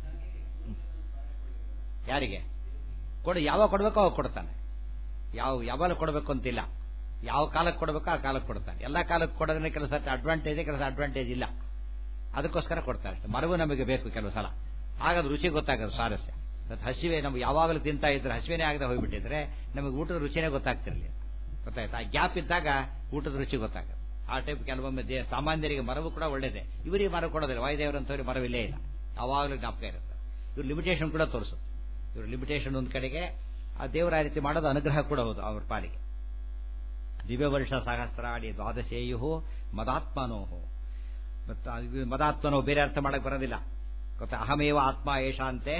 ಯಾರಿಗೆ ಕೊಡು ಯಾವಾಗ ಕೊಡಬೇಕೋ ಅವಾಗ ಕೊಡ್ತಾನೆ ಯಾವ ಯಾವಾಗ ಕೊಡಬೇಕು ಅಂತಿಲ್ಲ ಯಾವ ಕಾಲಕ್ಕೆ ಕೊಡಬೇಕೋ ಆ ಕಾಲಕ್ಕೆ ಕೊಡ್ತಾನೆ ಎಲ್ಲ ಕಾಲಕ್ಕೆ ಕೊಡೋದ್ರೆ ಕೆಲಸ ಅಡ್ವಾಂಟೇಜ್ ಕೆಲಸ ಅಡ್ವಾಂಟೇಜ್ ಇಲ್ಲ ಅದಕ್ಕೋಸ್ಕರ ಕೊಡ್ತಾರೆ ಅಷ್ಟೇ ಮರವು ನಮಗೆ ಬೇಕು ಕೆಲವು ಸಲ ಆಗದು ರುಚಿ ಗೊತ್ತಾಗೋದು ಸ್ವಾರಸ್ಯ ಹಸಿವೆ ನಮ್ಗೆ ಯಾವಾಗಲೂ ತಿಂತಾ ಇದ್ರೆ ಹಸಿವೆನೇ ಆಗದೆ ಹೋಗ್ಬಿಟ್ಟಿದ್ರೆ ನಮಗೆ ಊಟದ ರುಚಿನೇ ಗೊತ್ತಾಗ್ತಿರ್ಲಿಲ್ಲ ಗೊತ್ತಾಯ್ತಾ ಆ ಗ್ಯಾಪ್ ಇದ್ದಾಗ ಊಟದ ರುಚಿ ಗೊತ್ತಾಗುತ್ತೆ ಆ ಟೈಪ್ ಕೆಲವೊಮ್ಮೆ ದೇ ಸಾಮಾನ್ಯರಿಗೆ ಮರವು ಕೂಡ ಒಳ್ಳೇದೆ ಇವರಿಗೆ ಮರ ಕೊಡೋದಿಲ್ಲ ವಾಯುದೇವರಂತವ್ರಿಗೆ ಮರವಿಲ್ಲೇ ಇಲ್ಲ ಯಾವಾಗಲೂ ಜ್ಞಾಪಕ ಇರುತ್ತೆ ಇವ್ರು ಲಿಮಿಟೇಷನ್ ಕೂಡ ತೋರಿಸುತ್ತೆ ಇವ್ರ ಲಿಮಿಟೇಷನ್ ಒಂದು ಕಡೆಗೆ ಆ ದೇವರ ಆ ರೀತಿ ಮಾಡೋದು ಅನುಗ್ರಹ ಕೂಡ ಹೌದು ಅವ್ರ ಪಾಲಿಗೆ ದಿವ್ಯ ವರ್ಷ ಸಹಸ್ರಾಡಿ ದ್ವಾದಶೇಯು ಮದಾತ್ಮನೋಹು ಮದಾತ್ಮನೋ ಬೇರೆ ಅರ್ಥ ಮಾಡಕ್ ಬರೋದಿಲ್ಲ ಗೊತ್ತಾ ಅಹಮೇವ ಆತ್ಮ ಏಷಾಂತೆ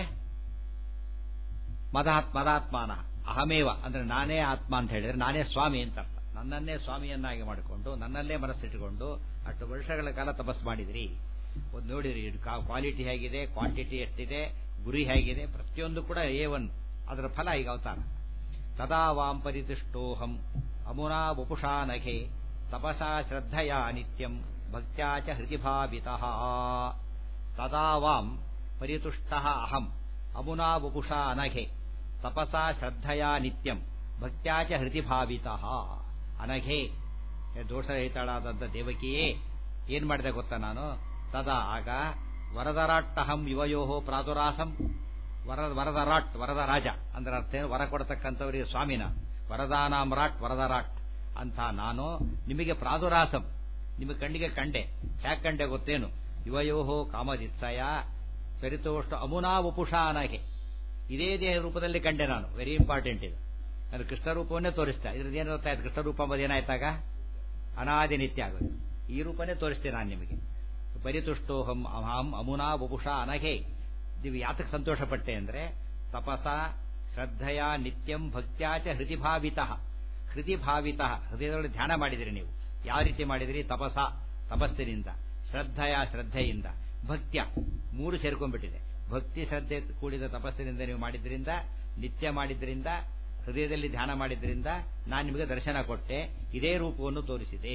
ಮದಾತ್ ಮದಾತ್ಮಾನ ಅಹಮೇವ ಅಂದ್ರೆ ನಾನೇ ಆತ್ಮ ಅಂತ ಹೇಳಿದ್ರೆ ನಾನೇ ಸ್ವಾಮಿ ಅಂತ ಅರ್ಥ ನನ್ನನ್ನೇ ಸ್ವಾಮಿಯನ್ನಾಗಿ ಮಾಡಿಕೊಂಡು ನನ್ನಲ್ಲೇ ಮನಸ್ಸಿಟ್ಟುಕೊಂಡು ಅಷ್ಟು ವರ್ಷಗಳ ಕಾಲ ತಪಸ್ ಮಾಡಿದ್ರಿ ಒಂದು ನೋಡಿರಿ ಕ್ವಾಲಿಟಿ ಹೇಗಿದೆ ಕ್ವಾಂಟಿಟಿ ಎಷ್ಟಿದೆ ಗುರಿ ಹೇಗಿದೆ ಪ್ರತಿಯೊಂದು ಕೂಡ ಎ ಒನ್ ಅದರ ಫಲ ಈಗ ಅವತಾರ ತದಾ ವಾಂ ಪರಿತುಷ್ಟೋಹಂ ಅಮುನಾ ವಪುಷಾ ನಖೆ ತಪಸಾ ಶ್ರದ್ಧೆಯ ನಿತ್ಯಂ ಭಕ್ತ್ಯಾ ಚ ಹೃದಿಭಾವಿತಃ ತದಾ ವಾಂ ಪರಿತುಷ್ಟ ಅಹಂ ಅಮುನಾ ವಪುಷಾ ಅನಘೆ ತಪಸಾ ಶ್ರದ್ಧೆಯ ನಿತ್ಯಂ ಭಕ್ತ್ಯಾ ಚ ಹೃದಿಭಾವಿತಃ ಅನಘೆ ದೋಷರಹಿತಳಾದಂಥ ದೇವಕಿಯೇ ಏನ್ ಮಾಡಿದೆ ಗೊತ್ತಾ ನಾನು ತದಾ ಆಗ ವರದರಾಟ್ಟಹಂ ಯುವಯೋಹೋ ಪ್ರಾದುರಾಸಂ ವರ ವರದರಾಟ್ ವರದ ರಾಜ ಅಂದ್ರೆ ಅರ್ಥ ಏನು ವರ ಕೊಡತಕ್ಕಂಥವರಿಗೆ ಸ್ವಾಮಿನ ವರದಾನಾಮ್ರಾಟ್ ವರದರಾಟ್ ಅಂತ ನಾನು ನಿಮಗೆ ಪ್ರಾದುರಾಸಂ ನಿಮ್ಮ ಕಣ್ಣಿಗೆ ಕಂಡೆ ಹ್ಯಾಕ್ ಕಂಡೆ ಗೊತ್ತೇನು ಯುವಯೋಹೋ ಕಾಮದಿತ್ಸಯ ಪೆರಿತೋಷ್ಟು ಅಮುನಾ ಉಪುಷಾ ಅನಹೆ ಇದೇ ದೇಹ ರೂಪದಲ್ಲಿ ಕಂಡೆ ನಾನು ವೆರಿ ಇಂಪಾರ್ಟೆಂಟ್ ಇದು ನಾನು ಕೃಷ್ಣ ರೂಪವನ್ನೇ ತೋರಿಸ್ತಾ ಇದ್ರದ್ದು ಏನು ಗೊತ್ತಾಯ್ತು ಕೃಷ್ಣ ರೂಪ ಅಂಬುದು ಏನಾಯ್ತಾಗ ಅನಾದಿ ನಿತ್ಯ ಆಗೋದು ಈ ರೂಪನೇ ತೋರಿಸ್ತೇನೆ ನಾನು ನಿಮಗೆ ಪರಿತುಷ್ಟೋಹಂ ಅಹಂ ಅಮುನಾ ಬುಭುಷಾ ಅನಘೆ ನೀವು ಯಾತಕ್ಕೆ ಸಂತೋಷಪಟ್ಟೆ ಅಂದ್ರೆ ತಪಸ ಶ್ರದ್ಧೆಯ ನಿತ್ಯಂ ಭಕ್ತ್ಯಾಚ ಹೃದಿಭಾವಿತ ಹೃದಿಭಾವಿತ ಹೃದಯದೊಳಗೆ ಧ್ಯಾನ ಮಾಡಿದಿರಿ ನೀವು ಯಾವ ರೀತಿ ಮಾಡಿದಿರಿ ತಪಸ ತಪಸ್ಸಿನಿಂದ ಶ್ರದ್ಧೆಯ ಶ್ರದ್ಧೆಯಿಂದ ಭಕ್ತ್ಯ ಮೂರು ಸೇರ್ಕೊಂಡ್ಬಿಟ್ಟಿದೆ ಭಕ್ತಿ ಶ್ರದ್ಧೆ ಕೂಡಿದ ತಪಸ್ಸಿನಿಂದ ನೀವು ಮಾಡಿದ್ರಿಂದ ನಿತ್ಯ ಮಾಡಿದ್ರಿಂದ ಹೃದಯದಲ್ಲಿ ಧ್ಯಾನ ಮಾಡಿದ್ರಿಂದ ನಾನು ನಿಮಗೆ ದರ್ಶನ ಕೊಟ್ಟೆ ಇದೇ ರೂಪವನ್ನು ತೋರಿಸಿದೆ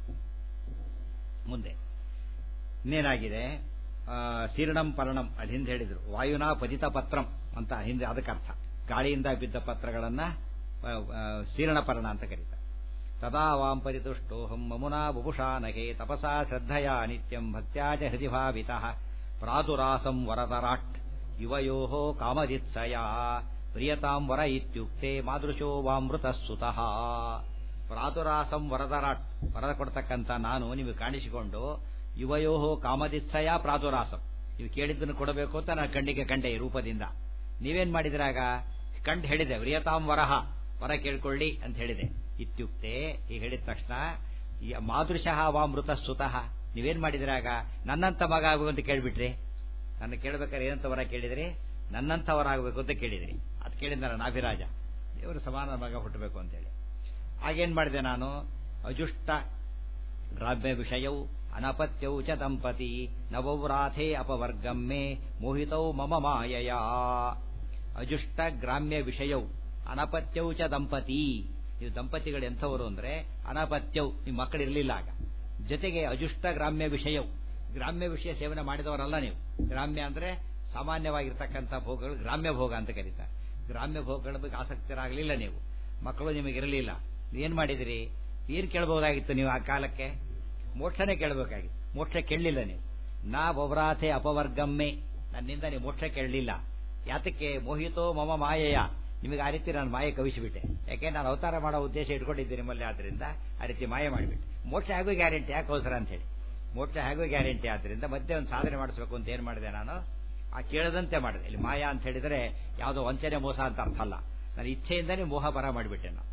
ಮುಂದೆ ಇನ್ನೇನಾಗಿದೆ ಸೀರ್ಣಂ ಪರ್ಣಂ ಅದು ಹಿಂದೆ ಹೇಳಿದ್ರು ವಾಯುನಾ ಪತಿತ ಪತ್ರಂ ಅಂತ ಹಿಂದೆ ಅದಕ್ಕೆ ಅರ್ಥ ಗಾಳಿಯಿಂದ ಬಿದ್ದ ಪತ್ರಗಳನ್ನ ಸೀರ್ಣಪರ್ಣ ಅಂತ ಕರೀತಾರೆ ತದಾ ವಾಂ ಪರಿತುಷ್ಟೋಹಂ ಮಮುನಾ ಬುಭುಷಾ ನಗೆ ತಪಸಾ ಶ್ರದ್ಧಯಾ ನಿತ್ಯಂ ಭಕ್ತ್ಯಾಜ ಹೃದಿ ಭಾವಿತಃ ಪ್ರಾದುರಾಸಂ ವರದರಾಟ್ ಯುವಯೋ ಕಾಮಜಿತ್ಸಯ ಪ್ರಿಯತಾಂ ವರ ಇತ್ಯುಕ್ತೆ ಮಾದೃಶೋ ವಾಮೃತ ಸುತಃ ಪ್ರಾದುರಾಸಂ ವರದರಾಟ್ ವರದ ಕೊಡ್ತಕ್ಕಂಥ ನಾನು ನಿಮಗೆ ಕಾಣಿಸಿಕೊಂಡು ಯುವಯೋ ಕಾಮದಿತ್ಸಯ ಪ್ರಾದುರಾಸಂ ನೀವು ಕೇಳಿದ್ದನ್ನು ಕೊಡಬೇಕು ಅಂತ ನಾನು ಕಣ್ಣಿಗೆ ಕಂಡೆ ಈ ರೂಪದಿಂದ ನೀವೇನ್ ಮಾಡಿದ್ರಾಗ ಕಂಡು ಹೇಳಿದೆ ವ್ರಿಯತಾಂ ವರಹ ವರ ಕೇಳ್ಕೊಳ್ಳಿ ಅಂತ ಹೇಳಿದೆ ಇತ್ಯುಕ್ತೆ ಈಗ ಹೇಳಿದ ತಕ್ಷಣ ಮಾದೃಶಃ ವಾಮೃತ ಸುತಃ ನೀವೇನ್ ಮಾಡಿದ್ರಾಗ ನನ್ನಂತ ಮಗ ಆಗಬೇಕು ಅಂತ ಕೇಳ್ಬಿಟ್ರಿ ನನ್ನ ಕೇಳ್ಬೇಕಾದ್ರೆ ಏನಂತ ವರ ಕೇಳಿದ್ರಿ ನನ್ನಂತ ವರ ಆಗಬೇಕು ಅಂತ ಕೇಳಿದ್ರಿ ಅದು ಕೇಳಿದಾರ ನಾಭಿರಾಜ ದೇವರು ಸಮಾನ ಮಗ ಹುಟ್ಟಬೇಕು ಅಂತೇಳಿ ಆಗೇನ್ ಮಾಡಿದೆ ನಾನು ಅಜುಷ್ಟ ಗ್ರಾಮ್ಯ ವಿಷಯವು ಅನಪತ್ಯೌ ಚ ದಂಪತಿ ನವವ್ರಾಥೇ ಅಪವರ್ಗಮ್ಮೆ ಮೋಹಿತೌ ಮಮ ಮಾಯಯ ಅಜುಷ್ಟ ಗ್ರಾಮ್ಯ ವಿಷಯವು ಅನಪತ್ಯೌ ಚ ದಂಪತಿ ನೀವು ದಂಪತಿಗಳು ಎಂಥವರು ಅಂದ್ರೆ ಅನಪತ್ಯವು ನಿಮ್ಮ ಮಕ್ಕಳಿರಲಿಲ್ಲ ಆಗ ಜೊತೆಗೆ ಅಜುಷ್ಟ ಗ್ರಾಮ್ಯ ವಿಷಯವು ಗ್ರಾಮ್ಯ ವಿಷಯ ಸೇವನೆ ಮಾಡಿದವರಲ್ಲ ನೀವು ಗ್ರಾಮ್ಯ ಅಂದ್ರೆ ಸಾಮಾನ್ಯವಾಗಿರ್ತಕ್ಕಂಥ ಭೋಗಗಳು ಗ್ರಾಮ್ಯ ಭೋಗ ಅಂತ ಕರೀತಾರೆ ಗ್ರಾಮ್ಯ ಭೋಗಗಳ ಬಗ್ಗೆ ಆಸಕ್ತರಾಗಲಿಲ್ಲ ನೀವು ಮಕ್ಕಳು ನಿಮಗಿರಲಿಲ್ಲ ಏನ್ ಮಾಡಿದಿರಿ ಏನ್ ಕೇಳಬಹುದಾಗಿತ್ತು ನೀವು ಆ ಕಾಲಕ್ಕೆ ಮೋಕ್ಷನೇ ಕೇಳಬೇಕಾಗಿತ್ತು ಮೋಕ್ಷ ಕೇಳಲಿಲ್ಲ ನೀವು ನಾ ಬೊಬ್ರಾಥೆ ಅಪವರ್ಗಮ್ಮೆ ನನ್ನಿಂದ ನೀವು ಮೋಕ್ಷ ಕೇಳಲಿಲ್ಲ ಯಾತಕ್ಕೆ ಮೋಹಿತೋ ಮಮ ಮಾಯೆಯ ನಿಮಗೆ ಆ ರೀತಿ ನಾನು ಮಾಯೆ ಕವಿಸಿಬಿಟ್ಟೆ ಯಾಕೆ ನಾನು ಅವತಾರ ಮಾಡೋ ಉದ್ದೇಶ ಇಟ್ಕೊಂಡಿದ್ದೆ ನಿಮ್ಮಲ್ಲಿ ಆದ್ರಿಂದ ಆ ರೀತಿ ಮಾಯೆ ಮಾಡಿಬಿಟ್ಟೆ ಮೋಕ್ಷ ಹೇಗೂ ಗ್ಯಾರಂಟಿ ಯಾಕೆ ಅವಸರ ಅಂತ ಹೇಳಿ ಮೋಕ್ಷ ಹೇಗೂ ಗ್ಯಾರಂಟಿ ಆದ್ರಿಂದ ಮಧ್ಯೆ ಒಂದು ಸಾಧನೆ ಮಾಡಿಸ್ಬೇಕು ಅಂತ ಏನ್ ಮಾಡಿದೆ ನಾನು ಆ ಕೇಳದಂತೆ ಮಾಡಿದೆ ಇಲ್ಲಿ ಮಾಯಾ ಅಂತ ಹೇಳಿದ್ರೆ ಯಾವುದೋ ವಂಚನೆ ಮೋಸ ಅಂತ ಅರ್ಥ ಅಲ್ಲ ನನ್ನ ಇಚ್ಛೆಯಿಂದನೇ ಮೋಹ ಬರ ಮಾಡಿಬಿಟ್ಟೆ ನಾನು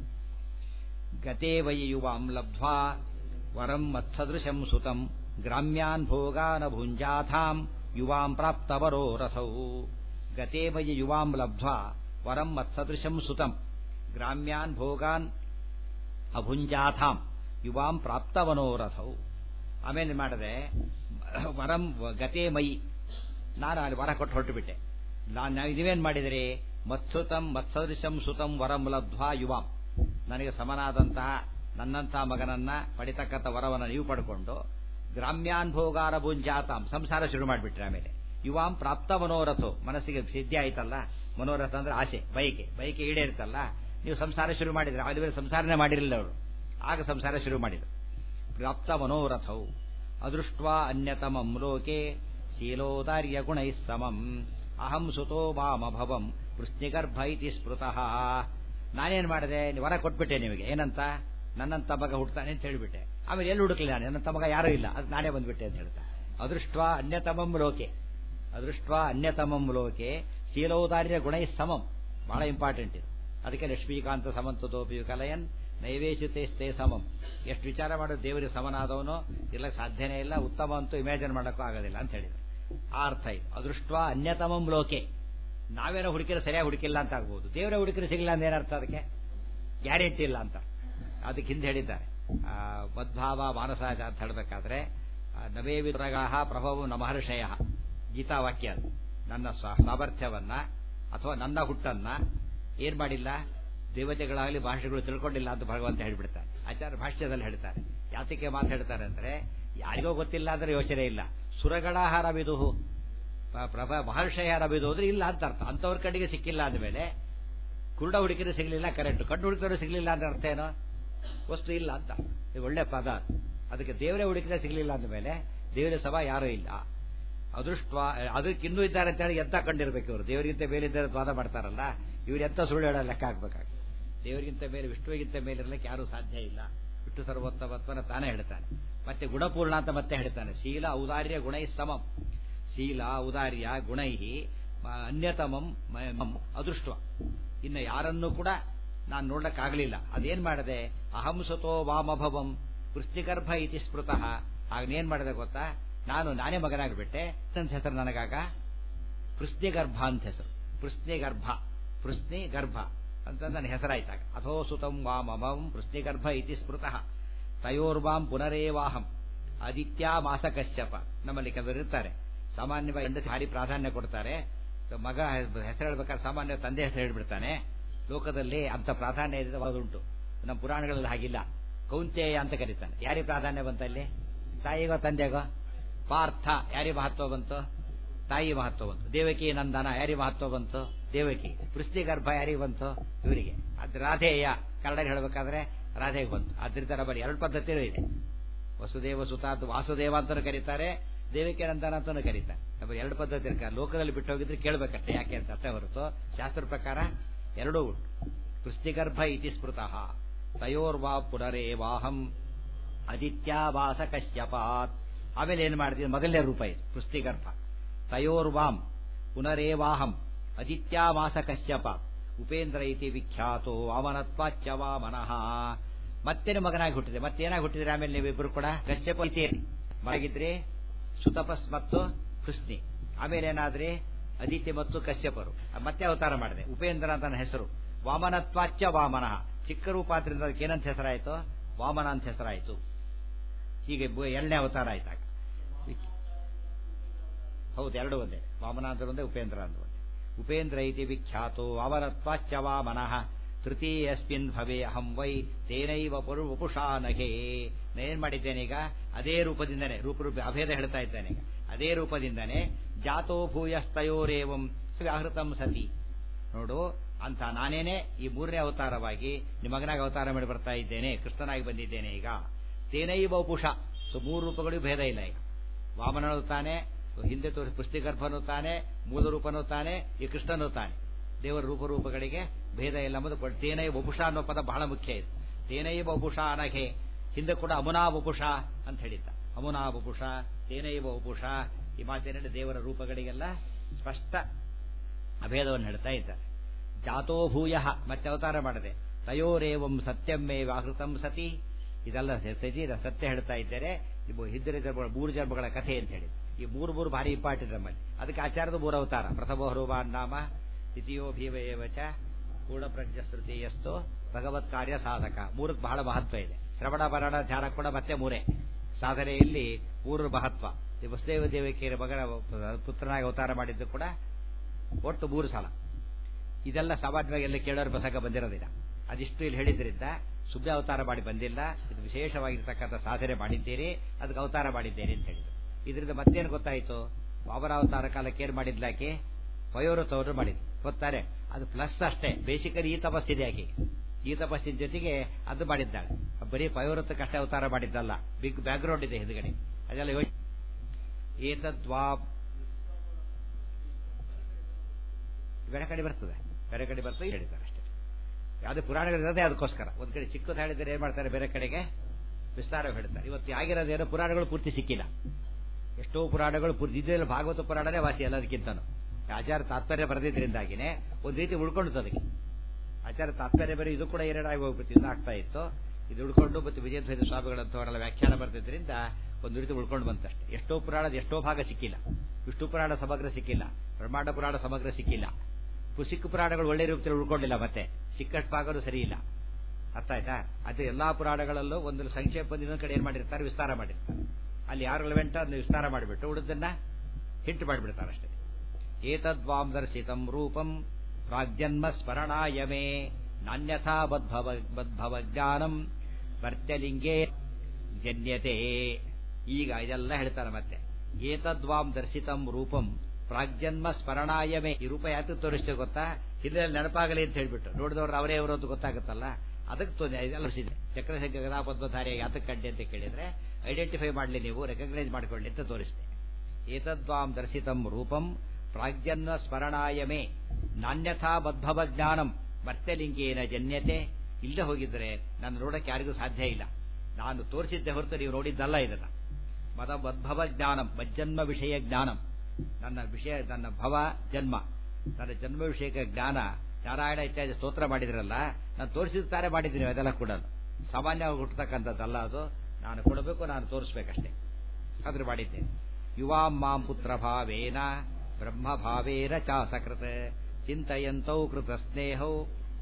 ಗತೇ ವೈ ಯುವಾಂ ಲಬ್ಧ್ವಾ ವರಂ ಮತ್ಸದೃಶಂ ಸುತಂ ಗ್ರಾಮ್ಯಾನ್ ಭೋಗಾನ ಭುಂಜಾಥಾಂ ಯುವಾಂ ಪ್ರಾಪ್ತವರೋ ರಥೌ ಗತೇ ವೈ ಯುವಾಂ ಲಬ್ಧ್ವಾ ವರಂ ಮತ್ಸದೃಶಂ ಸುತಂ ಗ್ರಾಮ್ಯಾನ್ ಭೋಗಾನ್ ಅಭುಂಜಾಥಾಂ ಯುವಾಂ ಪ್ರಾಪ್ತವನೋರಥೌ ಆಮೇಲೆ ಮಾಡಿದೆ ವರಂ ಗತೇ ಮಯಿ ನಾನು ಅಲ್ಲಿ ವರ ಕೊಟ್ಟು ಹೊರಟುಬಿಟ್ಟೆ ನಾನು ನೀವೇನ್ ಮಾಡಿದಿರಿ ಮತ್ಸುತಂ ಮತ್ಸದೃಶಂ ಸುತಂ ವರಂ ಲಬ್ಧ್ವಾ ಯುವಾಂ ನನಗೆ ಸಮನಾದಂತಹ ನನ್ನಂತಹ ಮಗನನ್ನ ಪಡಿತಕ್ಕಂಥ ವರವನ್ನು ನೀವು ಪಡ್ಕೊಂಡು ಗ್ರಾಮ್ಯಾನ್ ಭೋಗಾರ ಭುಂಜಾತಾಂ ಸಂಸಾರ ಶುರು ಮಾಡಿಬಿಟ್ರೆ ಆಮೇಲೆ ಯುವಾಂ ಪ್ರಾಪ್ತ ಮನೋರಥೋ ಮನಸ್ಸಿಗೆ ಸಿದ್ಧಿ ಆಯ್ತಲ್ಲ ಮನೋರಥ ಅಂದ್ರೆ ಆಸೆ ಬೈಕೆ ಬೈಕೆ ಈಡೇರ್ತಲ್ಲ ನೀವು ಸಂಸಾರ ಶುರು ಮಾಡಿದ್ರೆ ಅಲ್ಲಿ ಸಂಸಾರನೇ ಮಾಡಿರಲಿಲ್ಲ ಅವರು ಆಗ ಸಂಸಾರ ಶುರು ಮಾಡಿದ್ರು ಪ್ರಾಪ್ತ ಮನೋರಥೌ ಅದೃಷ್ಟ್ವಾ ಅನ್ಯತಮಂ ಲೋಕೆ ಶೀಲೋದಾರ್ಯ ಗುಣೈ ಸಮಂ ಅಹಂ ಸುತೋ ಮಾಮಭವಂ ವೃಷ್ಣಿಗರ್ಭ ಇತಿ ಸ್ಮೃತಃ ನಾನೇನ್ ಮಾಡಿದೆ ವರ ಕೊಟ್ಬಿಟ್ಟೆ ನಿಮಗೆ ಏನಂತ ನನ್ನಂತ ಮಗ ಹುಡ್ತಾನೆ ಅಂತ ಹೇಳಿಬಿಟ್ಟೆ ಆಮೇಲೆ ಎಲ್ಲಿ ಹುಡುಕ್ಲಿ ನಾನು ನನ್ನಂತ ಮಗ ಯಾರೂ ಇಲ್ಲ ಅದು ನಾನೇ ಬಂದ್ಬಿಟ್ಟೆ ಅಂತ ಹೇಳ್ತಾ ಅದೃಷ್ಟ್ವಾ ಅನ್ಯತಮಂ ಲೋಕೆ ಅದೃಷ್ಟ್ವಾ ಅನ್ಯತಮಂ ಲೋಕೆ ಶೀಲೋದಾರ್ಯ ಗುಣೈ ಸಮಂ ಬಹಳ ಇಂಪಾರ್ಟೆಂಟ್ ಇದು ಅದಕ್ಕೆ ಲಕ್ಷ್ಮೀಕಾಂತ ಸಮಂತದೋಪಿ ಕಲಯನ್ ನೈವೇಶಿತೇಸ್ತೆ ಸಮಂ ಎಷ್ಟು ವಿಚಾರ ಮಾಡೋದು ದೇವರಿಗೆ ಸಮನಾದವನು ಇರ್ಲಕ್ಕೆ ಸಾಧ್ಯನೇ ಇಲ್ಲ ಉತ್ತಮ ಅಂತೂ ಇಮ್ಯಾಜಿನ್ ಮಾಡೋಕ್ಕೂ ಆಗೋದಿಲ್ಲ ಅಂತ ಹೇಳಿದ್ರು ಆ ಅರ್ಥ ಇದು ಅದೃಷ್ಟ್ವಾ ಅನ್ಯತಮಂ ಲೋಕೆ ನಾವೇನೋ ಹುಡುಕಿದ್ರೆ ಸರಿಯಾಗಿ ಹುಡುಕಿಲ್ಲ ಅಂತ ಆಗ್ಬೋದು ದೇವರ ಹುಡುಕಿದ್ರೆ ಸಿಗಲ್ಲ ಅಂತ ಏನರ್ಥ ಅದಕ್ಕೆ ಗ್ಯಾರಂಟಿ ಇಲ್ಲ ಅಂತ ಅದಕ್ಕೆ ಹಿಂದೆ ಹೇಳಿದ್ದಾರೆ ಮದ್ಭಾವ ಮಾನಸಾಜ ಅಂತ ಹೇಳಬೇಕಾದ್ರೆ ನವೇ ವಿರಗಾಹ ಪ್ರಭವು ನಮಹರ್ಷಯ ಗೀತಾವಾಕ್ಯ ಅದು ನನ್ನ ಸಾಮರ್ಥ್ಯವನ್ನ ಅಥವಾ ನನ್ನ ಹುಟ್ಟನ್ನ ಏನ್ ಮಾಡಿಲ್ಲ ದೇವತೆಗಳಾಗಲಿ ಭಾಷೆಗಳು ತಿಳ್ಕೊಂಡಿಲ್ಲ ಅಂತ ಭಗವಂತ ಹೇಳ್ಬಿಡ್ತಾರೆ ಆಚಾರ್ಯ ಭಾಷ್ಯದಲ್ಲಿ ಹೇಳ್ತಾರೆ ಯಾತಕ್ಕೆ ಮಾತು ಹೇಳ್ತಾರೆ ಅಂದ್ರೆ ಯಾರಿಗೋ ಗೊತ್ತಿಲ್ಲ ಅಂದ್ರೆ ಯೋಚನೆ ಇಲ್ಲ ಸುರಗಳ ಹರಬಿದು ಪ್ರಭ ಮಹರ್ಷಯ ಹರಬಿದು ಅಂದ್ರೆ ಇಲ್ಲ ಅಂತ ಅರ್ಥ ಅಂತವ್ರ ಕಡೆಗೆ ಸಿಕ್ಕಿಲ್ಲ ಅಂದಮೇಲೆ ಕುರುಡ ಹುಡುಕಿದ್ರೆ ಸಿಗಲಿಲ್ಲ ಕರೆಕ್ಟ್ ಕಣ್ಣು ಹುಡುಕಿದ್ರೆ ಸಿಗಲಿಲ್ಲ ಅಂದ್ರೆ ಅರ್ಥ ಏನೋ ವಸ್ತು ಇಲ್ಲ ಅಂತ ಇದು ಒಳ್ಳೆ ಪದ ಅದಕ್ಕೆ ದೇವರೇ ಹುಡುಕಿದ್ರೆ ಸಿಗಲಿಲ್ಲ ಅಂದಮೇಲೆ ದೇವರ ಸಭಾ ಯಾರೂ ಇಲ್ಲ ಅದೃಷ್ಟ ಅದಕ್ಕೆ ಇನ್ನೂ ಇದ್ದಾರೆ ಅಂತ ಹೇಳಿ ಎಂತ ಕಂಡಿರ್ಬೇಕು ಇವರು ದೇವರಿಗಿಂತ ಮೇಲಿದ್ದಾರೆ ವಾದ ಮಾಡ್ತಾರಲ್ಲ ಇವ್ರು ಎಂತ ಸುಳ್ಳು ಹೇಳೋ ಲೆಕ್ಕ ಹಾಕ್ಬೇಕಾಗಿ ದೇವರಿಗಿಂತ ಮೇಲೆ ವಿಷ್ಣುವಿಗಿಂತ ಮೇಲಿರ್ಲಿಕ್ಕೆ ಯಾರೂ ಸಾಧ್ಯ ಇಲ್ಲ ವಿಷ್ಣು ಸರ್ವೋತ್ತಮತ್ವನ ತಾನೇ ಹೇಳ್ತಾನೆ ಮತ್ತೆ ಗುಣಪೂರ್ಣ ಅಂತ ಮತ್ತೆ ಹೇಳ್ತಾನೆ ಶೀಲ ಔದಾರ್ಯ ಗುಣೈ ಸಮಂ ಶೀಲ ಔದಾರ್ಯ ಗುಣೈ ಅನ್ಯತಮಂ ಅದೃಷ್ಟ ಇನ್ನು ಯಾರನ್ನೂ ಕೂಡ ನಾನು ನೋಡ್ಲಕ್ಕಾಗಲಿಲ್ಲ ಅದೇನ್ ಮಾಡಿದೆ ಅಹಂಸತೋ ವಾಮಭವಂ ವೃಷ್ಟಿಗರ್ಭ ಇತಿ ಸ್ಮೃತಃ ಆಗನೇನ್ ಮಾಡಿದೆ ಗೊತ್ತಾ ನಾನು ನಾನೇ ಮಗನಾಗ್ಬಿಟ್ಟೆ ನನ್ನ ಹೆಸರು ನನಗಾಗ ಪೃಷ್ಣಿಗರ್ಭ ಅಂತ ಹೆಸರು ಪೃಷ್ಣಿಗರ್ಭ ಪೃಷ್ಣಿ ಗರ್ಭ ಅಂತ ನನ್ನ ಹೆಸರಾಯ್ತಾಗ ಅಥೋ ಸುತಂ ವಾಮಭವಂ ಪೃಷ್ಣಿಗರ್ಭ ಇತಿ ಸ್ಮೃತಃ ತಯೋರ್ವಾಂ ಪುನರೇವಾಹಂ ಆದಿತ್ಯ ಮಾಸ ಕಶ್ಯಪ ನಮ್ಮಲ್ಲಿ ಕೆಲವರು ಇರ್ತಾರೆ ಸಾಮಾನ್ಯವಾಗಿ ಹೆಂಡತಿ ಭಾರಿ ಪ್ರಾಧಾನ್ಯ ಕೊಡ್ತಾರೆ ಮಗ ಹೆಸರು ಹೇಳ್ಬೇಕಾದ್ರೆ ಸಾಮಾನ್ಯ ತಂದೆ ಹೆಸರು ಹೇಳ್ಬಿಡ್ತಾನೆ ಲೋಕದಲ್ಲಿ ಅಂತ ಪ್ರಾಧಾನ್ಯ ಇದೆ ಉಂಟು ನಮ್ಮ ಪುರಾಣಗಳಲ್ಲಿ ಹಾಗಿಲ್ಲ ಕೌಂತೆಯ ಅಂತ ಕರೀತಾನೆ ಯಾರಿಗೆ ಪ್ರಾಧಾನ್ಯ ಬಂತ ಇಲ್ಲಿ ತಾಯಿಗೋ ತಂದೆಗೋ ಪಾರ್ಥ ಯಾರಿಗೆ ಮಹತ್ವ ಬಂತು ತಾಯಿ ಮಹತ್ವ ಬಂತು ದೇವಕಿ ನಂದನ ಯಾರಿಗೆ ಮಹತ್ವ ಬಂತು ದೇವಕಿ ಪೃಷ್ಟಿ ಗರ್ಭ ಯಾರಿಗೆ ಬಂತು ಇವರಿಗೆ ಅದು ರಾಧೇಯ ಕನ್ನಡ ಹೇಳ್ಬೇಕಾದ್ರೆ ರಾಧೆಗೆ ಬಂತು ಅದ್ರಿಂದ ನಮ್ಮಲ್ಲಿ ಎರಡು ಪದ್ಧತಿಯೂ ಇದೆ ವಸುದೇವ ಸುತ ಅಂತ ವಾಸುದೇವ ಅಂತಾನು ಕರೀತಾರೆ ದೇವಿಕೆ ನಂದನ ಅಂತಾನು ಕರೀತಾರೆ ನಮ್ಮಲ್ಲಿ ಎರಡು ಪದ್ಧತಿ ಇರ್ತಾರೆ ಲೋಕದಲ್ಲಿ ಬಿಟ್ಟು ಹೋಗಿದ್ರೆ ಕೇಳಬೇಕಷ್ಟೇ ಯಾಕೆ ಅಂತ ಅಷ್ಟೇ ಹೊರತು ಶಾಸ್ತ್ರ ಪ್ರಕಾರ ಎರಡೂ ಉಂಟು ಪೃಷ್ಟಿಗರ್ಭ ಇತಿ ಸ್ಮೃತಃ ತಯೋರ್ವಾ ಪುನರೇವಾಹಂ ಆದಿತ್ಯಾವಾಸ ಕಶ್ಯಪಾತ್ ಆಮೇಲೆ ಏನ್ ಮಾಡ್ತೀವಿ ಮೊದಲನೇ ರೂಪ ಇದು ಪೃಷ್ಟಿಗರ್ಭ ತಯೋರ್ವಾಂ ಪುನರೇವಾಹಂ ಅದಿತ್ಯಾವಾಸ ಕಶ್ಯಪಾತ್ ಉಪೇಂದ್ರ ಇತಿ ವಿಖ್ಯಾತೋ ವಾಮನತ್ವಾಚ್ಚ ವಾಮನಃ ಮತ್ತೇನು ಮಗನಾಗಿ ಹುಟ್ಟಿದೆ ಮತ್ತೇನಾಗಿ ಹುಟ್ಟಿದ್ರೆ ಆಮೇಲೆ ನೀವಿಬ್ಬರು ಕೂಡ ಕಶ್ಯಪ ಇತೀರಿ ಮಗಿದ್ರಿ ಸುತಪಸ್ ಮತ್ತು ಕೃಷ್ಣಿ ಆಮೇಲೆ ಏನಾದ್ರಿ ಅದಿತ್ಯ ಮತ್ತು ಕಶ್ಯಪರು ಮತ್ತೆ ಅವತಾರ ಮಾಡಿದೆ ಉಪೇಂದ್ರ ಅಂತ ನನ್ನ ಹೆಸರು ವಾಮನತ್ವಾಚ್ಚ ವಾಮನಃ ಚಿಕ್ಕ ರೂಪಾದ್ರಿಂದ ಅದಕ್ಕೆ ಏನಂತ ಹೆಸರಾಯಿತು ವಾಮನ ಅಂತ ಹೆಸರಾಯಿತು ಹೀಗೆ ಎರಡನೇ ಅವತಾರ ಆಯ್ತಾಗ ಹೌದು ಎರಡು ಒಂದೇ ವಾಮನ ಅಂತ ಒಂದೇ ಉಪೇಂದ್ರ ಅಂತ ಒಂದೇ ಉಪೇಂದ್ರ ಇತಿ ವಿಖ್ಯಾತೋ ವಾಮನತ್ವಾಚ್ಚ ವಾಮನಃ ತೃತೀಯಸ್ಮಿನ್ ಭವೆ ಅಹಂ ವೈ ತೇನೈವ ಪರು ವಪುಷಾ ನಘೇ ಏನ್ ಮಾಡಿದ್ದೇನೆ ಈಗ ಅದೇ ರೂಪದಿಂದನೇ ರೂಪರೂಪ ಅಭೇದ ಹೇಳ್ತಾ ಇದ್ದೇನೆ ಈಗ ಅದೇ ರೂಪದಿಂದನೇ ಜಾತೋ ಭೂಯಸ್ತಯೋರೇವಂ ವ್ಯಾಹೃತಂ ಸತಿ ನೋಡು ಅಂತ ನಾನೇನೆ ಈ ಮೂರನೇ ಅವತಾರವಾಗಿ ನಿಮಗನಾಗಿ ಅವತಾರ ಮಾಡಿ ಬರ್ತಾ ಇದ್ದೇನೆ ಕೃಷ್ಣನಾಗಿ ಬಂದಿದ್ದೇನೆ ಈಗ ತೇನೈವ ವಪುಷ ಸೊ ಮೂರು ರೂಪಗಳಿಗೂ ಭೇದ ಇಲ್ಲ ಈಗ ವಾಮನನು ತಾನೆ ಹಿಂದೆ ತೋರಿಸಿ ಪುಷ್ಟಿಗರ್ಭನು ತಾನೆ ಮೂಲ ರೂಪನೂ ತಾನೆ ಈ ಕೃಷ್ಣನೂ ತಾನೆ ದೇವರ ರೂಪರೂಪಗಳಿಗೆ ಭೇದ ಇಲ್ಲ ಎಂಬುದು ತೇನೈ ವಪುಷ ಅನ್ನೋ ಪದ ಬಹಳ ಮುಖ್ಯ ಇದೆ ತೇನೈ ವಪುಷ ಅನಘೆ ಹಿಂದೆ ಕೂಡ ಅಮುನಾ ವಪುಷ ಅಂತ ಹೇಳಿದ್ದ ಅಮುನಾ ವಪುಷ ತೇನೈವ ವಪುಷ ಈ ಮಾತಿನಲ್ಲಿ ದೇವರ ರೂಪಗಳಿಗೆಲ್ಲ ಸ್ಪಷ್ಟ ಅಭೇದವನ್ನು ಹೇಳ್ತಾ ಇದ್ದಾರೆ ಜಾತೋ ಭೂಯ ಮತ್ತೆ ಅವತಾರ ಮಾಡದೆ ತಯೋರೇವಂ ಸತ್ಯಮ್ಮೇ ವ್ಯಾಹೃತಂ ಸತಿ ಇದೆಲ್ಲ ಸತಿ ಸತ್ಯ ಹೇಳ್ತಾ ಇದ್ದಾರೆ ಹಿದ್ದರಿ ಜನ್ಮಗಳ ಮೂರು ಜನ್ಮಗಳ ಕಥೆ ಅಂತ ಹೇಳಿ ಈ ಮೂರು ಮೂರು ಭಾರಿ ಇಂಪಾರ್ಟೆಂಟ್ ನಮ್ಮಲ್ಲಿ ಅದಕ್ಕೆ ಆಚಾರದ ಮೂರು ಅವತಾರ ಪ್ರಥಮ ಹೃವಾನ್ ನಾಮ ದ್ವಿತೀಯೋ ಭೀವಯೇವಚ ಪೂರ್ಣಪ್ರಜ್ಞ ಸ್ತೃತೀಯಸ್ತು ಭಗವತ್ ಕಾರ್ಯ ಸಾಧಕ ಮೂರಕ್ಕೆ ಬಹಳ ಮಹತ್ವ ಇದೆ ಶ್ರವಣ ಬರಣ ಧ್ಯಾನ ಕೂಡ ಮತ್ತೆ ಮೂರೇ ಸಾಧನೆಯಲ್ಲಿ ಮೂರರ ಮಹತ್ವ ಈ ವಸುದೇವ ದೇವಿಕೆಯರ ಮಗನ ಪುತ್ರನಾಗಿ ಅವತಾರ ಮಾಡಿದ್ದು ಕೂಡ ಒಟ್ಟು ಮೂರು ಸಲ ಇದೆಲ್ಲ ಸಾಮಾನ್ಯವಾಗಿ ಎಲ್ಲ ಕೇಳೋರ ಪ್ರಸಂಗ ಬಂದಿರೋದಿಲ್ಲ ಅದಿಷ್ಟು ಇಲ್ಲಿ ಹೇಳಿದ್ರಿಂದ ಸುಮ್ಮನೆ ಅವತಾರ ಮಾಡಿ ಬಂದಿಲ್ಲ ಇದು ವಿಶೇಷವಾಗಿರ್ತಕ್ಕಂಥ ಸಾಧನೆ ಮಾಡಿದ್ದೀರಿ ಅದಕ್ಕೆ ಅವತಾರ ಮಾಡಿದ್ದೇನೆ ಅಂತ ಹೇಳಿದ್ರು ಇದರಿಂದ ಮತ್ತೇನು ಗೊತ್ತಾಯಿತು ಅವರ ಅವತಾರ ಕಾಲಕ್ಕೆ ಏನ್ ಮಾಡಿದ್ಲಾಕೆ ವಯೋವೃತವನ್ನು ಮಾಡಿದ್ರು ಗೊತ್ತಾರೆ ಅದು ಪ್ಲಸ್ ಅಷ್ಟೇ ಬೇಸಿಕಲಿ ಈ ತಪಸ್ಸಿದೆ ಆಕೆ ಈ ತಪಸ್ಸಿನ ಜೊತೆಗೆ ಅದು ಮಾಡಿದ್ದಾಳೆ ಬರೀ ಪಯೋವೃತ್ತಕ್ಕಷ್ಟೇ ಅವತಾರ ಮಾಡಿದ್ದಲ್ಲ ಬಿಗ್ ಬ್ಯಾಕ್ಗ್ರೌಂಡ್ ಇದೆ ಹಿಂದ್ಗಡೆ ಅದೆಲ್ಲ ಯೋಚನೆ ಏತದ್ವಾ ಬೇರೆ ಕಡೆ ಬರ್ತದೆ ಬೇರೆ ಕಡೆ ಬರ್ತದೆ ಹೇಳಿದ್ದಾರೆ ಅಷ್ಟೇ ಯಾವುದೇ ಪುರಾಣಗಳಿರೋದೇ ಅದಕ್ಕೋಸ್ಕರ ಒಂದ್ ಕಡೆ ಚಿಕ್ಕದು ಹೇಳಿದರೆ ಏನ್ ಮಾಡ್ತಾರೆ ಬೇರೆ ಕಡೆಗೆ ವಿಸ್ತಾರ ಹೇಳ್ತಾರೆ ಇವತ್ತು ಆಗಿರೋದೇನೋ ಪುರಾಣಗಳು ಪೂರ್ತಿ ಸಿಕ್ಕಿಲ್ಲ ಎಷ್ಟೋ ಪುರಾಣಗಳು ಪೂರ್ತಿ ಇದೆಲ್ಲ ಭಾಗವತ ಪುರಾಣನೇ ವಾಸಿ ಎಲ್ಲದಕ್ಕಿಂತನೂ ಆಚಾರ ತಾತ್ಪರ್ಯ ಬರೆದಿದ್ದರಿಂದಾಗಿನೇ ಒಂದ್ ರೀತಿ ಉಳ್ಕೊಂಡು ಅದಕ್ಕೆ ಆಚಾರ ತಾತ್ಪರ್ಯ ಬೇರೆ ಇದು ಕೂಡ ಎರಡಾಗಿ ಹೋಗ್ಬಿಟ್ಟು ಇದಾಗ್ತಾ ಇತ್ತು ಇದು ಉಳ್ಕೊಂಡು ಮತ್ತು ವಿಜಯಧ್ವಜ ಸ್ವಾಮಿಗಳಂತವರೆಲ್ಲ ವ್ಯಾಖ್ಯಾನ ಬರ್ತಿದ್ರಿಂದ ಒಂದು ರೀತಿ ಉಳ್ಕೊಂಡು ಬಂತಷ್ಟೇ ಎಷ್ಟೋ ಪುರಾಣದ ಎಷ್ಟೋ ಭಾಗ ಸಿಕ್ಕಿಲ್ಲ ವಿಷ್ಣು ಪುರಾಣ ಸಮಗ್ರ ಸಿಕ್ಕಿಲ್ಲ ಬ್ರಹ್ಮಾಂಡ ಪುರಾಣ ಸಮಗ್ರ ಸಿಕ್ಕಿಲ್ಲ ಸಿಕ್ಕ ಪುರಾಣಗಳು ಒಳ್ಳೆ ರೂಪದಲ್ಲಿ ಉಳ್ಕೊಂಡಿಲ್ಲ ಮತ್ತೆ ಸಿಕ್ಕಷ್ಟು ಭಾಗನೂ ಸರಿ ಇಲ್ಲ ಅರ್ಥ ಆಯ್ತಾ ಅದು ಎಲ್ಲಾ ಪುರಾಣಗಳಲ್ಲೂ ಒಂದು ಸಂಕ್ಷೇಪ ಇನ್ನೊಂದು ಕಡೆ ಏನ್ ಮಾಡಿರ್ತಾರೆ ವಿಸ್ತಾರ ಮಾಡಿರ್ತಾರೆ ಅಲ್ಲಿ ಯಾರು ರೆಲೆವೆಂಟ್ ಅದನ್ನ ವಿಸ್ತಾರ ಮಾಡಿಬಿಟ್ಟು ಉಳಿದನ್ನ ಹಿಂಟ್ ಮಾಡಿಬಿಡ್ತಾರೆ ಅಷ್ಟೇ ಏತದ್ವಾಂ ದರ್ಶಿತಂ ರೂಪಂ ಪ್ರಾಗ್ಜನ್ಮ ಸ್ಮರಣಾಯ ಮೇ ನಾನ್ಯಥಾ ಬದ್ಭವ ಬದ್ಭವ ಜ್ಞಾನಂ ವರ್ತಲಿಂಗೇ ಜನ್ಯತೆ ಈಗ ಇದೆಲ್ಲ ಹೇಳ್ತಾರೆ ಮತ್ತೆ ಏತದ್ವಾಂ ದರ್ಶಿತಂ ರೂಪಂ ಪ್ರಾಗ್ಜನ್ಮ ಸ್ಮರಣಾಯ ಮೇ ಈ ರೂಪ ಯಾಕೆ ತೋರಿಸ್ತೇವೆ ಗೊತ್ತಾ ಹಿಂದೆ ನೆನಪಾಗಲಿ ಅಂತ ಹೇಳ್ಬಿಟ್ಟು ನೋಡಿದವ್ರು ಅವರೇ ಅವರು ಅಂತ ಗೊತ್ತಾಗುತ್ತಲ್ಲ ಅದಕ್ಕೆ ಇದೆಲ್ಲ ಚಕ್ರಶಂಕ ಗದಾಪದ್ಮಧಾರಿಯ ಯಾತಕ್ಕೆ ಕಂಡೆ ಅಂತ ಕೇಳಿದ್ರೆ ಐಡೆಂಟಿಫೈ ಮಾಡಲಿ ನೀವು ರೆಕಗ್ನೈಸ್ ಮಾಡಿಕೊಳ್ಳಿ ಅಂತ ತೋರಿಸಿದೆ ಏತದ್ವಾಂ ದರ್ಶಿತಂ ರೂಪಂ ಪ್ರಾಗ್ಜನ್ಮ ಸ್ಮರಣಾಯ ಮೇ ನಾನ್ಯಥಾ ಬದ್ಭವ ಜ್ಞಾನಂ ಮರ್ತ್ಯಲಿಂಗೇನ ಜನ್ಯತೆ ಇಲ್ಲದೆ ಹೋಗಿದ್ರೆ ನಾನು ನೋಡಕ್ಕೆ ಯಾರಿಗೂ ಸಾಧ್ಯ ಇಲ್ಲ ನಾನು ತೋರಿಸಿದ್ದೆ ಹೊರತು ನೀವು ನೋಡಿದ್ದಲ್ಲ ಇದನ್ನ ಮದ ಬದ್ಭವ ಜ್ಞಾನಂ ಮಜ್ಜನ್ಮ ವಿಷಯ ಜ್ಞಾನಂ ನನ್ನ ವಿಷಯ ನನ್ನ ಭವ ಜನ್ಮ ನನ್ನ ಜನ್ಮ ವಿಷಯಕ ಜ್ಞಾನ ನಾರಾಯಣ ಇತ್ಯಾದಿ ಸ್ತೋತ್ರ ಮಾಡಿದ್ರಲ್ಲ ನಾನು ತೋರಿಸಿದ್ದಾರೆ ಮಾಡಿದ್ದೀನಿ ಅದೆಲ್ಲ ಕೂಡ ಸಾಮಾನ್ಯವಾಗಿ ಹುಟ್ಟತಕ್ಕಂಥದ್ದಲ್ಲ ಅದು ನಾನು ಕೊಡಬೇಕು ನಾನು ತೋರಿಸ್ಬೇಕಷ್ಟೇ ಆದ್ರೂ ಮಾಡಿದ್ದೇನೆ ಯುವಾಂ ಮಾಂ ಪುತ್ರ ಭಾವೇನ ಬ್ರಹ್ಮ ಭಾವೇನ ಚಾಸಕೃತ ಚಿಂತಯಂತೌ ಕೃತ ಸ್ನೇಹೌ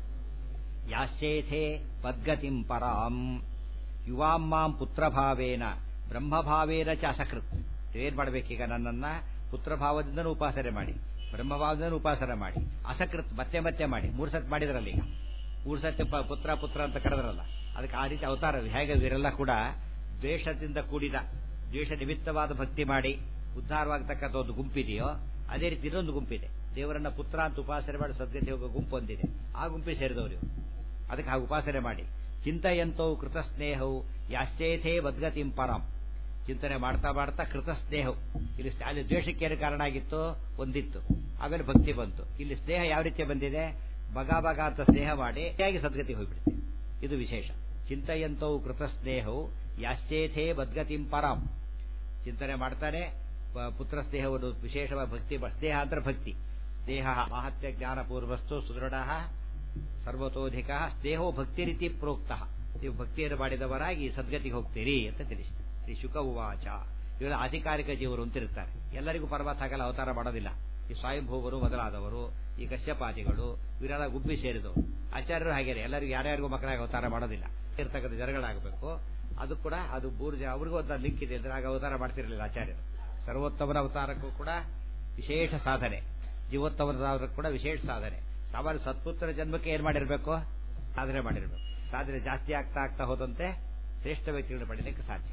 ಯಾಶ್ಚೇಥೆ ಪದ್ಗತಿಂ ಪರಾಂ ಯುವಾಂ ಮಾಂ ಪುತ್ರಭಾವೇನ ಬ್ರಹ್ಮಭಾವೇನ ಚ ಅಸಕೃತ್ ಏನ್ ಮಾಡ್ಬೇಕೀಗ ನನ್ನನ್ನ ಪುತ್ರಭಾವದಿಂದನೂ ಉಪಾಸನೆ ಮಾಡಿ ಬ್ರಹ್ಮಭಾವದಿಂದ ಉಪಾಸನೆ ಮಾಡಿ ಅಸಕೃತ್ ಮತ್ತೆ ಮತ್ತೆ ಮಾಡಿ ಮೂರು ಸತ್ ಮಾಡಿದ್ರಲ್ಲ ಈಗ ಮೂರು ಸತ್ಯ ಪ- ಪುತ್ರ ಪುತ್ರ ಅಂತ ಕರೆದ್ರಲ್ಲ ಅದಕ್ಕೆ ಆ ರೀತಿ ಅವತಾರ ಹೇಗೆ ಇವರೆಲ್ಲ ಕೂಡ ದ್ವೇಷದಿಂದ ಕೂಡಿದ ದ್ವೇಷ ನಿಮಿತ್ತವಾದ ಭಕ್ತಿ ಮಾಡಿ ಉದ್ಧಾರವಾಗತಕ್ಕಂಥ ಒಂದು ಗುಂಪಿದೆಯೋ ಅದೇ ರೀತಿ ಇನ್ನೊಂದು ಗುಂಪಿದೆ ದೇವರನ್ನ ಪುತ್ರ ಅಂತ ಉಪಾಸನೆ ಮಾಡಿ ಸದ್ಗತಿ ಹೋಗೋ ಗುಂಪು ಒಂದಿದೆ ಆ ಗುಂಪಿಗೆ ಸೇರಿದವರು ಇವರು ಅದಕ್ಕೆ ಹಾಗೆ ಉಪಾಸನೆ ಮಾಡಿ ಚಿಂತೆಯಂತೌ ಕೃತಸ್ನೇಹವು ಯಾಶ್ಚೇಥೇ ಬದ್ಗತಿಂ ಪರಂ ಚಿಂತನೆ ಮಾಡ್ತಾ ಮಾಡ್ತಾ ಕೃತಸ್ನೇಹವು ಇಲ್ಲಿ ಸ್- ಅಲ್ಲಿ ದ್ವೇಷಕ್ಕೆ ಏನು ಕಾರಣ ಆಗಿತ್ತು ಒಂದಿತ್ತು ಆಮೇಲೆ ಭಕ್ತಿ ಬಂತು ಇಲ್ಲಿ ಸ್ನೇಹ ಯಾವ ರೀತಿ ಬಂದಿದೆ ಬಗ ಬಗ ಅಂತ ಸ್ನೇಹ ಮಾಡಿ ಹೇಗೆ ಸದ್ಗತಿ ಹೋಗ್ಬಿಡುತ್ತೆ ಇದು ವಿಶೇಷ ಚಿಂತೆಯಂತೌ ಕೃತಸ್ನೇಹವು ಯಾಶ್ಚೇಥೇ ಬದ್ಗತಿಂ ಪರಂ ಚಿಂತನೆ ಮಾಡ್ತಾನೆ ಪ- ಪುತ್ರ ಸ್ನೇಹವನ್ನು ವಿಶೇಷವಾದ ಭಕ್ತಿ ಸ್ನೇಹ ಅಂದ್ರೆ ಭಕ್ತಿ ಸ್ನೇಹ ಮಾಹತ್ಯ ಜ್ಞಾನಪೂರ್ವಸ್ತು ಸುದೃಢ ಸರ್ವತೋಧಿಕ ಸ್ನೇಹೋ ಭಕ್ತಿ ರೀತಿ ಪ್ರೋಕ್ತ ನೀವು ಭಕ್ತಿಯನ್ನು ಮಾಡಿದವರಾಗಿ ಸದ್ಗತಿಗೆ ಹೋಗ್ತೀರಿ ಅಂತ ತಿಳಿಸಿ ಶ್ರೀ ಶುಕ ಉವಾಚ ಇವೆಲ್ಲ ಅಧಿಕಾರಿಕ ಜೀವರು ಅಂತಿರ್ತಾರೆ ಎಲ್ಲರಿಗೂ ಪರಮಾತ್ಮ ಹಾಗೆಲ್ಲ ಅವತಾರ ಮಾಡೋದಿಲ್ಲ ಈ ಸ್ವಯಂಭೂವರು ಮೊದಲಾದವರು ಈ ಕಶ್ಯಪಾದಿಗಳು ಇವರೆಲ್ಲ ಗುಬ್ಬಿ ಸೇರಿದವರು ಆಚಾರ್ಯರು ಹಾಗೇನೆ ಎಲ್ಲರಿಗೂ ಯಾರ್ಯಾರಿಗೂ ಮಕ್ಕಳಾಗಿ ಅವತಾರ ಮಾಡೋದಿಲ್ಲ ಇರ್ತಕ್ಕಂಥ ಜನಗಳಾಗಬೇಕು ಅದು ಕೂಡ ಅದು ಬೂರ್ಜ ಅವ್ರಿಗೂ ಒಂದು ಲಿಂಕ್ ಇದೆ ಅಂದ್ರೆ ಆಗ ಅವತಾರ ಮಾಡ್ತಿರಲಿಲ್ಲ ಆಚಾರ್ಯರು ಸರ್ವೋತ್ತಮನ ಅವತಾರಕ್ಕೂ ಕೂಡ ವಿಶೇಷ ಸಾಧನೆ ಜೀವೋತ್ತಮನ ಅವತಾರಕ್ಕೂ ಕೂಡ ವಿಶೇಷ ಸಾಧನೆ ಸಾಮಾನ್ಯ ಸತ್ಪುತ್ರ ಜನ್ಮಕ್ಕೆ ಏನ್ ಮಾಡಿರ್ಬೇಕು ಸಾಧನೆ ಮಾಡಿರ್ಬೇಕು ಸಾಧನೆ ಜಾಸ್ತಿ ಆಗ್ತಾ ಆಗ್ತಾ ಹೋದಂತೆ ಶ್ರೇಷ್ಠ ವ್ಯಕ್ತಿಗಳನ್ನು ಪಡೀಲಿಕ್ಕೆ ಸಾಧ್ಯ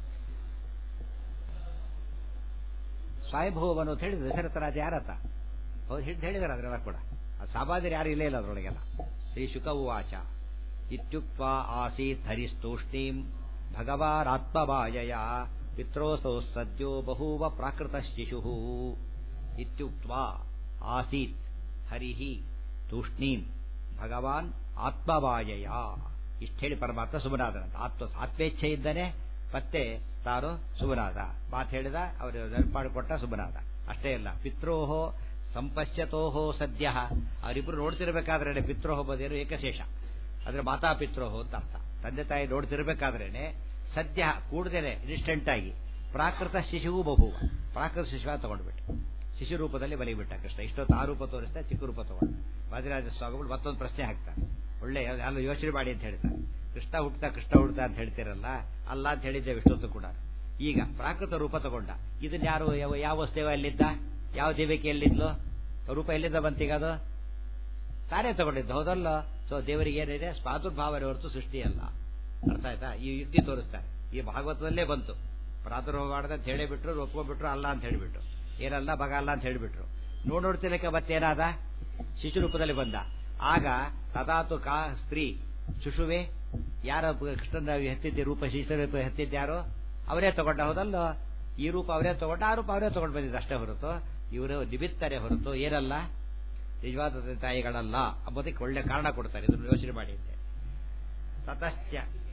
ಸ್ವಯಂಭೂವನು ಅಂತ ಹೇಳಿದ್ರೆ ದಶರಥ ರಾಜ ಯಾರತ್ತ ಅವ್ರು ಹಿಡಿದು ಹೇಳಿದಾರೆ ಅದರೆಲ್ಲ ಕೂಡ ಆ ಸಾಮಾನ್ಯರು ಯಾರು ಇಲ್ಲೇ ಇಲ್ಲ ಅದರೊಳಗೆಲ್ಲ ಶ್ರೀ ಶುಕ ಉವಾಚ ಇತ್ಯುಕ್ತ ಆಸೀತ್ ಹರಿಸ್ತೂಷ್ಣೀಂ ಭಗವಾರಾತ್ಮವಾಯಯ ಪಿತ್ರೋಸೌ ಸದ್ಯೋ ಬಹೂವ ಪ್ರಾಕೃತ ಶಿಶು ಇತ್ಯುಕ್ತ ಆಸೀತ್ ಹರಿಹಿ ತೂಷ್ಣೀಂ ಭಗವಾನ್ ಆತ್ಮವಾಯಯ ಇಷ್ಟು ಹೇಳಿ ಪರಮಾತ್ಮ ಸುಮನಾದನಂತ ಆತ್ಮ ಆತ್ಮೇಚ್ಛೆಯಿಂದನೇ ಮತ್ತೆ ತಾನು ಸುಮನಾದ ಮಾತು ಹೇಳಿದ ಅವರು ನೆನಪಾಡಿಕೊಟ್ಟ ಸುಮನಾದ ಅಷ್ಟೇ ಅಲ್ಲ ಪಿತ್ರೋಹೋ ಸಂಪಶ್ಯತೋಹೋ ಸದ್ಯ ಅವರಿಬ್ರು ನೋಡ್ತಿರ್ಬೇಕಾದ್ರೆ ಪಿತ್ರೋಹೋ ಬದಿಯರು ಏಕಶೇಷ ಅಂದ್ರೆ ಮಾತಾ ಪಿತ್ರೋಹೋ ಅಂತ ಅರ್ಥ ತಂದೆ ತಾಯಿ ನೋಡ್ತಿರ್ಬೇಕಾದ್ರೇನೆ ಸದ್ಯ ಕೂಡದೇನೆ ಇನ್ಸ್ಟೆಂಟ್ ಆಗಿ ಪ್ರಾಕೃತ ಶಿಶುವು ಬಹುವ ಪ್ರಾಕೃತ ಶಿಶುವ ತಗೊಂಡ್ಬಿಟ್ಟು ಶಿಶು ರೂಪದಲ್ಲಿ ಬಲಿಬಿಟ್ಟ ಕೃಷ್ಣ ಇಷ್ಟೊತ್ತು ಆ ರೂಪ ತೋರಿಸ್ತಾ ಚಿಕ್ಕ ರೂಪ ತಗೊಂಡು ವಾದಿರಾಜ ಸ್ವಾಮಿಗಳು ಮತ್ತೊಂದು ಪ್ರಶ್ನೆ ಹಾಕ್ತಾರೆ ಒಳ್ಳೆ ಯಾರು ಯೋಚನೆ ಮಾಡಿ ಅಂತ ಹೇಳ್ತಾರೆ ಕೃಷ್ಣ ಹುಟ್ಟತಾ ಕೃಷ್ಣ ಹುಟ್ಟತಾ ಅಂತ ಹೇಳ್ತಿರಲ್ಲ ಅಲ್ಲ ಅಂತ ಹೇಳಿದ್ದೇವೆ ಇಷ್ಟೊತ್ತು ಕೂಡ ಈಗ ಪ್ರಾಕೃತ ರೂಪ ತಗೊಂಡ ಇದನ್ನ ಯಾರು ಯಾವ ಯಾವ ವಸ್ತುವ ಎಲ್ಲಿದ್ದ ಯಾವ ದೇವಿಕೆ ಎಲ್ಲಿದ್ಲು ರೂಪ ಎಲ್ಲಿಂದ ಬಂತೀಗ ಅದು ತಾನೇ ತಗೊಂಡಿದ್ದು ಹೌದಲ್ಲ ಸೊ ದೇವರಿಗೆ ಏನಿದೆ ಸ್ವಾದುರ್ಭಾವನೆ ಹೊರತು ಸೃಷ್ಟಿ ಅಲ್ಲ ಅರ್ಥ ಆಯ್ತಾ ಈ ಯುಕ್ತಿ ತೋರಿಸ್ತಾರೆ ಈ ಭಾಗವತದಲ್ಲೇ ಬಂತು ಪ್ರಾದುರ್ಭಾವ ಮಾಡದ ಅಂತ ಹೇಳಿಬಿಟ್ರು ಒಪ್ಕೊಂಡ್ಬಿಟ್ರು ಅಲ್ಲ ಅಂತ ಹೇಳಿಬಿಟ್ರು ಏನಲ್ಲ ಬಗ ಅಲ್ಲ ಅಂತ ಹೇಳಿಬಿಟ್ರು ನೋಡ್ ನೋಡ್ತಿರಕ್ಕೆ ಮತ್ತೇನಾದ ಶಿಶು ರೂಪದಲ್ಲಿ ಬಂದ ಆಗ ತದಾತು ಕಾ ಸ್ತ್ರೀ ಶಿಶುವೆ ಯಾರ ಕೃಷ್ಣನ ಹೆತ್ತಿದ್ದೆ ರೂಪ ಶಿಶು ರೂಪ ಹೆತ್ತಿದ್ಯಾರು ಅವರೇ ತಗೊಂಡ ಹೌದಲ್ಲ ಈ ರೂಪ ಅವರೇ ತಗೊಂಡ ಆ ರೂಪ ಅವರೇ ತಗೊಂಡು ಬಂದಿದ್ದು ಅಷ್ಟೇ ಹೊರತು ಇವರು ನಿಮಿತ್ತರೆ ಹೊರತು ಏನಲ್ಲ ನಿಜವಾದ ತಂದೆ ತಾಯಿಗಳಲ್ಲ ಅಂಬೋದಕ್ಕೆ ಒಳ್ಳೆ ಕಾರಣ ಕೊಡ್ತಾರೆ ಇದನ್ನು ಯೋಚನೆ ಮಾಡಿ ಅಂತೆ ತತಶ್ಚ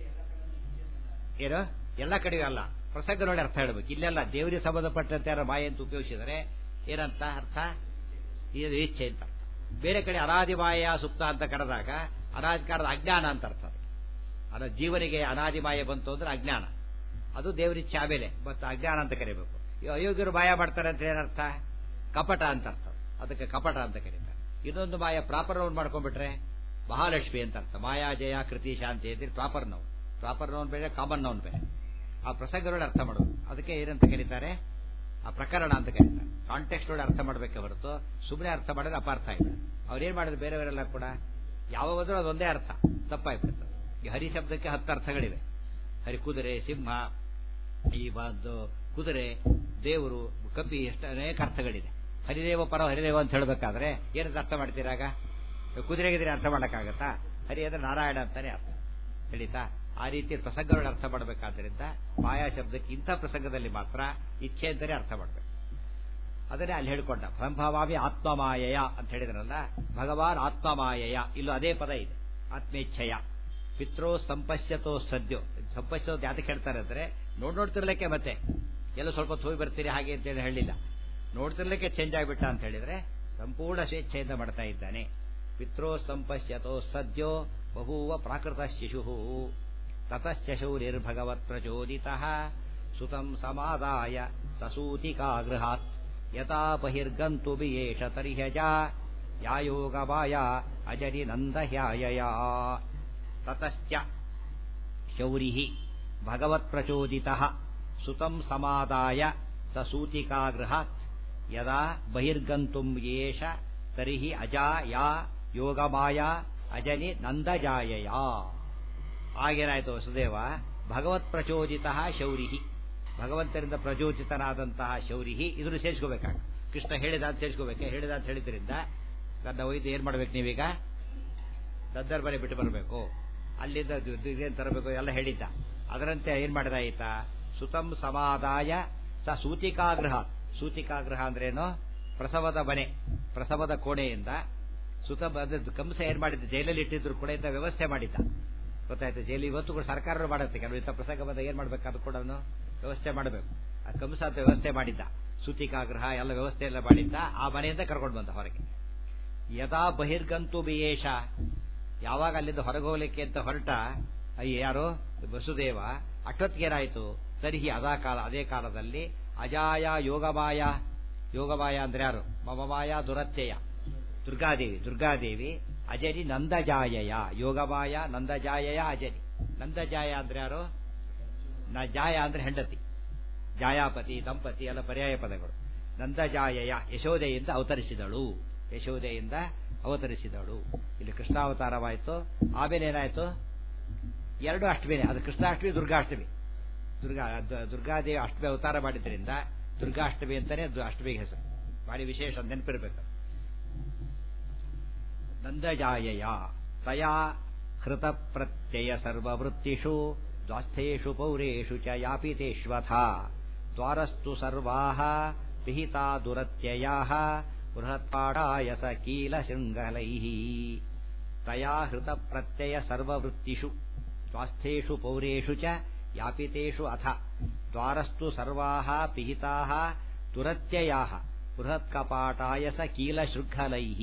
ಏನು ಎಲ್ಲ ಕಡೆಯೂ ಅಲ್ಲ ಪ್ರಸಂಗ ನೋಡಿ ಅರ್ಥ ಹೇಳ್ಬೇಕು ಇಲ್ಲೆಲ್ಲ ದೇವರಿಗೆ ಸಂಬಂಧಪಟ್ಟಂತೆ ಯಾರು ಮಾಯೆ ಅಂತ ಉಪಯೋಗಿಸಿದರೆ ಏನಂತ ಅರ್ಥ ಇದು ಇಚ್ಛೆ ಅಂತ ಅರ್ಥ ಬೇರೆ ಕಡೆ ಅನಾದಿ ಮಾಯ ಸುಪ್ತ ಅಂತ ಕರೆದಾಗ ಅನಾಧಿಕಾರದ ಅಜ್ಞಾನ ಅಂತ ಅರ್ಥ ಅದು ಅದ ಜೀವನಿಗೆ ಅನಾದಿ ಮಾಯ ಬಂತು ಅಂದ್ರೆ ಅಜ್ಞಾನ ಅದು ದೇವರಿಚ್ಛೆ ಆಮೇಲೆ ಮತ್ತು ಅಜ್ಞಾನ ಅಂತ ಕರಿಬೇಕು ಈ ಅಯೋಗ್ಯರು ಮಾಯ ಮಾಡ್ತಾರೆ ಅಂತ ಏನರ್ಥ ಕಪಟ ಅಂತ ಅರ್ಥ ಅದಕ್ಕೆ ಕಪಟ ಅಂತ ಕರೀತಾರೆ ಇನ್ನೊಂದು ಮಾಯ ಪ್ರಾಪರ್ ನೌನ್ ಮಾಡ್ಕೊಂಡ್ಬಿಟ್ರೆ ಮಹಾಲಕ್ಷ್ಮಿ ಅಂತ ಅರ್ಥ ಮಾಯಾ ಜಯ ಕೃತಿ ಶಾಂತಿ ಅಂತ ಪ್ರಾಪರ್ ನೌನ್ ಪ್ರಾಪರ್ ನೌನ್ ಬೇರೆ ಕಾಮನ್ ನೌನ್ ಬೇರೆ ಆ ಪ್ರಸಂಗಗಳು ಅರ್ಥ ಮಾಡೋದು ಅದಕ್ಕೆ ಏನಂತ ಕರೀತಾರೆ ಆ ಪ್ರಕರಣ ಅಂತ ಕರೀತಾರೆ ಕಾಂಟೆಕ್ಸ್ಟ್ ನೋಡಿ ಅರ್ಥ ಮಾಡಬೇಕೆ ಹೊರತು ಸುಮ್ಮನೆ ಅರ್ಥ ಮಾಡಿದ್ರೆ ಅಪಾರ್ಥ ಇಲ್ಲ ಅವ್ರೇನ್ ಮಾಡಿದ್ರು ಬೇರೆಯವರೆಲ್ಲ ಕೂಡ ಯಾವಾಗಾದ್ರೂ ಅದೊಂದೇ ಅರ್ಥ ತಪ್ಪಾಗ್ಬಿಡ್ತದೆ ಈ ಹರಿ ಶಬ್ದಕ್ಕೆ ಹತ್ತು ಅರ್ಥಗಳಿವೆ ಹರಿ ಕುದುರೆ ಸಿಂಹ ಈ ಒಂದು ಕುದುರೆ ದೇವರು ಕಪಿ ಎಷ್ಟು ಅನೇಕ ಅರ್ಥಗಳಿದೆ ಹರಿದೇವ ಪರ ಹರಿದೇವ ಅಂತ ಹೇಳಬೇಕಾದ್ರೆ ಏನಂತ ಅರ್ಥ ಮಾಡ್ತೀರಾಗ ಕುದುರೆಗಿದ್ರೆ ಅರ್ಥ ಮಾಡಕ್ಕಾಗತ್ತಾ ಹರಿ ಅಂದ್ರೆ ನಾರಾಯಣ ಅಂತಾನೆ ಅರ್ಥ ತಿಳಿತಾ ಆ ರೀತಿ ಪ್ರಸಂಗಗಳನ್ನ ಅರ್ಥ ಮಾಡಬೇಕಾದ್ರಿಂದ ಮಾಯಾ ಶಬ್ದಕ್ಕೆ ಇಂಥ ಪ್ರಸಂಗದಲ್ಲಿ ಮಾತ್ರ ಇಚ್ಛೆ ಅಂತಾನೆ ಅರ್ಥ ಮಾಡಬೇಕು ಅದನ್ನೇ ಅಲ್ಲಿ ಹೇಳ್ಕೊಂಡ ಬ್ರಹ್ಮಭಾವಿ ಆತ್ಮಮಾಯಯ ಅಂತ ಹೇಳಿದ್ರಲ್ಲ ಭಗವಾನ್ ಆತ್ಮಮಾಯಯ ಇಲ್ಲೂ ಅದೇ ಪದ ಇದೆ ಆತ್ಮೇಚ್ಛಯ ಪಿತ್ರೋ ಸಂಪಶ್ಯತೋ ಸದ್ಯೋ ಸಂಪಶ್ಯತೋ ಯಾತಕ್ಕೆ ಹೇಳ್ತಾರೆ ಅಂದ್ರೆ ನೋಡ್ ನೋಡ್ತಿರ್ಲಿಕ್ಕೆ ಮತ್ತೆ ಎಲ್ಲ ಸ್ವಲ್ಪ ಹೋಗಿ ಬರ್ತೀರಿ ಹಾಗೆ ಅಂತ ಹೇಳಿ ಹೇಳಿಲ್ಲ ನೋಡ್ತಿರ್ಲಿಕ್ಕೆ ಚೇಂಜ್ ಆಗಿಬಿಟ್ಟ ಅಂತ ಹೇಳಿದ್ರೆ ಸಂಪೂರ್ಣ ಸ್ವೇಚ್ಛೆಯಿಂದ ಮಾಡ್ತಾ ಇದ್ದಾನೆ ಪಿತ್ರೋ ಸಂಪಶ್ಯತೋ ಸದ್ಯೋ ಬಹೂವ ಪ್ರಾಕೃತ ಶಿಶು ತತಶ್ಚಶೌರಿರ್ಭಗವತ್ ಪ್ರಚೋದಿತ ಸುತಂ ಸಮಾದಾಯ ಸಸೂತಿಕಾಗೃಹಾತ್ ಯಥಾ ಬಹಿರ್ಗಂತು ಬಿಯೇಷ ತರ್ಹ್ಯಜ ಯಾಯೋಗವಾಯ ಅಜರಿ ನಂದಹ್ಯಾಯಯ ತತಶ್ಚ ಶೌರಿ ಭಗವತ್ ಪ್ರಚೋದಿತ ಸುತಂ ಸಮಾದಾಯ ಸಸೂತಿಕಾಗೃಹಾತ್ ಯದಾ ಬಹಿರ್ಗಂತುಂ ಯೇಷ ತರಿಹಿ ಅಜಾ ಯಾ ಯೋಗಮಾಯ ಅಜನಿ ನಂದಜಾಯಯ ಆಗೇನಾಯ್ತು ವಸುದೇವ ಭಗವತ್ ಪ್ರಚೋದಿತ ಶೌರಿಹಿ ಭಗವಂತರಿಂದ ಪ್ರಚೋದಿತನಾದಂತಹ ಶೌರಿಹಿ ಇದನ್ನು ಸೇರಿಸ್ಕೋಬೇಕಾಗ ಕೃಷ್ಣ ಹೇಳಿದ ಸೇರಿಸ್ಕೋಬೇಕು ಹೇಳಿದ ಅಂತ ಹೇಳಿದ್ರಿಂದ ನನ್ನ ಒಯ್ದು ಏನ್ ಮಾಡ್ಬೇಕು ನೀವೀಗ ದದ್ದರ್ ಬಳಿ ಬಿಟ್ಟು ಬರಬೇಕು ಅಲ್ಲಿಂದ ಇದೇನು ತರಬೇಕು ಎಲ್ಲ ಹೇಳಿದ್ದ ಅದರಂತೆ ಏನ್ ಮಾಡಿದ ಆಯ್ತ ಸುತಂ ಸಮಾದಾಯ ಸ ಸೂತಿಕಾಗೃಹ ಸೂತಿಕಾಗೃಹ ಅಂದ್ರೇನು ಪ್ರಸವದ ಮನೆ ಪ್ರಸವದ ಕೋಣೆಯಿಂದ ಸುತ ಕಂಸ ಏನ್ ಮಾಡಿದ್ದ ಜೈಲಲ್ಲಿ ಇಟ್ಟಿದ್ರು ಕೂಡ ಇಂಥ ವ್ಯವಸ್ಥೆ ಮಾಡಿದ್ದ ಗೊತ್ತಾಯ್ತು ಜೈಲು ಇವತ್ತು ಕೂಡ ಸರ್ಕಾರ ಮಾಡುತ್ತೆ ಕೆಲವು ಇಂಥ ಪ್ರಸಂಗ ಬಂದ ಏನ್ ಮಾಡ್ಬೇಕು ಅದು ಕೂಡ ವ್ಯವಸ್ಥೆ ಮಾಡಬೇಕು ಆ ಕಂಸ ಅಂತ ವ್ಯವಸ್ಥೆ ಮಾಡಿದ್ದ ಸೂತಿಕಾಗ್ರಹ ಎಲ್ಲ ವ್ಯವಸ್ಥೆ ಎಲ್ಲ ಮಾಡಿದ್ದ ಆ ಮನೆಯಿಂದ ಕರ್ಕೊಂಡು ಬಂದ ಹೊರಗೆ ಯದಾ ಬಹಿರ್ಗಂತು ಬಿಯೇಷ ಯಾವಾಗ ಅಲ್ಲಿಂದ ಹೊರಗೆ ಹೋಗ್ಲಿಕ್ಕೆ ಅಂತ ಹೊರಟ ಅಯ್ಯ ಯಾರು ವಸುದೇವ ಅಷ್ಟೊತ್ತಿಗೇನಾಯ್ತು ತರಿಹಿ ಅದಾ ಕಾಲ ಅದೇ ಕಾಲದಲ್ಲಿ ಅಜಾಯ ಯೋಗಮಾಯ ಯೋಗಮಾಯ ಅಂದ್ರೆ ಯಾರು ಮಮಮಾಯ ದುರತ್ಯಯ ದುರ್ಗಾದೇವಿ ದುರ್ಗಾದೇವಿ ಅಜನಿ ನಂದಜಾಯಯ ಯೋಗಮಾಯ ನಂದಜಾಯಯ ಅಜನಿ ನಂದಜಾಯ ಅಂದ್ರೆ ಯಾರು ನ ಜಾಯ ಅಂದ್ರೆ ಹೆಂಡತಿ ಜಾಯಾಪತಿ ದಂಪತಿ ಎಲ್ಲ ಪರ್ಯಾಯ ಪದಗಳು ನಂದಜಾಯಯ ಯಶೋದೆಯಿಂದ ಅವತರಿಸಿದಳು ಯಶೋದೆಯಿಂದ ಅವತರಿಸಿದಳು ಇಲ್ಲಿ ಕೃಷ್ಣಾವತಾರವಾಯಿತು ಆಮೇಲೆ ಏನಾಯ್ತು ಎರಡು ಅಷ್ಟಮಿನೇ ಅದು ಕೃಷ್ಣಾಷ್ಟಮಿ ದುರ್ಗಾಷ್ಟಮಿ ದುರ್ಗಾ ದುರ್ಗಾದೇವಿ ಅಷ್ಟಮಿ ಅವತಾರ ಮಾಡಿದ್ರಿಂದ ದುರ್ಗಾಷ್ಟಮಿ ಅಂತಾನೆ ಅಷ್ಟಮಿಗೆ ಹೆಸರು ಭಾರಿ ವಿಶೇಷ ನೆನಪಿರ್ಬೇಕು ನಂದಜಾಯಯ ತಯಾ ಹೃತ ಪ್ರತ್ಯಯ ಸರ್ವವೃತ್ತಿಷು ದ್ವಾಸ್ಥೇಷು ಪೌರೇಷು ಚ ಯಾಪಿತೇಷ್ವಥ ದ್ವಾರಸ್ತು ಸರ್ವಾಃ ಪಿಹಿತಾ ದುರತ್ಯಯಾಃ ಬೃಹತ್ಪಾಠಾಯಸ ಕೀಲ ಶೃಂಗಲೈಃ ತಯಾ ಹೃತ ಪ್ರತ್ಯಯ ಸರ್ವವೃತ್ತಿಷು ಸ್ವಾಸ್ಥ್ಯೇಷು ಪೌರೇಷು ಚ ಯಾಪಿತೇಷು ಅಥ ದ್ವಾರಸ್ತು ಸರ್ವಾಃ ಪಿಹಿತಾಃ ತುರತ್ಯಯಾಃ ಬೃಹತ್ಕಪಾಟಾಯಸ ಕೀಲ ಶೃಂಖಲೈಃ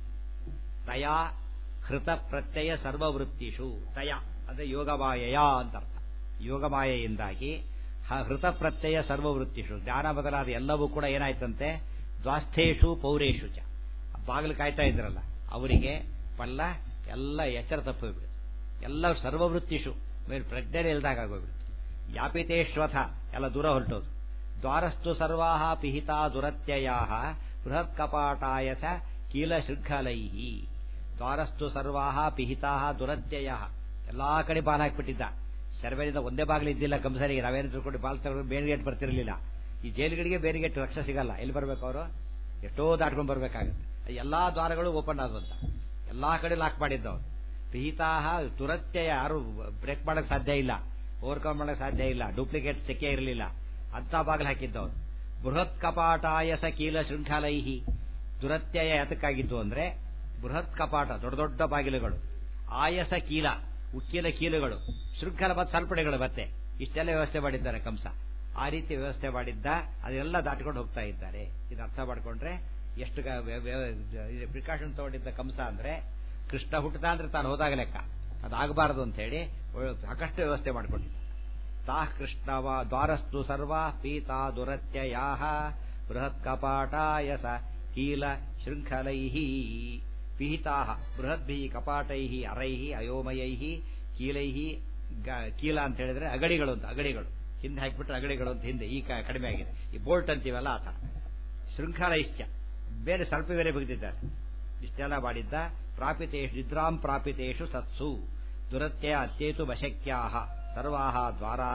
ತಯಾ ಹೃತ ಪ್ರತ್ಯಯ ಸರ್ವವೃತ್ತಿಷು ತಯ ಅಂದ್ರೆ ಯೋಗಮಾಯಯ ಅಂತ ಅರ್ಥ ಯೋಗಮಾಯೆಯಿಂದಾಗಿ ಹೃತ ಪ್ರತ್ಯಯ ಸರ್ವವೃತ್ತಿಷು ಜ್ಞಾನ ಬದಲಾದ ಎಲ್ಲವೂ ಕೂಡ ಏನಾಯ್ತಂತೆ ದ್ವಾಸ್ಥೇಷು ಪೌರೇಷು ಚ ಬಾಗಿಲು ಕಾಯ್ತಾ ಇದ್ರಲ್ಲ ಅವರಿಗೆ ಪಲ್ಲ ಎಲ್ಲ ಎಚ್ಚರ ತಪ್ಪೋಗ್ಬಿಡುತ್ತೆ ಎಲ್ಲ ಸರ್ವವೃತ್ತಿಷು ಮೇಲೆ ಪ್ರಜ್ಞೆ ಇಲ್ದಾಗ ಆಗೋಗ್ಬಿಡುತ್ತೆ ಯಾಪಿತೇಶ್ವಥ ಎಲ್ಲ ದೂರ ಹೊರಟೋದು ದ್ವಾರಸ್ತು ಸರ್ವಾಹ ಪಿಹಿತಾ ದುರತ್ಯಯಾ ಬೃಹತ್ ಕಪಾಟಾಯಸ ಕೀಲ ಶೃಂಖಲೈಹಿ ದ್ವಾರಸ್ತು ಸರ್ವಾಹ ಪಿಹಿತಾ ದುರತ್ಯಯ ಎಲ್ಲಾ ಕಡೆ ಬಾಲ್ ಹಾಕ್ಬಿಟ್ಟಿದ್ದ ಶರ್ವೇರಿಂದ ಒಂದೇ ಬಾಗಿಲು ಇದ್ದಿಲ್ಲ ಕಂಸರಿಗೆ ನಾವೇನು ತಿಳ್ಕೊಂಡು ಬಾಲ್ ತಗೊಂಡು ಬೇರೆ ಗೇಟ್ ಬರ್ತಿರಲಿಲ್ಲ ಈ ಜೈಲುಗಳಿಗೆ ಬೇರೆ ಗೇಟ್ ರಕ್ಷ ಸಿಗಲ್ಲ ಎಲ್ಲಿ ಬರ್ಬೇಕು ಅವರು ಎಷ್ಟೋ ದಾಟ್ಕೊಂಡು ಬರ್ಬೇಕಾಗುತ್ತೆ ಎಲ್ಲಾ ದ್ವಾರಗಳು ಓಪನ್ ಆದಂತ ಎಲ್ಲಾ ಕಡೆ ಲಾಕ್ ಮಾಡಿದ್ದವು ಪಿಹಿತಾಹ ತುರತ್ಯಯ ಯಾರು ಬ್ರೇಕ್ ಮಾಡಕ್ ಸಾಧ್ಯ ಇಲ್ಲ ಓವರ್ಕಮ್ ಮಾಡಕ್ ಸಾಧ್ಯ ಇಲ್ಲ ಡೂಪ್ಲಿಕೇಟ್ ಚೆಕ್ಕೆ ಇರಲಿಲ್ಲ ಅಂತ ಬಾಗಿಲು ಹಾಕಿದ್ದವ್ರು ಬೃಹತ್ ಕಪಾಟಾಯಸ ಕೀಲ ಶೃಂಖಲೈಹಿ ದುರತ್ಯಯ ಯಾತಕ್ಕಾಗಿದ್ದು ಅಂದ್ರೆ ಬೃಹತ್ ಕಪಾಟ ದೊಡ್ಡ ದೊಡ್ಡ ಬಾಗಿಲುಗಳು ಆಯಸ ಕೀಲ ಉಕ್ಕಿನ ಕೀಲುಗಳು ಶೃಂಖಲ ಮತ್ತು ಸಲ್ಪಡೆಗಳು ಮತ್ತೆ ಇಷ್ಟೆಲ್ಲ ವ್ಯವಸ್ಥೆ ಮಾಡಿದ್ದಾರೆ ಕಂಸ ಆ ರೀತಿ ವ್ಯವಸ್ಥೆ ಮಾಡಿದ್ದ ಅದೆಲ್ಲ ದಾಟ್ಕೊಂಡು ಹೋಗ್ತಾ ಇದ್ದಾರೆ ಇದು ಅರ್ಥ ಮಾಡ್ಕೊಂಡ್ರೆ ಎಷ್ಟು ಪ್ರಿಕಾಷನ್ ತಗೊಂಡಿದ್ದ ಕಂಸ ಅಂದ್ರೆ ಕೃಷ್ಣ ಹುಟ್ಟದ ಅಂದ್ರೆ ತಾನು ಹೋದಾಗ ಲೆಕ್ಕ ಅದಾಗಬಾರದು ಅಂತ ಹೇಳಿ ಸಾಕಷ್ಟು ವ್ಯವಸ್ಥೆ ಮಾಡಿಕೊಂಡಿದ್ದ ತಾ ಕೃಷ್ಣವ ದ್ವಾರಸ್ತು ಸರ್ವ ಪೀತಾ ದುರತ್ಯಯಾ ಬೃಹತ್ ಕಪಾಟಾಯಸ ಕೀಲ ಶೃಂಖಲೈ ಪಿಹಿತಾ ಬೃಹದ್ಭಿ ಕಪಾಟೈ ಅರೈ ಅಯೋಮಯೈ ಕೀಲೈ ಕೀಲ ಅಂತ ಹೇಳಿದ್ರೆ ಅಗಡಿಗಳು ಅಂತ ಅಗಡಿಗಳು ಹಿಂದೆ ಹಾಕಿಬಿಟ್ರೆ ಅಗಡಿಗಳು ಅಂತ ಹಿಂದೆ ಈ ಕಡಿಮೆ ಆಗಿದೆ ಈ ಬೋಲ್ಟ್ ಅಂತೀವಲ್ಲ ಆತ ಶೃಂಖಲ ಇಷ್ಟ ಬೇರೆ ಸ್ವಲ್ಪ ಬೇರೆ ಬಗ್ದಿದ್ದಾರೆ ಇಷ್ಟೆಲ್ಲ ಮಾಡಿದ್ದ ಪ್ರಾಪಿತೇಶು ನಿದ್ರಾಂ ಪ್ರಾಪಿತೇಶು ಸತ್ಸು ದುರತ್ಯ ಅತ್ಯೇತು ವಶಕ್ಯಾ ಸರ್ವಾ ದ್ವಾರಾ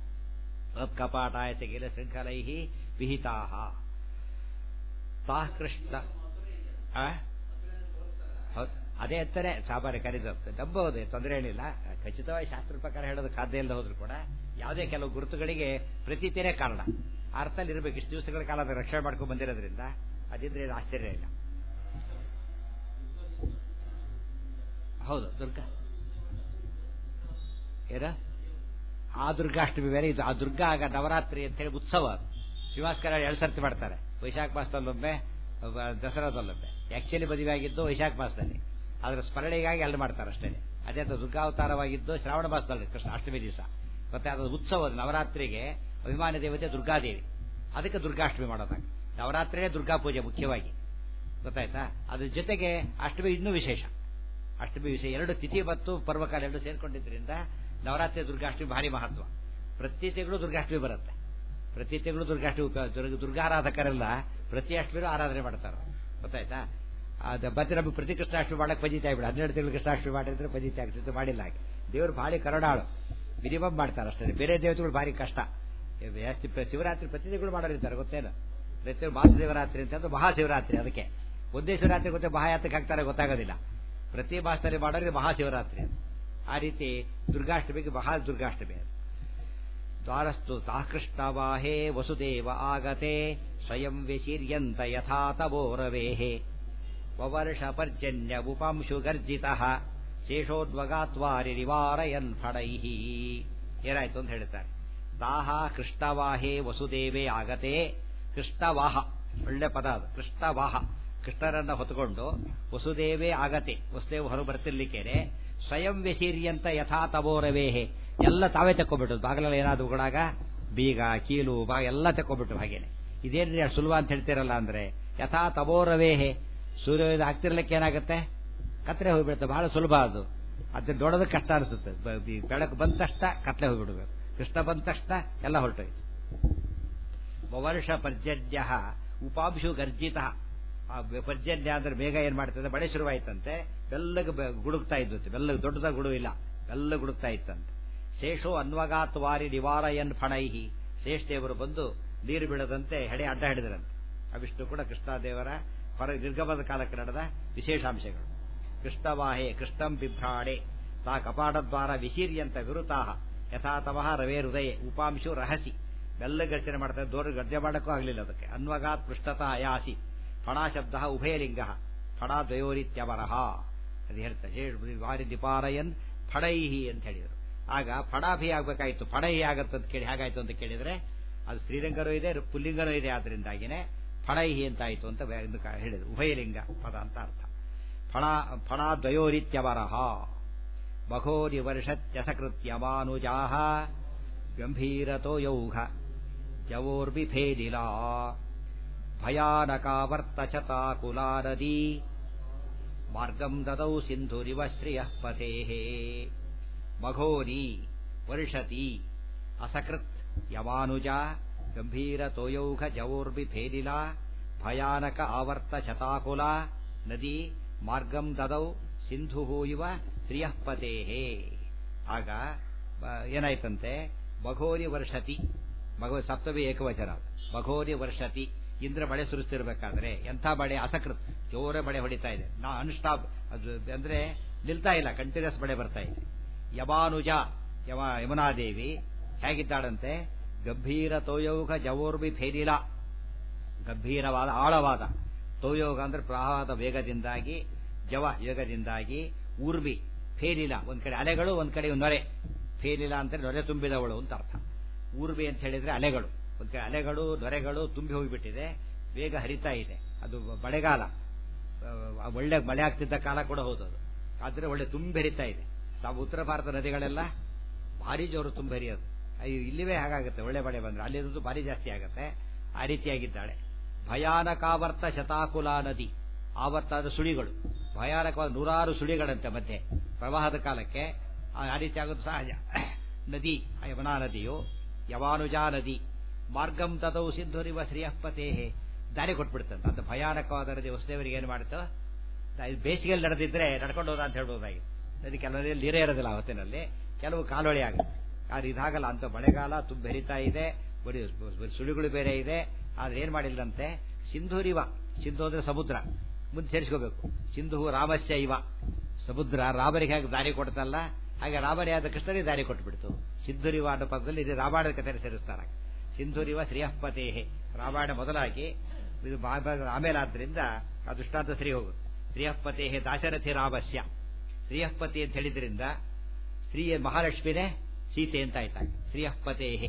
ಕಪಾಟಾಯ ಸಗಿಲ ಶೃಂಖಲೈ ವಿಹಿತಾ ತಾ ಕೃಷ್ಣ ಅದೇ ಅಂತಾನೆ ಸಾಮಾನ್ಯ ಕರೀದು ನಂಬಬಹುದು ತೊಂದರೆ ಏನಿಲ್ಲ ಖಚಿತವಾಗಿ ಶಾಸ್ತ್ರ ಪ್ರಕಾರ ಹೇಳೋದು ಸಾಧ್ಯ ಇಲ್ಲದೆ ಹೋದ್ರು ಕೂಡ ಯಾವುದೇ ಕೆಲವು ಗುರುತುಗಳಿಗೆ ಪ್ರತೀತಿನೇ ಕಾರಣ ಅರ್ಥದಲ್ಲಿ ಇರಬೇಕು ಇಷ್ಟು ದಿವಸಗಳ ಕಾಲ ಅದು ರಕ್ಷಣೆ ಮಾಡ್ಕೊಂಡು ಬಂದಿರೋದ್ರಿಂದ ಅದಿದ್ರೆ ಇದು ಆಶ್ಚರ್ಯ ಇಲ್ಲ ಹೌದು ದುರ್ಗಾ ಏನ ಆ ದುರ್ಗಾಷ್ಟಮಿ ಬೇರೆ ಇದು ಆ ದುರ್ಗಾ ಆಗ ನವರಾತ್ರಿ ಅಂತ ಹೇಳಿ ಉತ್ಸವ ಅದು ಶ್ರೀವಾಸ್ಕರ ಎರಡು ಸರ್ತಿ ಮಾಡ್ತಾರೆ ವೈಶಾಖ ಮಾಸದಲ್ಲೊಮ್ಮೆ ದಸರಾದಲ್ಲೊಮ್ಮೆ ಆಕ್ಚುಲಿ ಮದುವೆ ಆಗಿದ್ದು ವೈಶಾಖ ಮಾಸದಲ್ಲಿ ಅದರ ಸ್ಮರಣೆಗಾಗಿ ಅಲ್ಲಿ ಮಾಡ್ತಾರೆ ಅಷ್ಟೇ ಅದೇ ದುರ್ಗಾವತಾರವಾಗಿದ್ದು ಶ್ರಾವಣ ಮಾಸದಲ್ಲಿ ಕೃಷ್ಣ ಅಷ್ಟಮಿ ದಿವಸ ಮತ್ತೆ ಅದರ ಉತ್ಸವ ನವರಾತ್ರಿಗೆ ಅಭಿಮಾನಿ ದೇವತೆ ದುರ್ಗಾದೇವಿ ಅದಕ್ಕೆ ದುರ್ಗಾಷ್ಟಮಿ ಮಾಡೋದಾಗ ನವರಾತ್ರಿಯೇ ದುರ್ಗಾ ಪೂಜೆ ಮುಖ್ಯವಾಗಿ ಗೊತ್ತಾಯ್ತಾ ಅದ್ರ ಜೊತೆಗೆ ಅಷ್ಟಮಿ ಇನ್ನೂ ವಿಶೇಷ ಅಷ್ಟಮಿ ವಿಷಯ ಎರಡು ತಿಥಿ ಮತ್ತು ಪರ್ವಕಾಲ ಎರಡು ಸೇರ್ಕೊಂಡಿದ್ರಿಂದ ನವರಾತ್ರಿ ದುರ್ಗಾಷ್ಟಮಿ ಭಾರಿ ಮಹತ್ವ ಪ್ರತಿ ತಿಂಗಳು ದುರ್ಗಾಷ್ಟಮಿ ಬರುತ್ತೆ ಪ್ರತಿ ತಿಂಗಳು ದುರ್ಗಾಷ್ಟಮಿ ಉಪ ದುರ್ಗ ದುರ್ಗಾರಾಧಕರೆಲ್ಲ ಪ್ರತಿ ಅಷ್ಟಮಿಗೂ ಆರಾಧನೆ ಮಾಡ್ತಾರೆ ಗೊತ್ತಾಯ್ತಾ ಅದು ಮತ್ತೆ ನಮಗೆ ಪ್ರತಿ ಕೃಷ್ಣಾಷ್ಟಮಿ ಮಾಡಕ್ಕೆ ಪಜಿತಾ ಆಗ್ಬಿಡ ಹನ್ನೆರಡು ತಿಂಗಳು ಕೃಷ್ಣಾಷ್ಟಮಿ ಮಾಡಿದ್ರೆ ಪಜಿತಾ ಆಗ್ತಿತ್ತು ಮಾಡಿಲ್ಲ ಹಾಗೆ ದೇವರು ಭಾರಿ ಕರಡಾಳು ಮಿನಿಮಮ್ ಮಾಡ್ತಾರೆ ಅಷ್ಟೇ ಬೇರೆ ದೇವತೆಗಳು ಭಾರಿ ಕಷ್ಟ ಜಾಸ್ತಿ ಪ್ರ- ಶಿವರಾತ್ರಿ ಪ್ರತಿ ತಿಂಗಳು ಮಾಡೋರಿರ್ತಾರೆ ಗೊತ್ತೇನು ಪ್ರತಿ ಮಾಸ ಶಿವರಾತ್ರಿ ಅಂತ ಅದು ಮಹಾಶಿವರಾತ್ರಿ ಅದಕ್ಕೆ ಒಂದೇ ಶಿವರಾತ್ರಿ ಗೊತ್ತೇ ಮಹಾಯಾತ್ರಕ್ಕೆ ಹಾಕ್ತಾರೆ ಗೊತ್ತಾಗೋದಿಲ್ಲ ಪ್ರತಿ ಮಾಸದಲ್ಲಿ ಮಾಡೋರಿಗೆ ಮಹಾಶಿವರಾತ್ರಿ ಅದು ಆ ರೀತಿ ದುರ್ಗಾಷ್ಟಮಿಗೆ ಮಹಾ ದುರ್ಗಾಷ್ಟಮಿ ಅದು ದ್ವಾರಸ್ತು ತಾಕೃಷ್ಣವಾಹೇ ವಸುದೇವ ಆಗತೆ ಸ್ವಯಂ ವಿಶೀರ್ಯಂತ ಯಥಾ ತವೋರವೇಹೇ ವವರ್ಷ ಪರ್ಜನ್ಯ ಉಪಾಂಶು ಗರ್ಜಿತ ಶೇಷೋದ್ವಗಾತ್ವಾರಿ ನಿವಾರಯನ್ ಫಡೈಃ ಏನಾಯ್ತು ಅಂತ ಹೇಳ್ತಾರೆ ದಾಹ ಕೃಷ್ಣವಾಹೇ ವಸುದೇವೇ ಆಗತೆ ಕೃಷ್ಣವಾಹ ಒಳ್ಳೆ ಪದ ಅದು ಕೃಷ್ಣವಾಹ ಕೃಷ್ಣರನ್ನ ಹೊತ್ತುಕೊಂಡು ವಸುದೇವೇ ಆಗತೆ ವಸುದೇವ ಹೊರ ಬರ್ತಿರ್ಲಿಕ್ಕೇನೆ ಸ್ವಯಂ ವ್ಯಸೀರ್ಯಂತ ಯಥಾ ತವೋರವೇಹೆ ಎಲ್ಲ ತಾವೇ ತಕ್ಕೊಬಿಟ್ಟು ಬಾಗಿಲಲ್ಲಿ ಏನಾದ್ರು ಉಗುಳಾಗ ಬೀಗ ಕೀಲು ಬಾ ಎಲ್ಲ ತಕ್ಕೊಬಿಟ್ಟು ಹಾಗೇನೆ ಇದೇನ್ರಿ ಅಷ್ಟು ಸುಲಭ ಅಂತ ಹೇಳ್ತಿರಲ್ಲ ಅಂದ್ರೆ ಯಥಾ ತವೋರವೇಹೆ ಸೂರ್ಯೋದಯ ಆಗ್ತಿರ್ಲಿಕ್ಕೆ ಏನಾಗುತ್ತೆ ಕತ್ಲೆ ಹೋಗ್ಬಿಡುತ್ತೆ ಬಹಳ ಸುಲಭ ಅದು ಅದ್ರ ದೊಡ್ಡದು ಕಷ್ಟ ಅನಿಸುತ್ತೆ ಬ- ಬಿ- ಬೆಳಕು ಬಂದ ತಕ್ಷಣ ಕತ್ಲೆ ಹೋಗ್ಬಿಡ್ಬೇಕು ಕೃಷ್ಣ ಬಂದ ತಕ್ಷಣ ಎಲ್ಲ ಹೊರಟೋಯ್ತು ವರ್ಷ ಪರ್ಜನ್ಯ ಉಪಾಂಶು ಗರ್ಜಿತ ಆ ಬ- ಪರ್ಜನ್ಯ ಅಂದ್ರೆ ಬೇಗ ಏನ್ ಮಾಡ್ತದೆ ಮಳೆ ಶುರುವಾಯ್ತಂತೆ ಬೆಲ್ಲಗೆ ಬೆ- ಗುಡುಗ್ತಾ ಇದ್ದತ್ತೆ ಬೆಲ್ಲಗೆ ದೊಡ್ಡದಾಗಿ ಗುಡು ಇಲ್ಲ ಬೆಲ್ಲ ಗುಡುಗ್ತಾ ಇತ್ತಂತೆ ಶೇಷೋ ಅನ್ವಗಾತ್ ವಾರಿ ನಿವಾರಯನ್ ಫಣೈಹಿ ಶೇಷದೇವರು ಬಂದು ನೀರು ಬೀಳದಂತೆ ಹೆಡೆ ಅಡ್ಡ ಹಿಡಿದರಂತೆ ಅವಿಷ್ಟು ಕೂಡ ಕೃಷ್ಣದೇವರ ಹೊರ ನಿರ್ಗಮದ ಕಾಲಕ್ಕೆ ನಡೆದ ವಿಶೇಷಾಂಶಗಳು ಕೃಷ್ಣವಾಹೆ ಕೃಷ್ಣಂ ಬಿಭ್ರಾಡೆ ತಾ ಕಪಾಟದ್ವಾರ ವಿಶೀರ್ಯಂತ ವಿರುತಾಹ ಯಥಾ ತಮಃ ರವೇ ಹೃದಯ ಉಪಾಂಶು ರಹಸಿ ಬೆಲ್ಲ ಗರ್ಜನೆ ಮಾಡ್ತಾರೆ ದೂರ ಗರ್ಜನೆ ಮಾಡಕ್ಕೂ ಆಗಲಿಲ್ಲ ಅದಕ್ಕೆ ಅನ್ವಗಾತ್ ಪೃಷ್ಠತ ಅಯಾಸಿ ಫಣಾಶಬ್ದ ಉಭಯಲಿಂಗ ಫಣಾದ್ವಯೋರಿತ್ಯವರಹ ಅದು ಹೇಳ್ತಾರೆ ವಾರಿ ದಿಪಾರಯನ್ ಫಡೈಹಿ ಅಂತ ಹೇಳಿದರು ಆಗ ಫಡಾಭಿ ಆಗ್ಬೇಕಾಯ್ತು ಫಡೈ ಆಗತ್ತೆ ಅಂತ ಕೇಳಿ ಹೇಗಾಯ್ತು ಅಂತ ಕೇಳಿದ್ರೆ ಅದು ಸ್ತ್ರೀಲಿಂಗನೂ ಇದೆ ಪುಲ್ಲಿಂಗನೂ ಇದೆ ಆದ್ರಿಂದಾಗಿನೇ ಫಣೈಹಿ ಅಂತ ಆಯ್ತು ಅಂತ ಬೆ- ಇದು ಕ- ಹೇಳಿದ್ರು ಉಭಯಲಿಂಗ ಪದ ಅಂತ ಅರ್ಥ ಫಣ ಫಣಾದ್ವಯೋರಿತ್ಯವರಹ ಬಘೋರಿ ವರ್ಷತ್ಯಸಕೃತ್ಯಮಾನುಜಾಹ ಗಂಭೀರತೋ ಯೌಘ ಜವೋರ್ಬಿಫೇದಿಲಾ ಭಯಾನಕಾವರ್ತಶತಾಕುಲಾ ನದೀ ಮಾರ್ಗಂ ದದೌ ಸಿಂಧುರಿವ ಶ್ರಿಯಃ ಪತೇಃ ಮಘೋರಿ ವರ್ಷತಿ ಅಸಕೃತ್ ಯಮಾನುಜ ಗಂಭೀರ ತೋಯೌಘ ಜವೋರ್ಬಿಫೇದಿಲಾ ಭಯಾನಕ ಆವರ್ತ ಶತಾಕುಲ ನದಿ ಮಾರ್ಗಂ ದದೌ ಸಿಂಧು ಇವ ಶ್ರಿಯಃ ಪತೇಃ ಆಗ ಬ- ಏನಾಯ್ತಂತೆ ಬಘೋರಿ ವರ್ಷತಿ ಮಗೋ ಸಪ್ತಮಿ ಏಕವಚನ ಬಘೋರಿ ವರ್ಷತಿ ಇಂದ್ರ ಮಳೆ ಸುರಿಸ್ತಿರ್ಬೇಕಾದ್ರೆ ಎಂಥ ಮಳೆ ಅಸಕೃತ್ ಜೋರ ಮಳೆ ಹೊಡಿತಾ ಇದೆ ನಾ ಅನ್ಸ್ಟಾಪ್ ಅದು ಅಂದ್ರೆ ನಿಲ್ತಾ ಇಲ್ಲ ಕಂಟಿನ್ಯೂಸ್ ಮಳೆ ಬರ್ತಾ ಇದೆ ಯಮಾನುಜ ಯಮ ಯಮುನಾದೇವಿ ಹೇಗಿದ್ದಾಳಂತೆ ಗಂಭೀರ ತೋಯೌಘ ಜವೋರ್ಬಿ ಫೇರಿಲ ಗಂಭೀರವಾದ ಆಳವಾದ ತೋಯೋಗ ಅಂದ್ರೆ ಪ್ರವಾಹದ ವೇಗದಿಂದಾಗಿ ಜವ ವೇಗದಿಂದಾಗಿ ಊರ್ಬಿ ಫೇರಿಲ ಒಂದ್ ಕಡೆ ಅಲೆಗಳು ಒಂದ್ ಕಡೆ ನೊರೆ ಫೇರಿಲ ಅಂದ್ರೆ ನೊರೆ ತುಂಬಿದವಳು ಅಂತ ಅರ್ಥ ಊರ್ಬಿ ಅಂತ ಹೇಳಿದ್ರೆ ಅಲೆಗಳು ಒಂದ್ ಕಡೆ ಅಲೆಗಳು ನೊರೆಗಳು ತುಂಬಿ ಹೋಗಿಬಿಟ್ಟಿದೆ ವೇಗ ಹರಿತಾ ಇದೆ ಅದು ಮಳೆಗಾಲ ಆ, ಒಳ್ಳೆ ಮಳೆ ಆಗ್ತಿದ್ದ ಕಾಲ ಕೂಡ ಹೌದು ಅದು ಆದ್ರೆ ಒಳ್ಳೆ ತುಂಬಿ ಹರಿತಾ ಇದೆ ನಾವು ಉತ್ತರ ಭಾರತ ನದಿಗಳೆಲ್ಲ ಭಾರಿ ಜೋರು ತುಂಬಿ ಹರಿಯೋದು ಅಯ್ಯೋ, ಇಲ್ಲಿವೇ ಹಾಗಾಗುತ್ತೆ ಒಳ್ಳೆ ಮಳೆ ಬಂದ್ರೆ ಅಲ್ಲಿರೋದು ಭಾರಿ ಜಾಸ್ತಿ ಆಗುತ್ತೆ ಆ ರೀತಿಯಾಗಿದ್ದಾಳೆ ಭಯಾನಕಾವರ್ತ ಶತಾಕುಲ ನದಿ ಆವರ್ತ ಆದ ಸುಳಿಗಳು ಭಯಾನಕವಾದ ನೂರಾರು ಸುಳಿಗಳಂತೆ ಮಧ್ಯೆ ಪ್ರವಾಹದ ಕಾಲಕ್ಕೆ ಆ ಆ ರೀತಿ ಆಗೋದು ಸಹಜ ನದಿ ಆ ಯಮುನಾ ನದಿಯು ಯವಾನುಜಾ ನದಿ ಮಾರ್ಗಂ ತದೌ ಸಿಂಧುರಿವ ಶ್ರೀಯಪ್ಪತೇಹೆ ದಾರಿ ಕೊಟ್ಬಿಡ್ತಂತ ಅಂತ ಭಯಾನಕವಾದ ನದಿ ವಸುದೇವರಿಗೆ ಏನು ಮಾಡುತ್ತೋ ಇದು ಬೇಸಿಗೆಯಲ್ಲಿ ನಡೆದಿದ್ರೆ ನಡ್ಕೊಂಡು ಹೋದ ಅಂತ ಹೇಳ್ಬೋದಾಗಿ ನದಿ ಕೆಲವರಲ್ಲಿ ನೀರೇ ಇರೋದಿಲ್ಲ ಆ ಹೊತ್ತಿನಲ್ಲಿ ಕೆಲವು ಕಾಲೊಳಿ ಆಗುತ್ತೆ ಆದ್ರೆ ಇದಾಗಲ್ಲ ಅಂತ ಮಳೆಗಾಲ ತುಂಬ ಬೆರಿತಾ ಇದೆ ಬರೀ ಬರೀ ಸುಳಿಗಳು ಬೇರೆ ಇದೆ ಆದ್ರೆ ಏನ್ ಮಾಡಿಲ್ಲಂತೆ ಸಿಂಧೂರಿವ ಸಿಂಧು ಅಂದ್ರೆ ಸಮುದ್ರ ಮುಂದೆ ಸೇರಿಸ್ಕೋಬೇಕು ಸಿಂಧು ರಾಮಸ್ಯ ಇವ ಸಮುದ್ರ ರಾಮರಿಗೆ ಹೇಗೆ ದಾರಿ ಕೊಡ್ತಲ್ಲ ಹಾಗೆ ರಾಮರಿಯಾದ ಕೃಷ್ಣರಿಗೆ ದಾರಿ ಕೊಟ್ಬಿಡ್ತು ಸಿಂಧುರಿವ ಅನ್ನೋ ಪದದಲ್ಲಿ ಇದು ರಾಮಾಯಣದ ಕಥೆ ಸೇರಿಸ್ತಾರೆ ಸಿಂಧುರಿವ ಶ್ರೀಯಪ್ಪತೇಹೆ ರಾಮಾಯಣ ಮೊದಲಾಗಿ ಇದು ಮಹಾಭಾರತ ಆಮೇಲೆ ಆದ್ರಿಂದ ಆ ದೃಷ್ಟಾಂತ ಸರಿ ಹೋಗುತ್ತೆ ಶ್ರೀಯಪ್ಪತೇಹೆ ದಾಶರಥಿ ರಾಮಸ್ಯ ಶ್ರೀಯಪ್ಪತಿ ಅಂತ ಹೇಳಿದ್ರಿಂದ ಶ್ರೀ ಮಹಾಲಕ್ಷ್ಮಿನೇ ಸೀತೆ ಅಂತ ಆಯ್ತಾಗ ಶ್ರೀಯಪ್ಪತೇಹೆ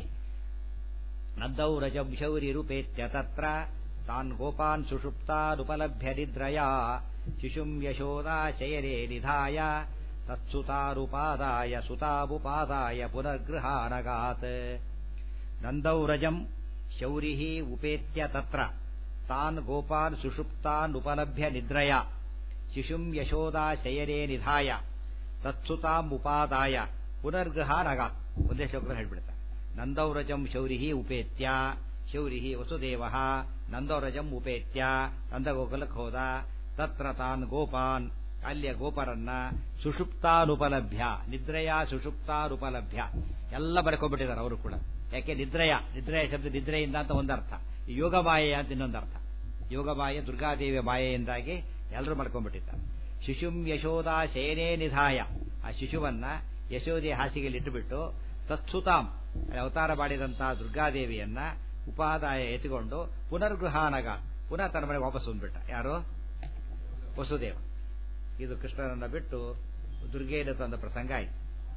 ನಂದೌ ರಜಂ ಶೌರಿ ರೂಪೇತ್ಯ ತತ್ರ ತಾನ್ ಗೋಪಾನ್ ಸುಷುಪ್ತಾನುಪಲಭ್ಯ ನಿದ್ರಯಾ ಶಿಶುಂ ಯಶೋದಾ ಶಯನೇ ನಿಧಾಯ ತತ್ಸುತಾರುಪಾದಾಯ ಸುತಾಬುಪಾದಾಯ ಪುನರ್ಗೃಹಾನಗಾತ್ ನಂದೌ ರಜಂ ಶೌರಿ ಉಪೇತ್ಯ ತತ್ರ ತಾನ್ ಗೋಪಾನ್ ಸುಷುಪ್ತಾನುಪಲಭ್ಯ ನಿದ್ರಯ ಶಿಶುಂ ಯಶೋದಾ ಶಯನೇ ನಿಧಾಯ ತತ್ಸುತಾಂ ಉಪಾದಾಯ ಪುನರ್ಗೃಹಾನಗಾತ್ ಒಂದೇ ಶ್ಲೋಕ ಹೇಳ್ಬಿಡ್ತಾರೆ ನಂದೌರಜಂ ಶೌರಿ ಉಪೇತ್ಯ ಶೌರಿ ವಸುದೇವ ನಂದೌರಜಂ ಉಪೇತ್ಯ ನಂದಗೋಕುಲಕ್ಕೆ ಹೋದ ತತ್ರ ತಾನ್ ಗೋಪಾನ್ ಅಲ್ಲಿಯ ಗೋಪರನ್ನ ಸುಷುಪ್ತಾನುಪಲಭ್ಯ ನಿದ್ರೆಯ ಸುಷುಪ್ತಾನುಪಲಭ್ಯ ಎಲ್ಲ ಬರ್ಕೊಂಡ್ಬಿಟ್ಟಿದ್ದಾರೆ ಅವರು ಕೂಡ ಯಾಕೆ ನಿದ್ರೆಯ ನಿದ್ರೆಯ ಶಬ್ದ ನಿದ್ರೆಯಿಂದ ಅಂತ ಒಂದರ್ಥ ಯೋಗ ಮಾಯೆ ಅಂತ ಇನ್ನೊಂದರ್ಥ ಯೋಗ ಮಾಯೆ ದುರ್ಗಾದೇವಿಯ ಮಾಯೆಯಿಂದಾಗಿ ಎಲ್ಲರೂ ಮಾಡ್ಕೊಂಡ್ಬಿಟ್ಟಿದ್ದಾರೆ ಶಿಶುಂ ಯಶೋಧ ಶಯನೇ ನಿಧಾಯ ಆ ಶಿಶುವನ್ನ ಯಶೋಧಿ ಹಾಸಿಗೆಯಲ್ಲಿ ಇಟ್ಟುಬಿಟ್ಟು ತತ್ಸುತಾಂ ಅವತಾರ ಮಾಡಿದಂತಹ ದುರ್ಗಾದೇವಿಯನ್ನ ಉಪಾದಾಯ ಎತ್ಕೊಂಡು ಪುನರ್ಗೃಹಾನಗ ಪುನಃ ತನ್ನ ಮನೆಗೆ ವಾಪಸ್ ಬಂದ್ಬಿಟ್ಟ ಯಾರು ವಸುದೇವ ಇದು ಕೃಷ್ಣನನ್ನ ಬಿಟ್ಟು ದುರ್ಗೆಯನ್ನು ತಂದ ಪ್ರಸಂಗ ಆಯ್ತು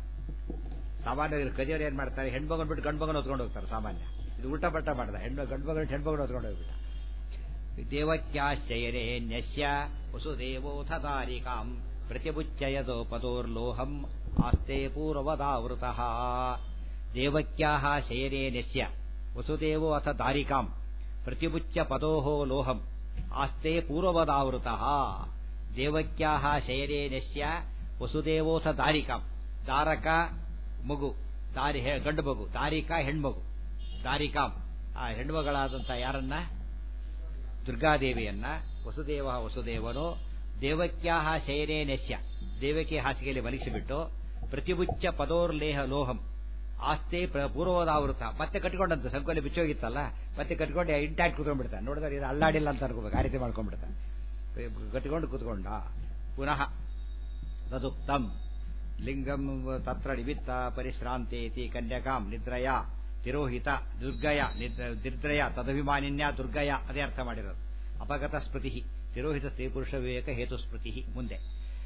ಸಾಮಾನ್ಯ ಕದಿಯವರು ಏನ್ ಮಾಡ್ತಾರೆ ಹೆಣ್ಮಗನ್ ಬಿಟ್ಟು ಗಂಡ್ಮಗನ್ ಹೊತ್ಕೊಂಡು ಹೋಗ್ತಾರೆ ಸಾಮಾನ್ಯ ಇದು ಉಲ್ಟಾ ಪಟ್ಟ ಮಾಡ್ದ ಹೆಣ್ಣು ಗಂಡ್ಮಗನ್ ಹೆಣ್ಮಗನ್ ಹೊತ್ಕೊಂಡು ಹೋಗ್ಬಿಟ್ಟ ದೇವಕ್ಯಾಶ್ಚಯನೇ ನ್ಯಸ್ಯ ವಸುದೇವೋಥ ತಾರಿಕಾಂ ಪ್ರತಿಬುಚ್ಚಯದೋ ಪದೋರ್ಲೋಹಂ ಆಸ್ತೆ ಪೂರ್ವದಾವೃತಃ ದೇವಕ್ಯಾಹ ಶಯನೇ ನ್ಯಸ್ಯ ವಸುದೇವೋ ಅಥ ದಾರಿಕಾಂ ಪ್ರತಿಬುಚ್ಯ ಪದೋಹೋ ಲೋಹಂ ಆಸ್ತೆ ಪೂರ್ವವದಾವೃತಃ ದೇವಕ್ಯಾಹ ಶಯನೇ ನ್ಯಸ್ಯ ವಸುದೇವೋಥ ದಾರಿಕಾಂ ದಾರಕ ಮಗು ದಾರಿ ಗಂಡು ಮಗು ದಾರಿಕಾ ಹೆಣ್ಮಗು ದಾರಿಕಾಂ ಆ ಹೆಣ್ಮಗಳಾದಂಥ ಯಾರನ್ನ ದುರ್ಗಾದೇವಿಯನ್ನ ವಸುದೇವ ವಸುದೇವನು ದೇವಕ್ಯಾಹ ಶಯನೇ ನೆಸ್ಯ ದೇವಕಿ ಹಾಸಿಗೆಯಲ್ಲಿ ಮಲಗಿಸಿಬಿಟ್ಟು ಪ್ರತಿಬುಚ್ಚ ಪದೋರ್ಲೇಹ ಲೋಹಂ ಆಸ್ತೆ ಪೂರ್ವದಾವೃತ ಮತ್ತೆ ಕಟ್ಕೊಂಡಂತ ಸಂಕೋಲಿ ಬಿಚ್ಚೋಗಿತ್ತಲ್ಲ ಮತ್ತೆ ಕಟ್ಕೊಂಡು ಇಂಟ್ಯಾಕ್ಟ್ ಕೂತ್ಕೊಂಡ್ಬಿಡ್ತಾನೆ ನೋಡಿದ್ರೆ ಇದು ಅಲ್ಲಾಡಿಲ್ಲ ಅಂತ ಅನ್ಕೋಬೇಕು ಆ ರೀತಿ ಮಾಡ್ಕೊಂಡ್ಬಿಡ್ತಾನೆ ಕಟ್ಕೊಂಡು ಕೂತ್ಕೊಂಡ ಪುನಃ ತದುಕ್ತಂ ಲಿಂಗಂ ತತ್ರ ನಿಮಿತ್ತ ಪರಿಶ್ರಾಂತೇತಿ ಕನ್ಯಕಾಂ ನಿದ್ರಯ ತಿರೋಹಿತ ದುರ್ಗಯ ನಿದ್ರಯ ತದಭಿಮಾನಿನ್ಯ ದುರ್ಗಯ ಅದೇ ಅರ್ಥ ಮಾಡಿರೋದು ಅಪಗತ ಸ್ಮೃತಿ ತಿರೋಹಿತ ಸ್ತ್ರೀ ಪುರುಷ ವಿವೇಕ ಹೇತು ಸ್ಮೃತಿ ಮುಂದೆ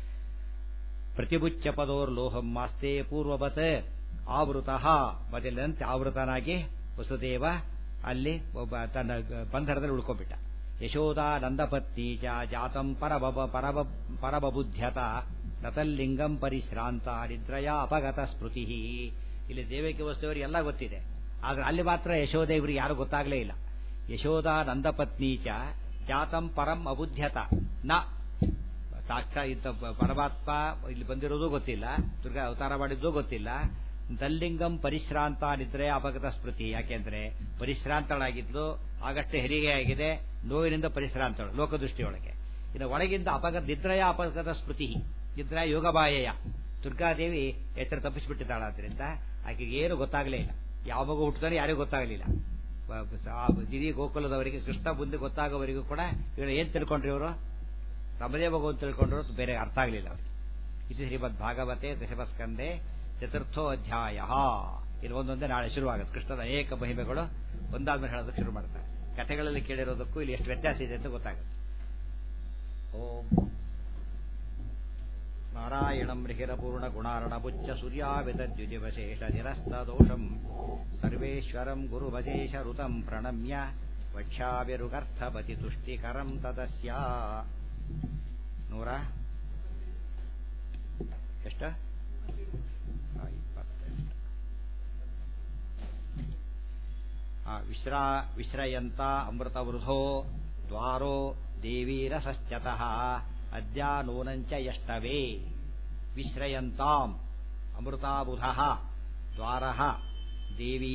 ಪ್ರತಿಬುಚ್ಚ ಪದೋರ್ಲೋಹಂ ಮಾಸ್ತೆ ಪೂರ್ವವತ್ ಆವೃತ ಮೊದಲಿನಂತೆ ಆವೃತನಾಗಿ ವಸುದೇವ ಅಲ್ಲಿ ಒಬ್ಬ ತನ್ನ ಬಂಧನದಲ್ಲಿ ಉಳ್ಕೊಂಡ್ಬಿಟ್ಟ ಯಶೋದಾ ನಂದಪತ್ನಿ ಚ ಜಾತಂ ಪರಬ ಪರಬ ಪರಬಬುದ್ಧ್ಯತ ನತಲ್ಲಿಂಗಂ ಪರಿಶ್ರಾಂತ ನಿದ್ರಯ ಅಪಗತ ಸ್ಮೃತಿ ಇಲ್ಲಿ ದೇವಕಿ ವಸ್ತುವರಿಗೆ ಎಲ್ಲ ಗೊತ್ತಿದೆ ಆದ್ರೆ ಅಲ್ಲಿ ಮಾತ್ರ ಯಶೋದೇವರಿಗೆ ಯಾರು ಗೊತ್ತಾಗಲೇ ಇಲ್ಲ ಯಶೋದಾ ನಂದಪತ್ನಿ ಚ ಜಾತಂ ಪರಂ ಅಬುದ್ಧ್ಯತ ನ ಸಾಕ್ಷಾ ಇಂಥ ಪರಮಾತ್ಮ ಇಲ್ಲಿ ಬಂದಿರೋದು ಗೊತ್ತಿಲ್ಲ ದುರ್ಗಾ ಅವತಾರ ಮಾಡಿದ್ದು ಗೊತ್ತಿಲ್ಲ ದಲ್ಲಿಂಗಂ ಪರಿಶ್ರಾಂತ ನಿದ್ರೆ ಅಪಗತ ಸ್ಮೃತಿ ಯಾಕೆಂದ್ರೆ ಪರಿಶ್ರಾಂತಳಾಗಿದ್ಲು ಆಗಷ್ಟೇ ಹೆರಿಗೆ ಆಗಿದೆ ನೋವಿನಿಂದ ಪರಿಶ್ರಾಂತಳು ಲೋಕದೃಷ್ಟಿಯೊಳಗೆ ಇನ್ನು ಒಳಗಿಂದ ಅಪಗತ ನಿದ್ರೆಯ ಅಪಗತ ಸ್ಮೃತಿ ನಿದ್ರಾ ಯೋಗಬಾಯಯ ದುರ್ಗಾದೇವಿ ಎಚ್ಚರ ತಪ್ಪಿಸಿಬಿಟ್ಟಿದ್ದಾಳಾದ್ರಿಂದ ಆಕೆಗೆ ಏನು ಗೊತ್ತಾಗಲೇ ಇಲ್ಲ ಯಾವ ಮಗು ಹುಟ್ಟಿದ್ರೆ ಯಾರಿಗೂ ಗೊತ್ತಾಗಲಿಲ್ಲ ದಿದಿ ಗೋಕುಲದವರಿಗೆ ಕೃಷ್ಣ ಮುಂದೆ ಗೊತ್ತಾಗೋವರೆಗೂ ಕೂಡ ಇವರು ಏನ್ ತಿಳ್ಕೊಂಡ್ರಿ ಇವರು ತಮ್ಮದೇ ಮಗು ಅಂತ ತಿಳ್ಕೊಂಡ್ರು ಬೇರೆ ಅರ್ಥ ಆಗಲಿಲ್ಲ ಅವರಿಗೆ ಇದು ಶ್ರೀಮದ್ ಭಾಗವತೆ ದಶಮಸ್ಕಂದೆ ಚತುರ್ಥೋ ಅಧ್ಯಾಯ ಇದು ಒಂದೊಂದೇ ನಾಳೆ ಶುರುವಾಗುತ್ತೆ ಕೃಷ್ಣನ ಅನೇಕ ಮಹಿಮೆಗಳು ಒಂದಾದ್ಮೇಲೆ ಹೇಳೋದಕ್ಕೆ ಶುರು ಮಾಡ್ತಾರೆ ಕಥೆಗಳಲ್ಲಿ ಕೇಳಿರೋದಕ್ಕೂ ಇಲ್ಲಿ ಎಷ್ಟು ವ್ಯತ್ಯಾಸ ಇದೆ ಅಂತ ಗೊತ್ತಾಗುತ್ತೆ ಓಂ ನಾರಾಯಣಂ ರಿಹಿರಪೂರ್ಣ ಗುಣಾರ್ಣಬುಚ್ಚ ಸೂರ್ಯಾವಿತದ್ಯುಜಿವಶೇಷ ನಿರಸ್ತದೋಷಂ ಸರ್ವೇಶ್ವರಂ ಗುರುವಶೇಷ ಋತಂ ಪ್ರಣಮ್ಯ ವಕ್ಷ್ಯಾವಿರುಗರ್ಥಪತಿ ತುಷ್ಟಿಕರಂ ತದಸ್ಯ ನೂರ ಎಷ್ಟ ವಿಶ್ರಾ ವಿಶ್ರಯಂತ ಅಮೃತವೃಧೋ ದ್ವಾರೋ ದೇವೀರಸಶ್ಚತಃ ಅದ್ಯಾನೂನಂಚ ಯಷ್ಟವೇ ವಿಶ್ರಯಂತಾಂ ಅಮೃತಾಬುಧ ದ್ವಾರ ದೇವೀ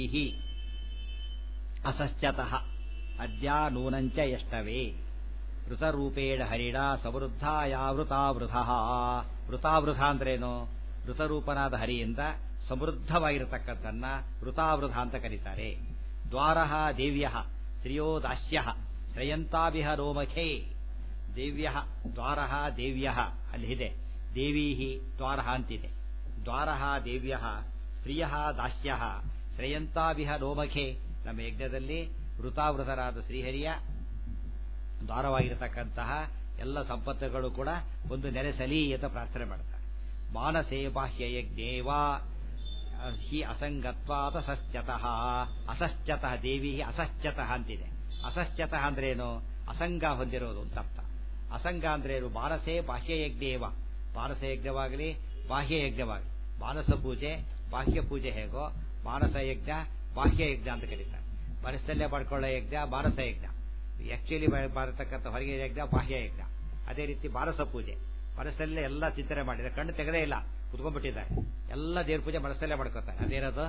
ಅಸಶ್ಚತಃ ಅದ್ಯಾನೂನಂಚ ಯಷ್ಟವೇ ಋತರೂಪೇಣ ಹರಿಣ ಸಮೃದ್ಧಾಯಾವೃತಾವೃತ ವೃತಾವೃತ ಅಂದ್ರೇನು ಋತರೂಪನಾದ ಹರಿಯಿಂದ ಸಮೃದ್ಧವಾಗಿರತಕ್ಕದ್ದನ್ನ ವೃತಾವೃತ ಅಂತ ಕರೀತಾರೆ ದ್ವಾರ ದೇವ್ಯ ಶ್ರಿಯೋ ದಾಸ್ಯ ಶ್ರಯಂತಾಭಿಹ ರೋಮಖೇ ದೇವ್ಯ ದ್ವಾರ ದೇವ್ಯ ಅಲ್ಲಿದೆ ದೇವೀ ದ್ವಾರ ಅಂತಿದೆ ದ್ವಾರ ದೇವ್ಯ ಸ್ತ್ರೀಯ ದಾಸ್ಯ ಶ್ರೇಯಂತಾಭಿಹ ರೋಮಖೆ ನಮ್ಮ ಯಜ್ಞದಲ್ಲಿ ವೃತಾವೃತರಾದ ಶ್ರೀಹರಿಯ ದ್ವಾರವಾಗಿರತಕ್ಕಂತಹ ಎಲ್ಲ ಸಂಪತ್ತುಗಳು ಕೂಡ ಒಂದು ನೆಲೆಸಲಿ ಅಂತ ಪ್ರಾರ್ಥನೆ ಮಾಡ್ತಾರೆ ಮಾನಸೇ ಬಾಹ್ಯ ಯಜ್ಞೇವಾ ಹಿ ಅಸಂಗತ್ವಾತ ಅಸಶ್ಚತಃ ಅಸಶ್ಚತಃ ದೇವಿ ಅಸಶ್ಚತಃ ಅಂತಿದೆ ಅಸಶ್ಚತಃ ಅಂದ್ರೇನು ಅಸಂಗ ಹೊಂದಿರೋದು ಅಂತ ಅರ್ಥ ಅಸಂಗ ಅಂದ್ರೇನು ಮಾನಸೇ ಬಾಹ್ಯ ಯಜ್ಞೇವ ಮಾನಸ ಯಜ್ಞವಾಗಲಿ ಬಾಹ್ಯ ಯಜ್ಞವಾಗಲಿ ಮಾನಸ ಪೂಜೆ ಬಾಹ್ಯ ಪೂಜೆ ಹೇಗೋ ಮಾನಸ ಯಜ್ಞ ಬಾಹ್ಯ ಯಜ್ಞ ಅಂತ ಕರೀತಾರೆ ಮನಸ್ಸಲ್ಲೇ ಮಾಡ್ಕೊಳ್ಳೋ ಯಜ್ಞ ಮಾನಸ ಯಜ್ಞ ಆಕ್ಚುಲಿ ಬರತಕ್ಕಂಥ ಹೊರಗೆ ಯಜ್ಞ ಬಾಹ್ಯ ಯಜ್ಞ ಅದೇ ರೀತಿ ಮಾನಸ ಪೂಜೆ ಮನಸ್ಸಲ್ಲೇ ಎಲ್ಲ ಚಿಂತನೆ ಮಾಡಿದ್ದಾರೆ ಕಣ್ಣು ತೆಗೆದೇ ಇಲ್ಲ ಕುತ್ಕೊಂಡ್ಬಿಟ್ಟಿದ್ದಾರೆ ಎಲ್ಲ ದೇವ್ರ ಪೂಜೆ ಮನಸ್ಸಲ್ಲೇ ಮಾಡ್ಕೋತಾರೆ ಅದೇನದು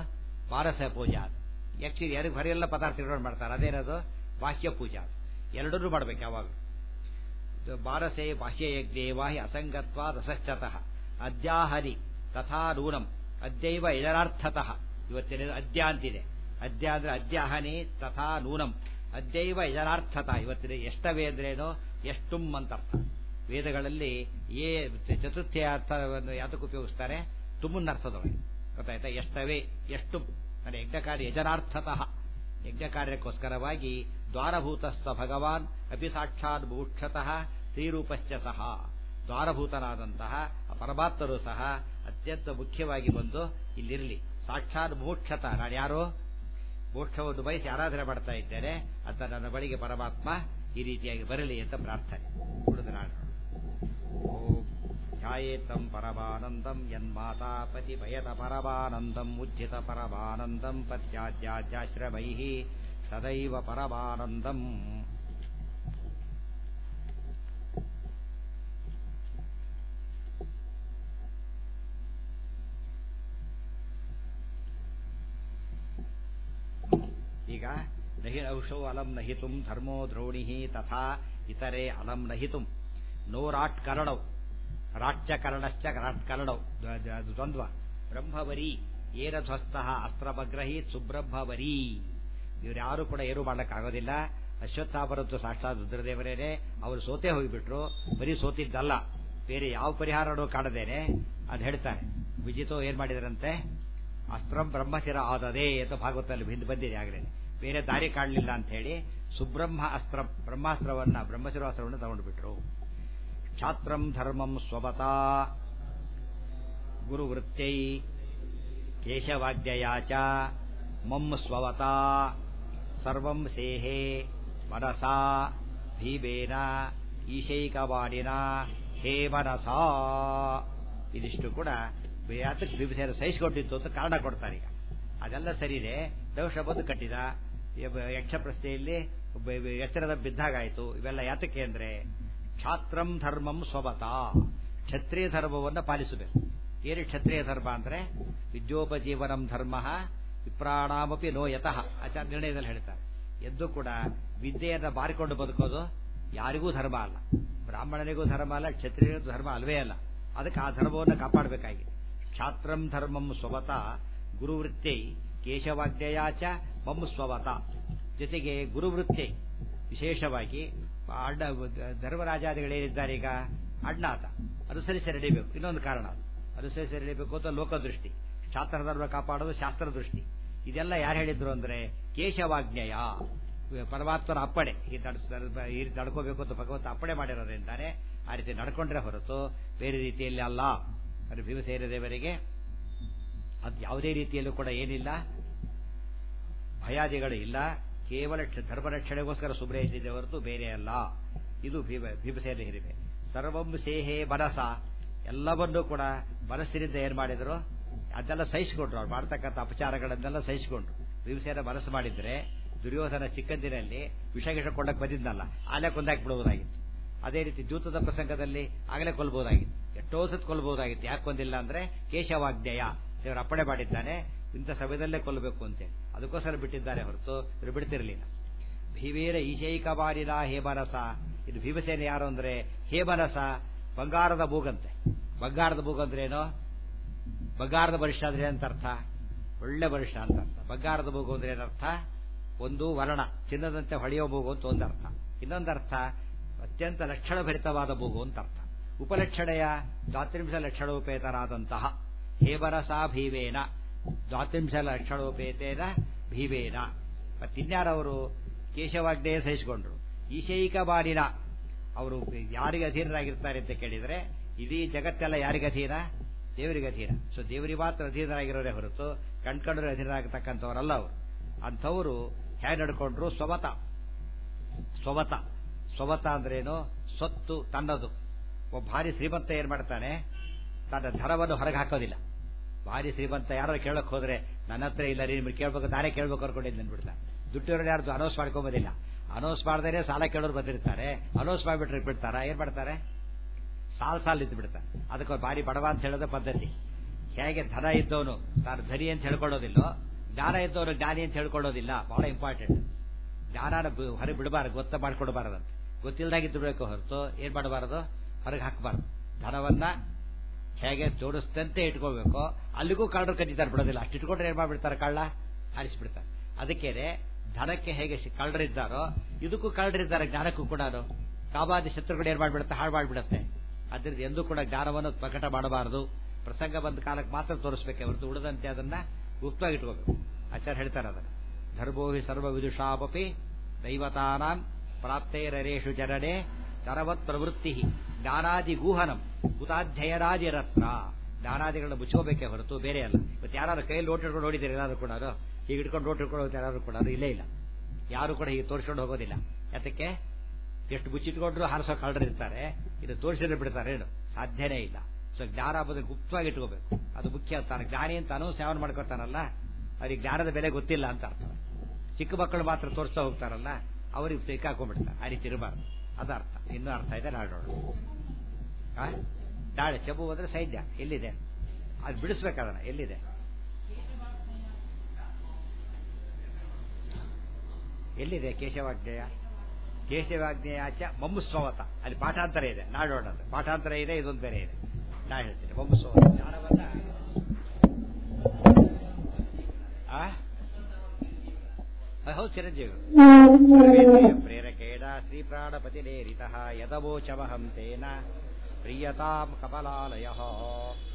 ಪಾರಸ ಪೂಜಾ ಆಕ್ಚುಲಿ ಯಾರಿಗೆ ಹೊರೆಲ್ಲ ಪದಾರ್ಥ ಇಟ್ಕೊಂಡು ಮಾಡ್ತಾರೆ ಅದೇನದು ಬಾಹ್ಯ ಪೂಜಾ ಎರಡನ್ನೂ ಮಾಡ್ಬೇಕು ಯಾವಾಗ ಬಾರಸೆ ಬಾಹ್ಯಯಜ್ಞೇವಾಹಿ ಅಸಂಗತ್ವ ರಸಶ್ಚತಃ ಅದ್ಯಾಹರಿ ತಥಾ ನೂನಂ ಅದ್ಯೈವ ಯಜನಾರ್ಥತಃ ಇವತ್ತಿನ ಅದ್ಯ ಅಂತಿದೆ ಅದ್ಯ ಅಂದ್ರೆ ಅದ್ಯಾಹನಿ ತಥಾ ನೂನಂ ಅದ್ಯೈವ ಯಜನಾರ್ಥತ ಇವತ್ತಿನ ಎಷ್ಟವೇ ಅಂದ್ರೇನೋ ಎಷ್ಟುಂ ಅಂತ ಅರ್ಥ ವೇದಗಳಲ್ಲಿ ಏ ಚತುರ್ಥ್ಯ ಅರ್ಥವನ್ನು ಯಾತಕ್ಕೆ ಉಪಯೋಗಿಸ್ತಾರೆ ತುಮ್ಮನ್ನ ಅರ್ಥದೊಳಗೆ ಗೊತ್ತಾಯ್ತಾ ಎಷ್ಟವೇ ಎಷ್ಟು ಅಂದರೆ ಯಜ್ಞಕಾರ್ಯ ಯಜನಾರ್ಥತಃ ಯಜ್ಞ ಕಾರ್ಯಕ್ಕೋಸ್ಕರವಾಗಿ ದ್ವಾರಭೂತಸ್ಥ ಭಗವಾನ್ ಅಪಿ ಸಾಕ್ಷಾತ್ ಭೂಕ್ಷತಃ ಶ್ರೀರೂಪಶ್ಚ ಸಹ ದ್ವಾರಭೂತನಾದಂತಹ ಪರಮಾತ್ಮರು ಸಹ ಅತ್ಯಂತ ಮುಖ್ಯವಾಗಿ ಬಂದು ಇಲ್ಲಿರಲಿ ಸಾಕ್ಷಾತ್ ಮೋಕ್ಷತ ನಾನು ಯಾರೋ ಮೋಕ್ಷವನ್ನು ಬಯಸಿ ಆರಾಧನೆ ಮಾಡ್ತಾ ಇದ್ದೇನೆ ಅಂತ ನನ್ನ ಬಳಿಗೆ ಪರಮಾತ್ಮ ಈ ರೀತಿಯಾಗಿ ಬರಲಿ ಅಂತ ಪ್ರಾರ್ಥನೆ ಉಳಿದ ನಾನು ಓಂ ಧ್ಯಾಯೇತಂ ಪರಮಾನಂದಂ ಯನ್ಮಾತಾ ಪತಿ ಭಯತ ಪರಮಾನಂದಂ ಉಜ್ಜಿತ ಪರಮಾನಂದಂ ಪತ್ಯಾದ್ಯಾಶ್ರಮೈ ಸದೈವ ಪರಮಾನಂದಂ ಈಗ ನಹಿ ಔಷೌ ಅಲಂ ನಹಿತುಂ ಧರ್ಮೋ ದ್ರೋಣಿ ತಥಾ ಇತರೆ ಅಲಂ ನಹಿತುಂ ನೋ ರಾಟ್ ಕರಣೌ ರಾಟ್ಯ ಕರ್ಣಶ್ಚ ರಾಟ್ ಕರ್ಣೌ ಅದು ದ್ವಂದ್ವ ಬ್ರಹ್ಮವರಿ ಏನ ಧ್ವಸ್ತ ಅಸ್ತ್ರಭಗ್ರಹೀತ್ ಸುಬ್ರಹ್ಮವರಿ ಇವ್ರ್ಯಾರು ಕೂಡ ಏನು ಮಾಡ್ಲಿಕ್ಕಾಗೋದಿಲ್ಲ ಅಶ್ವತ್ಥಾಪರದ್ದು ಸಾಕ್ಷಾತ್ ರುದ್ರದೇವರೇನೆ ಅವರು ಸೋತೆ ಹೋಗಿಬಿಟ್ರು ಬರೀ ಸೋತಿದ್ದಲ್ಲ ಬೇರೆ ಯಾವ ಪರಿಹಾರನೂ ಕಾಣದೇನೆ ಅದು ಹೇಳ್ತಾರೆ ವಿಜಿತೋ ಏನ್ ಮಾಡಿದ್ರಂತೆ ಅಸ್ತ್ರಂ ಬ್ರಹ್ಮಶಿರ ಆದದೆ ಅಂತ ಭಾಗವತದಲ್ಲಿ ಹಿಂದೆ ಬಂದಿದೆ ಆಗಲೇ ಬೇರೆ ದಾರಿ ಕಾಣಲಿಲ್ಲ ಅಂತ ಹೇಳಿ ಸುಬ್ರಹ್ಮ ಅಸ್ತ್ರ ಬ್ರಹ್ಮಾಸ್ತ್ರವನ್ನ ಬ್ರಹ್ಮಶಿರಾಸ್ತ್ರವನ್ನು ತಗೊಂಡ್ಬಿಟ್ರು ಛಾತ್ರಂ ಧರ್ಮಂ ಸ್ವಪತಾ ಗುರುವೃತ್ತೈ ಕೇಶವಾದ್ಯಯಾಚ ಮಮ್ ಸ್ವವತಾ ಸರ್ವಂ ಸೇಹೆ ಮನಸಾ ಭೀಬೇನ ಈಶೈಕವಾಣಿನ ಹೇ ಮನಸಾ ಇದಿಷ್ಟು ಕೂಡ ಯಾತಕ್ಕೆ ಬಿಂಬಿಸೇನ ಸಹಿಸಿಕೊಂಡಿತ್ತು ಅಂತ ಕಾರಣ ಕೊಡ್ತಾರೆ ಈಗ ಅದೆಲ್ಲ ಸರಿದೆ ದೋಷ ಬಂದು ಕಟ್ಟಿದ ಯಕ್ಷ ಪ್ರಶ್ನೆಯಲ್ಲಿ ಎಚ್ಚರದ ಬಿದ್ದಾಗಾಯಿತು ಇವೆಲ್ಲ ಯಾತಕ್ಕೆ ಅಂದ್ರೆ ಕ್ಷಾತ್ರಂ ಧರ್ಮಂ ಸ್ವಭತ ಕ್ಷತ್ರಿಯ ಧರ್ಮವನ್ನು ಪಾಲಿಸಬೇಕು ಏನು ಕ್ಷತ್ರಿಯ ಧರ್ಮ ಅಂದ್ರೆ ವಿದ್ಯೋಪಜೀವನಂ ಧರ್ಮ ವಿಪ್ರಾಣಾಮಪಿ ನೋ ಯತಃ ಆಚಾರ್ಯ ನಿರ್ಣಯದಲ್ಲಿ ಹೇಳ್ತಾರೆ ಎದ್ದು ಕೂಡ ವಿದ್ಯೆಯನ್ನು ಬಾರಿಕೊಂಡು ಬದುಕೋದು ಯಾರಿಗೂ ಧರ್ಮ ಅಲ್ಲ ಬ್ರಾಹ್ಮಣನಿಗೂ ಧರ್ಮ ಅಲ್ಲ ಕ್ಷತ್ರಿಯರಿಗೂ ಧರ್ಮ ಅಲ್ವೇ ಅಲ್ಲ ಅದಕ್ಕೆ ಆ ಧರ್ಮವನ್ನು ಕಾಪಾಡಬೇಕಾಗಿದೆ ಕ್ಷಾತ್ರಂ ಧರ್ಮಂ ಸ್ವವತ ಗುರುವೃತ್ತೈ ಕೇಶವಾಜ್ಞೆಯಾಚ ಮಮ್ ಸ್ವವತ ಜೊತೆಗೆ ಗುರುವೃತ್ತಿ ವಿಶೇಷವಾಗಿ ಅಡ್ಡ ಧರ್ಮರಾಜಾದಿಗಳೇನಿದ್ದಾರೆ ಈಗ ಅಡ್ನಾಥ ಅನುಸರಿಸಿ ನಡೀಬೇಕು ಇನ್ನೊಂದು ಕಾರಣ ಅನುಸರಿಸಿ ನಡೀಬೇಕು ಅಂತ ಲೋಕದೃಷ್ಟಿ ಶಾಸ್ತ್ರ ಧರ್ಮ ಕಾಪಾಡೋದು ಶಾಸ್ತ್ರ ದೃಷ್ಟಿ ಇದೆಲ್ಲ ಯಾರು ಹೇಳಿದ್ರು ಅಂದ್ರೆ ಕೇಶವಾಜ್ಞೆಯ ಪರಮಾತ್ಮನ ಅಪ್ಪಣೆ ಈ ಈ ರೀತಿ ನಡ್ಕೋಬೇಕು ಅಂತ ಭಗವಂತ ಅಪ್ಪಣೆ ಮಾಡಿರೋದ್ರಿಂದಾನೆ ಆ ರೀತಿ ನಡ್ಕೊಂಡ್ರೆ ಹೊರತು ಬೇರೆ ರೀತಿಯಲ್ಲಿ ಅಲ್ಲ ಅದು ಭೀಮಸೇನ ದೇವರಿಗೆ ಅದು ಯಾವುದೇ ರೀತಿಯಲ್ಲೂ ಕೂಡ ಏನಿಲ್ಲ ಭಯಾದಿಗಳು ಇಲ್ಲ ಕೇವಲ ಧರ್ಮರಕ್ಷಣೆಗೋಸ್ಕರ ಸುಬ್ರೇ ಇದ್ದಿದೆ ಹೊರತು ಬೇರೆ ಅಲ್ಲ ಇದು ಭೀಮಸೇನ ಹಿರಿಮೆ ಸರ್ವಂ ಸೇಹೆ ಮನಸ ಎಲ್ಲವನ್ನೂ ಕೂಡ ಮನಸ್ಸಿನಿಂದ ಏನ್ ಮಾಡಿದ್ರು ಅದೆಲ್ಲ ಸಹಿಸಿಕೊಂಡ್ರು ಅವ್ರು ಮಾಡ್ತಕ್ಕಂಥ ಅಪಚಾರಗಳನ್ನೆಲ್ಲ ಸಹಿಸಿಕೊಂಡ್ರು ಭೀಮಸೇನ ಮನಸ್ಸು ಮಾಡಿದ್ರೆ ದುರ್ಯೋಧನ ಚಿಕ್ಕಂದಿನಲ್ಲಿ ವಿಷ ಗಿಷ ಕೊಂಡಕ್ಕೆ ಬಂದಿದ್ನಲ್ಲ ಆಲೆ ಕೊಂದಾಕಿ ಬಿಡಬಹುದಾಗಿತ್ತು ಅದೇ ರೀತಿ ಜೂತದ ಪ್ರಸಂಗದಲ್ಲಿ ಆಗಲೇ ಕೊಲ್ಬಹುದಾಗಿತ್ತು ಎಷ್ಟೋ ಸತ್ ಕೊಲ್ಬಹುದಾಗಿತ್ತು ಯಾಕೆ ಕೊಂದಿಲ್ಲ ಅಂದ್ರೆ ಕೇಶವಾಜ್ಞೆಯ ದೇವರ ಅಪ್ಪಣೆ ಮಾಡಿದ್ದಾನೆ ಇಂಥ ಸಮಯದಲ್ಲೇ ಕೊಲ್ಲಬೇಕು ಅಂತೇಳಿ ಅದಕ್ಕೋಸ್ಕರ ಬಿಟ್ಟಿದ್ದಾರೆ ಹೊರತು ಇವರು ಬಿಡ್ತಿರ್ಲಿಲ್ಲ ಭೀವೇರ ಈಶೈಕ ಬಾರಿದ ಹೇಮರಸ ಇದು ಭೀಮಸೇನ ಯಾರು ಅಂದ್ರೆ ಹೇಮರಸ ಬಂಗಾರದ ಬೂಗಂತೆ ಬಂಗಾರದ ಬೂಗಂದ್ರೆ ಏನೋ ಬಂಗಾರದ ಬರಿಷ್ಠ ಅಂದ್ರೆ ಏನಂತ ಅರ್ಥ ಒಳ್ಳೆ ಬರಿಷ್ಠ ಅಂತ ಅರ್ಥ ಬಂಗಾರದ ಬೂಗು ಅಂದ್ರೆ ಏನರ್ಥ ಒಂದು ವರ್ಣ ಚಿನ್ನದಂತೆ ಹೊಳೆಯೋ ಬೂಗು ಅಂತ ಒಂದು ಅರ್ಥ ಇನ್ನೊಂದು ಅರ್ಥ ಅತ್ಯಂತ ಲಕ್ಷಣಭರಿತವಾದ ಬೂಗು ಅಂತ ಅರ್ಥ ಉಪಲಕ್ಷಣೆಯ ದ್ವಾತ್ರಿಂಶ ಲಕ್ಷಣೋಪೇತರಾದಂತಹ ಹೇಮರಸ ಭೀವೇನ ದ್ವಾತ್ರಿಂಶ ಲಕ್ಷಣೋಪೇತೇನ ಭೀವೇನ ಮತ್ತಿನ್ಯಾರವರು ಕೇಶವಾಗ್ನೇಯ ಸಹಿಸಿಕೊಂಡ್ರು ಈಶೈಕ ಬಾರಿನ ಅವರು ಯಾರಿಗೆ ಅಧೀನರಾಗಿರ್ತಾರೆ ಅಂತ ಕೇಳಿದ್ರೆ ಇಡೀ ಜಗತ್ತೆಲ್ಲ ಯಾರಿಗೆ ಅಧೀನ ದೇವರಿಗೆ ಅಧೀನ ಸೊ ದೇವರಿಗೆ ಮಾತ್ರ ಅಧೀನರಾಗಿರೋರೇ ಹೊರತು ಕಣ್ಕಂಡ್ರೆ ಅಧೀನರಾಗತಕ್ಕಂಥವರಲ್ಲ ಅವರು ಅಂಥವರು ಹೇಗೆ ನಡ್ಕೊಂಡ್ರು ಸ್ವಮತ ಸ್ವಮತ ಸ್ವಮತ ಅಂದ್ರೇನು ಸೊತ್ತು ತನ್ನದು ಒಬ್ಬ ಭಾರಿ ಶ್ರೀಮಂತ ಏನ್ ಮಾಡ್ತಾನೆ ತನ್ನ ಧನವನ್ನು ಹೊರಗೆ ಹಾಕೋದಿಲ್ಲ ಭಾರಿ ಶ್ರೀಮಂತ ಯಾರು ಕೇಳಕ್ ಹೋದ್ರೆ ನನ್ನ ಹತ್ರ ಇಲ್ಲ ರೀ ನಿಮ್ಗೆ ಕೇಳ್ಬೇಕು ನಾನೇ ಕೇಳ್ಬೇಕು ಅನ್ಕೊಂಡಿದ್ದು ಅಂದ್ಬಿಡ್ತಾರೆ ದುಡ್ಡಿರೋರು ಯಾರ್ದು ಅನೌನ್ಸ್ ಮಾಡ್ಕೊಂಬೋದಿಲ್ಲ ಅನೌನ್ಸ್ ಮಾಡದೇ ಸಾಲ ಕೇಳೋರು ಬಂದಿರ್ತಾರೆ ಅನೌನ್ಸ್ ಮಾಡಿಬಿಟ್ರೆ ಬಿಡ್ತಾರ ಏನ್ ಮಾಡ್ತಾರೆ ಸಾಲ್ ಸಾಲ್ ಇದ್ದು ಬಿಡ್ತಾರೆ ಅದಕ್ಕೆ ಭಾರಿ ಬಡವ ಅಂತ ಹೇಳೋದ ಪದ್ಧತಿ ಹೇಗೆ ಧನ ಇದ್ದವನು ತಾನು ಧನಿ ಅಂತ ಹೇಳ್ಕೊಳ್ಳೋದಿಲ್ಲೋ ಜ್ಞಾನ ಇದ್ದವರು ಜ್ಞಾನಿ ಅಂತ ಹೇಳ್ಕೊಳ್ಳೋದಿಲ್ಲ ಬಹಳ ಇಂಪಾರ್ಟೆಂಟ್ ಜ್ಞಾನನ ಹೊರ ಬಿಡಬಾರದು ಗೊತ್ತ ಮಾಡ್ಕೊಡ್ಬಾರದಂತೆ ಗೊತ್ತಿಲ್ದಾಗಿದ್ದು ಬಿಡಬೇಕು ಹೊರತು ಏನ್ ಮಾಡಬಾರದು ಹೊರಗೆ ಹಾಕಬಾರದು ಧನವನ್ನ ಹೇಗೆ ಜೋಡಿಸ್ತಂತೆ ಇಟ್ಕೋಬೇಕು ಅಲ್ಲಿಗೂ ಕಳ್ಳರು ಕದ್ದಿದ್ದಾರೆ ಬಿಡೋದಿಲ್ಲ ಅಷ್ಟು ಇಟ್ಕೊಂಡ್ರೆ ಏನ್ ಮಾಡ್ಬಿಡ್ತಾರೆ ಕಳ್ಳ ಆರಿಸ್ಬಿಡ್ತಾರೆ ಅದಕ್ಕೇನೆ ಧನಕ್ಕೆ ಹೇಗೆ ಶಿ- ಕಳ್ಳರಿದ್ದಾರೋ ಇದಕ್ಕೂ ಕಳ್ಳರಿದ್ದಾರೆ ಜ್ಞಾನಕ್ಕೂ ಕೂಡ ಕಾಬಾದಿ ಶತ್ರುಗಳು ಏನ್ ಮಾಡ್ಬಿಡುತ್ತೆ ಹಾಳು ಮಾಡ್ಬಿಡುತ್ತೆ ಅದರಿಂದ ಎಂದೂ ಕೂಡ ಜ್ಞಾನವನ್ನು ಪ್ರಕಟ ಮಾಡಬಾರದು ಪ್ರಸಂಗ ಬಂದ ಕಾಲಕ್ಕೆ ಮಾತ್ರ ತೋರಿಸ್ಬೇಕೆ ಹೊರತು ಉಳಿದಂತೆ ಅದನ್ನ ಗುಪ್ತವಾಗಿ ಇಟ್ಕೋಬೇಕು ಆಚಾರ್ಯ ಹೇಳ್ತಾರೆ ಅದನ್ನ ಧರ್ಮೋಹಿ ಸರ್ವ ವಿದುಷಾಪಿ ದೈವತಾನಾಂ ಪ್ರಾಪ್ತೈರೇಷು ಜನಡೆ ತರವತ್ ಪ್ರವೃತ್ತಿ ಜ್ಞಾನಾದಿ ಗೂಹನಂ ಹುತಾಧ್ಯಯನಾದಿ ರತ್ನ ಜ್ಞಾನಾದಿಗಳನ್ನ ಮುಚ್ಚೋಬೇಕೇ ಹೊರತು ಬೇರೆ ಅಲ್ಲ ಇವತ್ತು ಯಾರು ಕೈಯಲ್ಲಿ ನೋಟ್ ಹಿಡ್ಕೊಂಡು ನೋಡಿದ್ದೀರಿ ಎಲ್ಲರೂ ಕೂಡ ಹೀಗೆ ಹಿಡ್ಕೊಂಡು ನೋಟ್ ಹಿಡ್ಕೊಂಡು ಹೋಗ್ತಾರೆ ಯಾರು ಕೂಡ ಇಲ್ಲೇ ಇಲ್ಲ ಯಾರು ಕೂಡ ಹೀಗೆ ತೋರಿಸ್ಕೊಂಡು ಹೋಗೋದಿಲ್ಲ ಯಾತಕ್ಕೆ ಎಷ್ಟು ಮುಚ್ಚಿಟ್ಕೊಂಡ್ರು ಹಾರಿಸೋ ಕಳ್ಳರಿರ್ತಾರೆ ಇದು ತೋರಿಸಿದ್ರೆ ಬಿಡ್ತಾರೆ ಏನು ಸಾಧ್ಯನೇ ಇಲ್ಲ ಸೊ ಜ್ಞಾನ ಅನ್ನೋದು ಗುಪ್ತವಾಗಿ ಇಟ್ಕೋಬೇಕು ಅದು ಮುಖ್ಯ ತಾನು ಜ್ಞಾನಿ ಅಂತ ಅನು ಸೇವನೆ ಮಾಡ್ಕೋತಾನಲ್ಲ ಅವ್ರಿಗೆ ಜ್ಞಾನದ ಬೆಲೆ ಗೊತ್ತಿಲ್ಲ ಅಂತ ಅರ್ಥ ಚಿಕ್ಕ ಮಕ್ಕಳು ಮಾತ್ರ ತೋರಿಸ್ತಾ ಹೋಗ್ತಾರಲ್ಲ ಅವ್ರಿಗೆ ಸಿಕ್ಕಾಕೊಂಡ್ಬಿಡ್ತಾರೆ ಆ ರೀತಿ ಇರಬಾರ್ದು ಅದು ಅರ್ಥ ಇನ್ನೂ ಅರ್ಥ ಇದೆ ನಾಡೋಣ ಆ? ನಾಳೆ ಚೆಬು ಹೋದ್ರೆ ಸೈನ್ಯ ಎಲ್ಲಿದೆ ಅದು ಬಿಡಿಸ್ಬೇಕದನ್ನ ಎಲ್ಲಿದೆ ಎಲ್ಲಿದೆ ಕೇಶವಾಜ್ಞೆಯ ಕೇಶವಾಜ್ಞೆಯಾಚ ಮಮ್ಮುಸ್ವವತ ಅಲ್ಲಿ ಪಾಠಾಂತರ ಇದೆ ನಾಡೋಣ ಅದು. ಪಾಠಾಂತರ ಇದೆ ಇದೊಂದು ಬೇರೆ ಇದೆ ನಾ ಹೇಳ್ತೀನಿ ಮಮ್ಮುಸ್ವವತ ಜ್ಞಾನವನ್ನ ಆ? ಆ, ಹೌದು ಚಿರಂಜೀವಿ ಸರ್ವೇಂದ್ರಿಯ ಪ್ರೇರಕೇಣ ಶ್ರೀ ಪ್ರಾಣಪತಿನೇರಿತಃ ಯದವೋಚಮಹಂ ತೇನ ಪ್ರಿಯತಾಂ ಕಮಲಾಲಯ